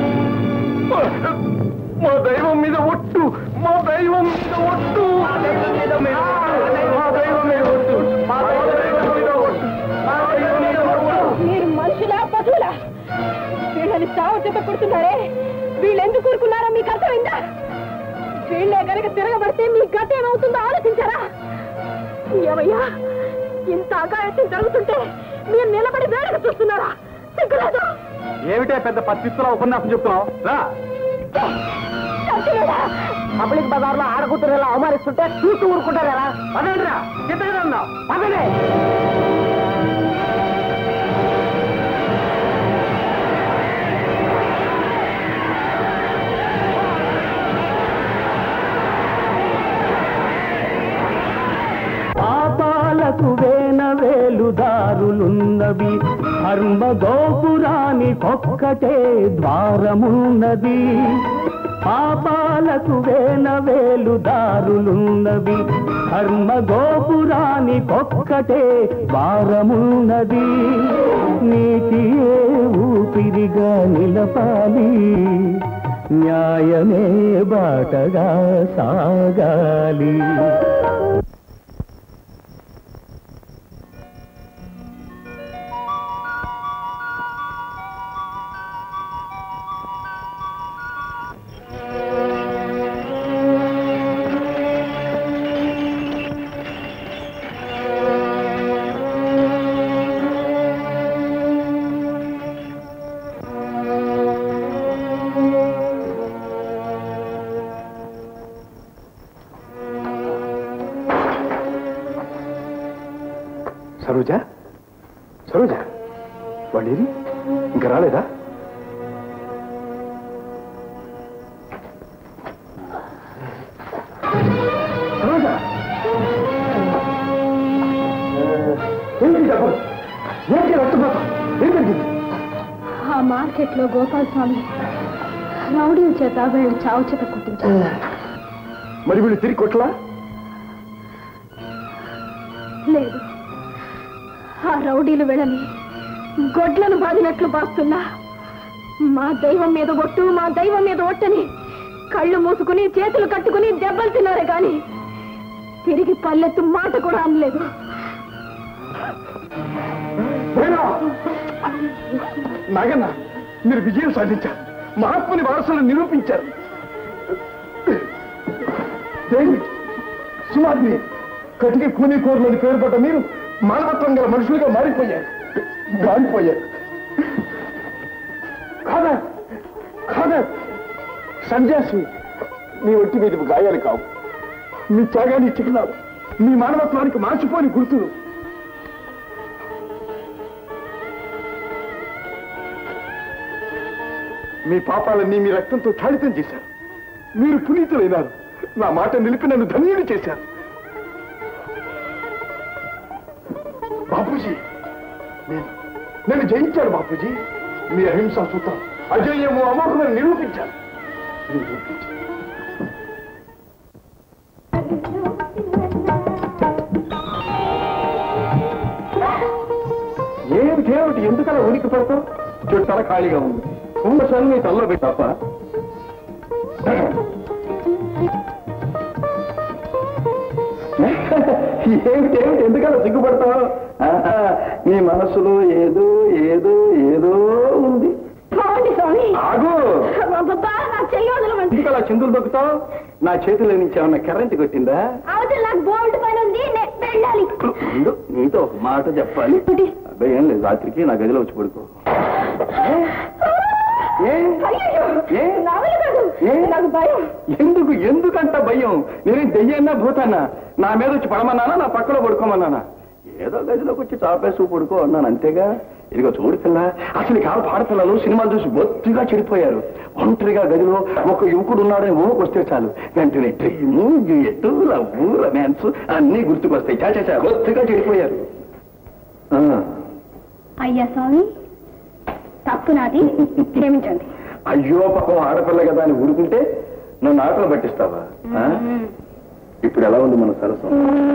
మా దైవం మీద ఒట్టు మా దైవం మీద ఒట్టు మా దైవం మీద మా దైవం మీద ఒట్టు మా దైవం మీద ఒట్టు మా దైవం మీద ఒట్టు మీరు మనుషులా పశువులా వీళ్ళని చావు చేత కొడుతున్నారే వీళ్ళు ఎందుకు ఊరుకున్నారో మీకు అర్థమైందా వీళ్ళే గనక తిరగబడితే మీ గత ఏమవుతుందో ఆలోచించారా ఏమయ్యా ఇంత అగాయత్యం జరుగుతుంటే మీరు నిలబడి వేడక చూస్తున్నారా సిగ్గులేదు ఏమిటే పెద్ద పత్తిస్తున్నా ఉపన్యాసం చెప్తున్నావు రా చంటివేడా? పబ్లిక్ బజార్లో ఆడకూతురు ఇలా అవమానిస్తుంటే చూస్తూ ఊరుకుంటారు ఎలా పదండిరా చిత్తగా ఉన్నావు పదండి పాపాలకు వేన వేలుదారులున్నవి ధర్మ గోపురానికొక్కటే ద్వారమున్నది పాపాలకు వేన వేలుదారులున్నవి ధర్మ గోపురానికొక్కటే ద్వారమున్నది నీతియే ఊపిరిగా నిలపాలి న్యాయమే బాటగా సాగాలి సరోజ సరోజ వాళ్ళేరి ఇంకా రాలేదా సరోజ ఏంటి డబ్బు ఏంటి రక్తపాతం ఏం జరిగింది ఆ మార్కెట్ లో గోపాల్ స్వామి రౌడీల చేత వీళ్ళు చావు చేత కొట్టించారు మరి వీళ్ళు తిరిగి కొట్టలా లేదు ఆ రౌడీలు వెళ్ళని గొడ్లను బాదినట్లు బాస్తున్నా మా దైవం మీద ఒట్టు మా దైవం మీద ఒట్టని కళ్ళు మూసుకుని చేతులు కట్టుకుని దెబ్బలు తిన్నారే గాని తిరిగి పల్లెత్తు మాట కూడా అనలేదు పోయినా నాగన్న మీరు విజయం సాధించారు మహాత్ముని వారసులను నిరూపించారు డేవిడ్ సుమాద్రి కటికి కూని కోరులని పేరు పడ్డ మీరు మానవత్వం గల మనుషులుగా మారిపోయారు మారిపోయారు కాదా కాదా సన్యాసి మీ ఒంటి మీద గాయాలు కావు మీ త్యాగాన్ని చిహ్నాలు మీ మానవత్వానికి మార్చిపోని గుర్తులు మీ పాపాలన్నీ మీ రక్తంతో ఛాళితం చేశారు మీరు పునీతులైనారు నా మాట నిలిపి నన్ను ధన్యుడు చేశారు బాపూజీ నేను నేను జయించాను బాపూజీ మీ అహింసా సూత్రం అజయ్యము అమోఘమని నిరూపించాను నిరూపించాను ఏమిటి ఏమిటి ఎందుకలా ఉనికి పడతావు చుట్టాల ఖాళీగా ఉంది ఉన్న సన్ని నీ తల్లో పెట్టి తప్ప ఏమిటి ఏమిటి ఎందుకలా సిగ్గుపడతావు ఆహా, నీ మనసులో ఏదో ఏదో ఏదో ఉంది పోండి స్వామి ఆగు అబ్బబ్బా, నా చెయ్యి వదలమండి ఎందుకు అలా చిందులు దొక్కుతావు నా చేతిలో నుంచి ఏమన్నా కరెంట్ కొట్టిందా అవతల నాకు బోల్డ్ పని ఉంది నేను వెళ్ళాలి ఉండు, నీతో ఒక మాట చెప్పాలి అబ్బాయి ఏం లేదు రాత్రికి నా గదిలో వచ్చి పడుకో ఏ? అయ్యయ్యో, ఏ? నా వల్ల కాదు ఏ? నాకు భయం ఎందుకు ఎందుకంట భయం నేను దెయ్యన్నా భూతాన్నా నా మీద వచ్చి పడమన్నానా నా పక్కలో పడుకోమన్నానా ఏదో గదిలోకి వచ్చి చాపేసి పడుకో అన్నాను అంతేగా ఇదిగో చూడు పిల్ల అసలు కాదు ఆడపిల్లలు సినిమాలు చూసి బొత్తిగా చెడిపోయారు ఒంటరిగా గదిలో ఒక యువకుడు ఉన్నాడని ఊహకు వస్తే చాలు వెంటనే డ్రీము డ్యూయెట్ లవ్వు రొమాన్స్ అన్నీ గుర్తుకొస్తాయి చా చా, చా బొత్తిగా చెడిపోయారు ఆ, అయ్యా స్వామి తప్పు నాది క్షమించండి అయ్యో పాపం ఆడపిల్ల కదా అని ఊరుకుంటే నన్ను ఆటలు పట్టిస్తావా ఆ? ఇప్పుడు ఎలా ఉంది మన సరసం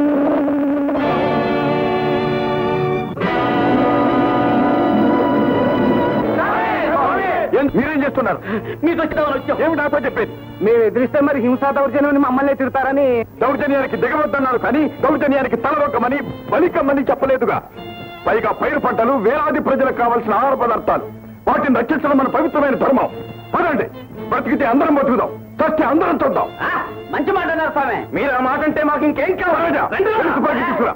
ఏం- మీరేం చేస్తున్నారు మీతో వచ్చినామని వచ్చాం ఏమి నాతో చెప్పేది మేము ఎదిరిస్తే మరి హింసా దౌర్జన్యం మమ్మల్ని తిడతారని దౌర్జన్యానికి దిగవద్దన్నారు కానీ దౌర్జన్యానికి తలవొక్కమని బలికమ్మని చెప్పలేదుగా పైగా పైరు పంటలు వేలాది ప్రజలకు కావాల్సిన ఆహార పదార్థాలు వాటిని రక్షించడం మన పవిత్రమైన ధర్మం పదండి బ్రతికితే అందరం బతుకుదాం చస్తే అందరం చూద్దాం మంచి మాట అన్నారు స్వామి మీరు ఆ మాట అంటే మాకు ఇంకేం కావాలి తీసుకురా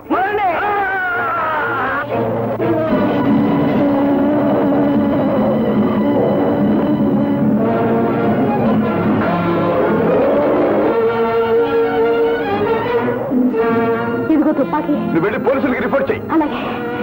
ఇదిగో తుపాకీ నువ్వు వెళ్ళి పోలీసులకి రిపోర్ట్ చెయ్యి అలాగే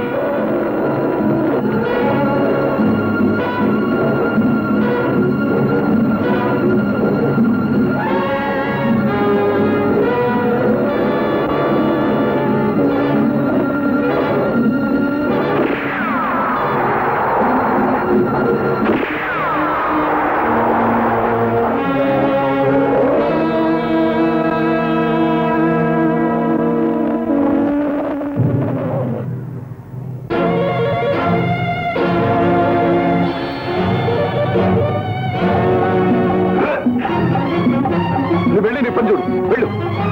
నువ్వు వెళ్ళి నీ పని చూడు వెళ్ళు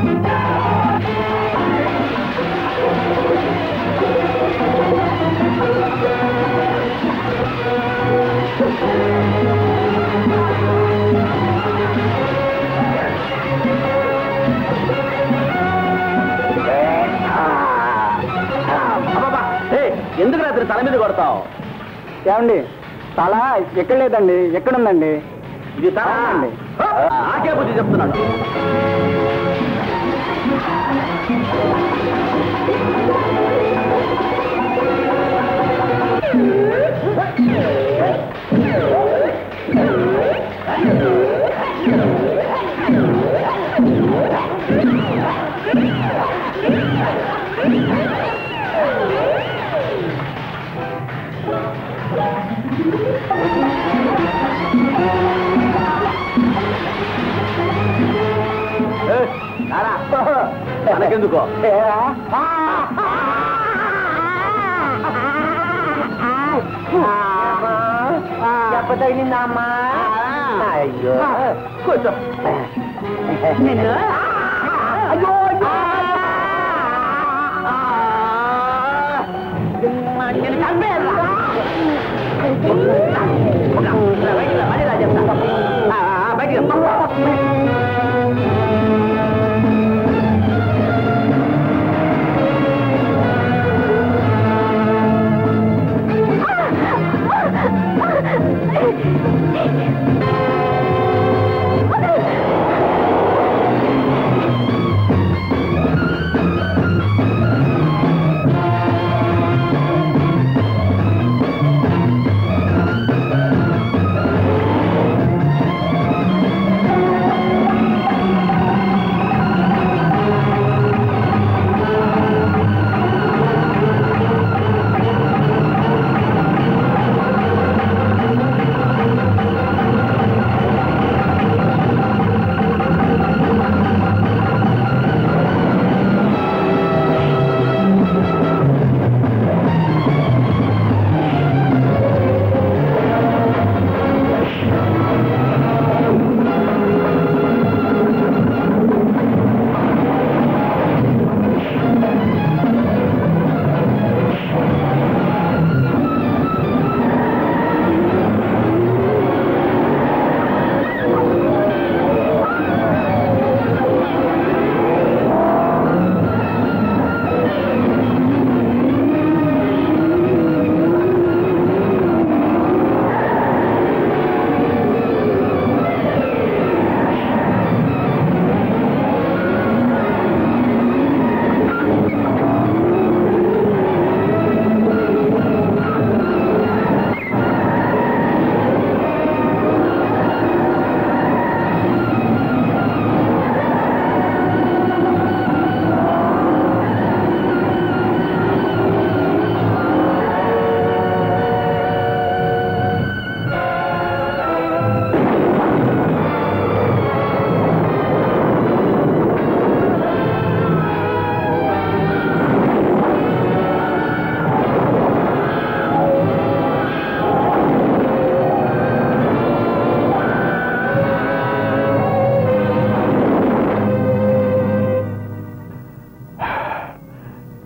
ఎందుకు రాత్రి తల మీద కొడతావు ఏమండి తల ఎక్కడ లేదండి ఎక్కడుందండి ఇది తల అండి. నాకే బుద్ధి చెప్తున్నాడు మనకెందుకో చెప్పతగిలిందమ్మా అయ్యో కూర్చో నిన్ను అయ్యో నేను చంపేయాలా? బయటికి రా, మళ్ళీ రా చెప్తా. ఆ, ఆ, బయటికి రా. ఆ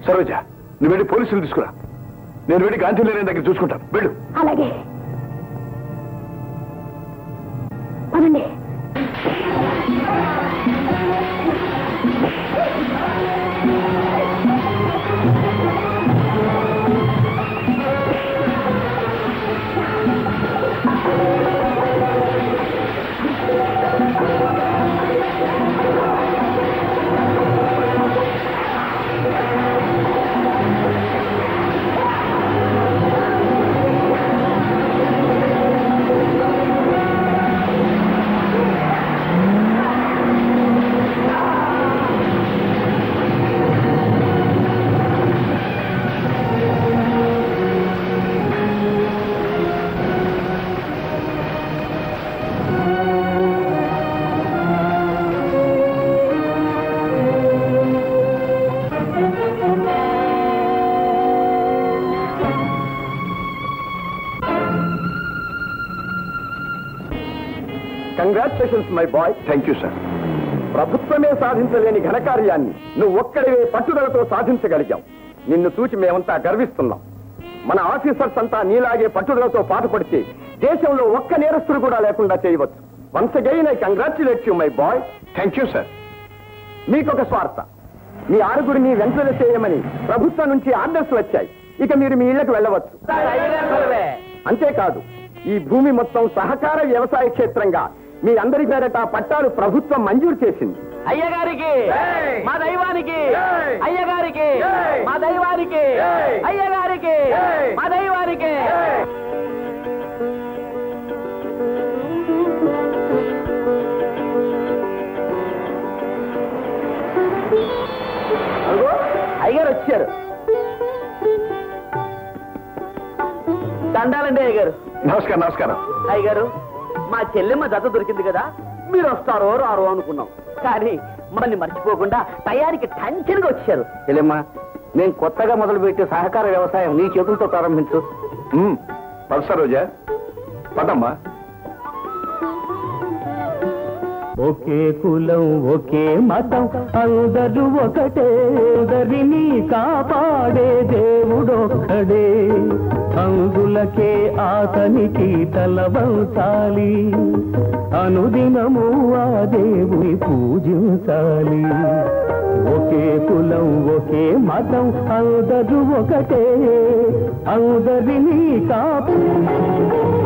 సరోజ నువ్వు వెళ్ళి పోలీసులు తీసుకురా నేను వెళ్ళి గాంధీ లేని దగ్గర చూసుకుంటాను వెళ్ళు అలాగే పదండి congratulations my boy thank you sir ప్రభుత్వమే సాధించలేని ఘనకార్యాన్ని నువ్వు ఒక్కడివే పట్టుదలతో సాధించగలిగావు నిన్ను చూసి మేమంతా గర్విస్తున్నాం మన ఆఫీసర్స్ అంతా నీలాగే పట్టుదలతో పాటుపడితే దేశంలో ఒక్క నేరస్తులు కూడా లేకుండా చేయవచ్చు once again I congratulate you my boy thank you sir మీకొక స్వార్థ మీ ఆరుగురిని వెంటనే చేయమని ప్రభుత్వం నుంచి ఆర్డర్స్ వచ్చాయి ఇక మీరు మీ ఇళ్లకు వెళ్ళవచ్చు అంతేకాదు ఈ భూమి మొత్తం సహకార వ్యవసాయ క్షేత్రంగా మీ అందరి పేరట పట్టాలు ప్రభుత్వం మంజూరు చేసింది అయ్యగారికి మా దైవానికి అయ్యగారికి మా దైవానికి అయ్యగారికి మా దైవానికి అదిగో, అయ్యగారు వచ్చారు దండాలండి అయ్యగారు నమస్కారం నమస్కారం అయ్యగారు మా చెల్లెమ్మ జత దొరికింది కదా మీరు వస్తారో రారో అనుకున్నాం కానీ మనల్ని మర్చిపోకుండా టయానికి టెన్షన్గా వచ్చారు చెల్లెమ్మా నేను కొత్తగా మొదలుపెట్టే సహకార వ్యవసాయం నీ చేతులతో ప్రారంభించు మ్మ్. పద సరోజ పదమ్మా ఒకే కులం ఒకే మతం అందరూ ఒకటే అందరినీ కాపాడే దేవుడొక్కడే అందులకే ఆతనికి తలవంచాలి అనుదినము ఆ దేవుని పూజించాలి ఒకే కులం ఒకే మతం అందరూ ఒకటే అందరినీ కాపు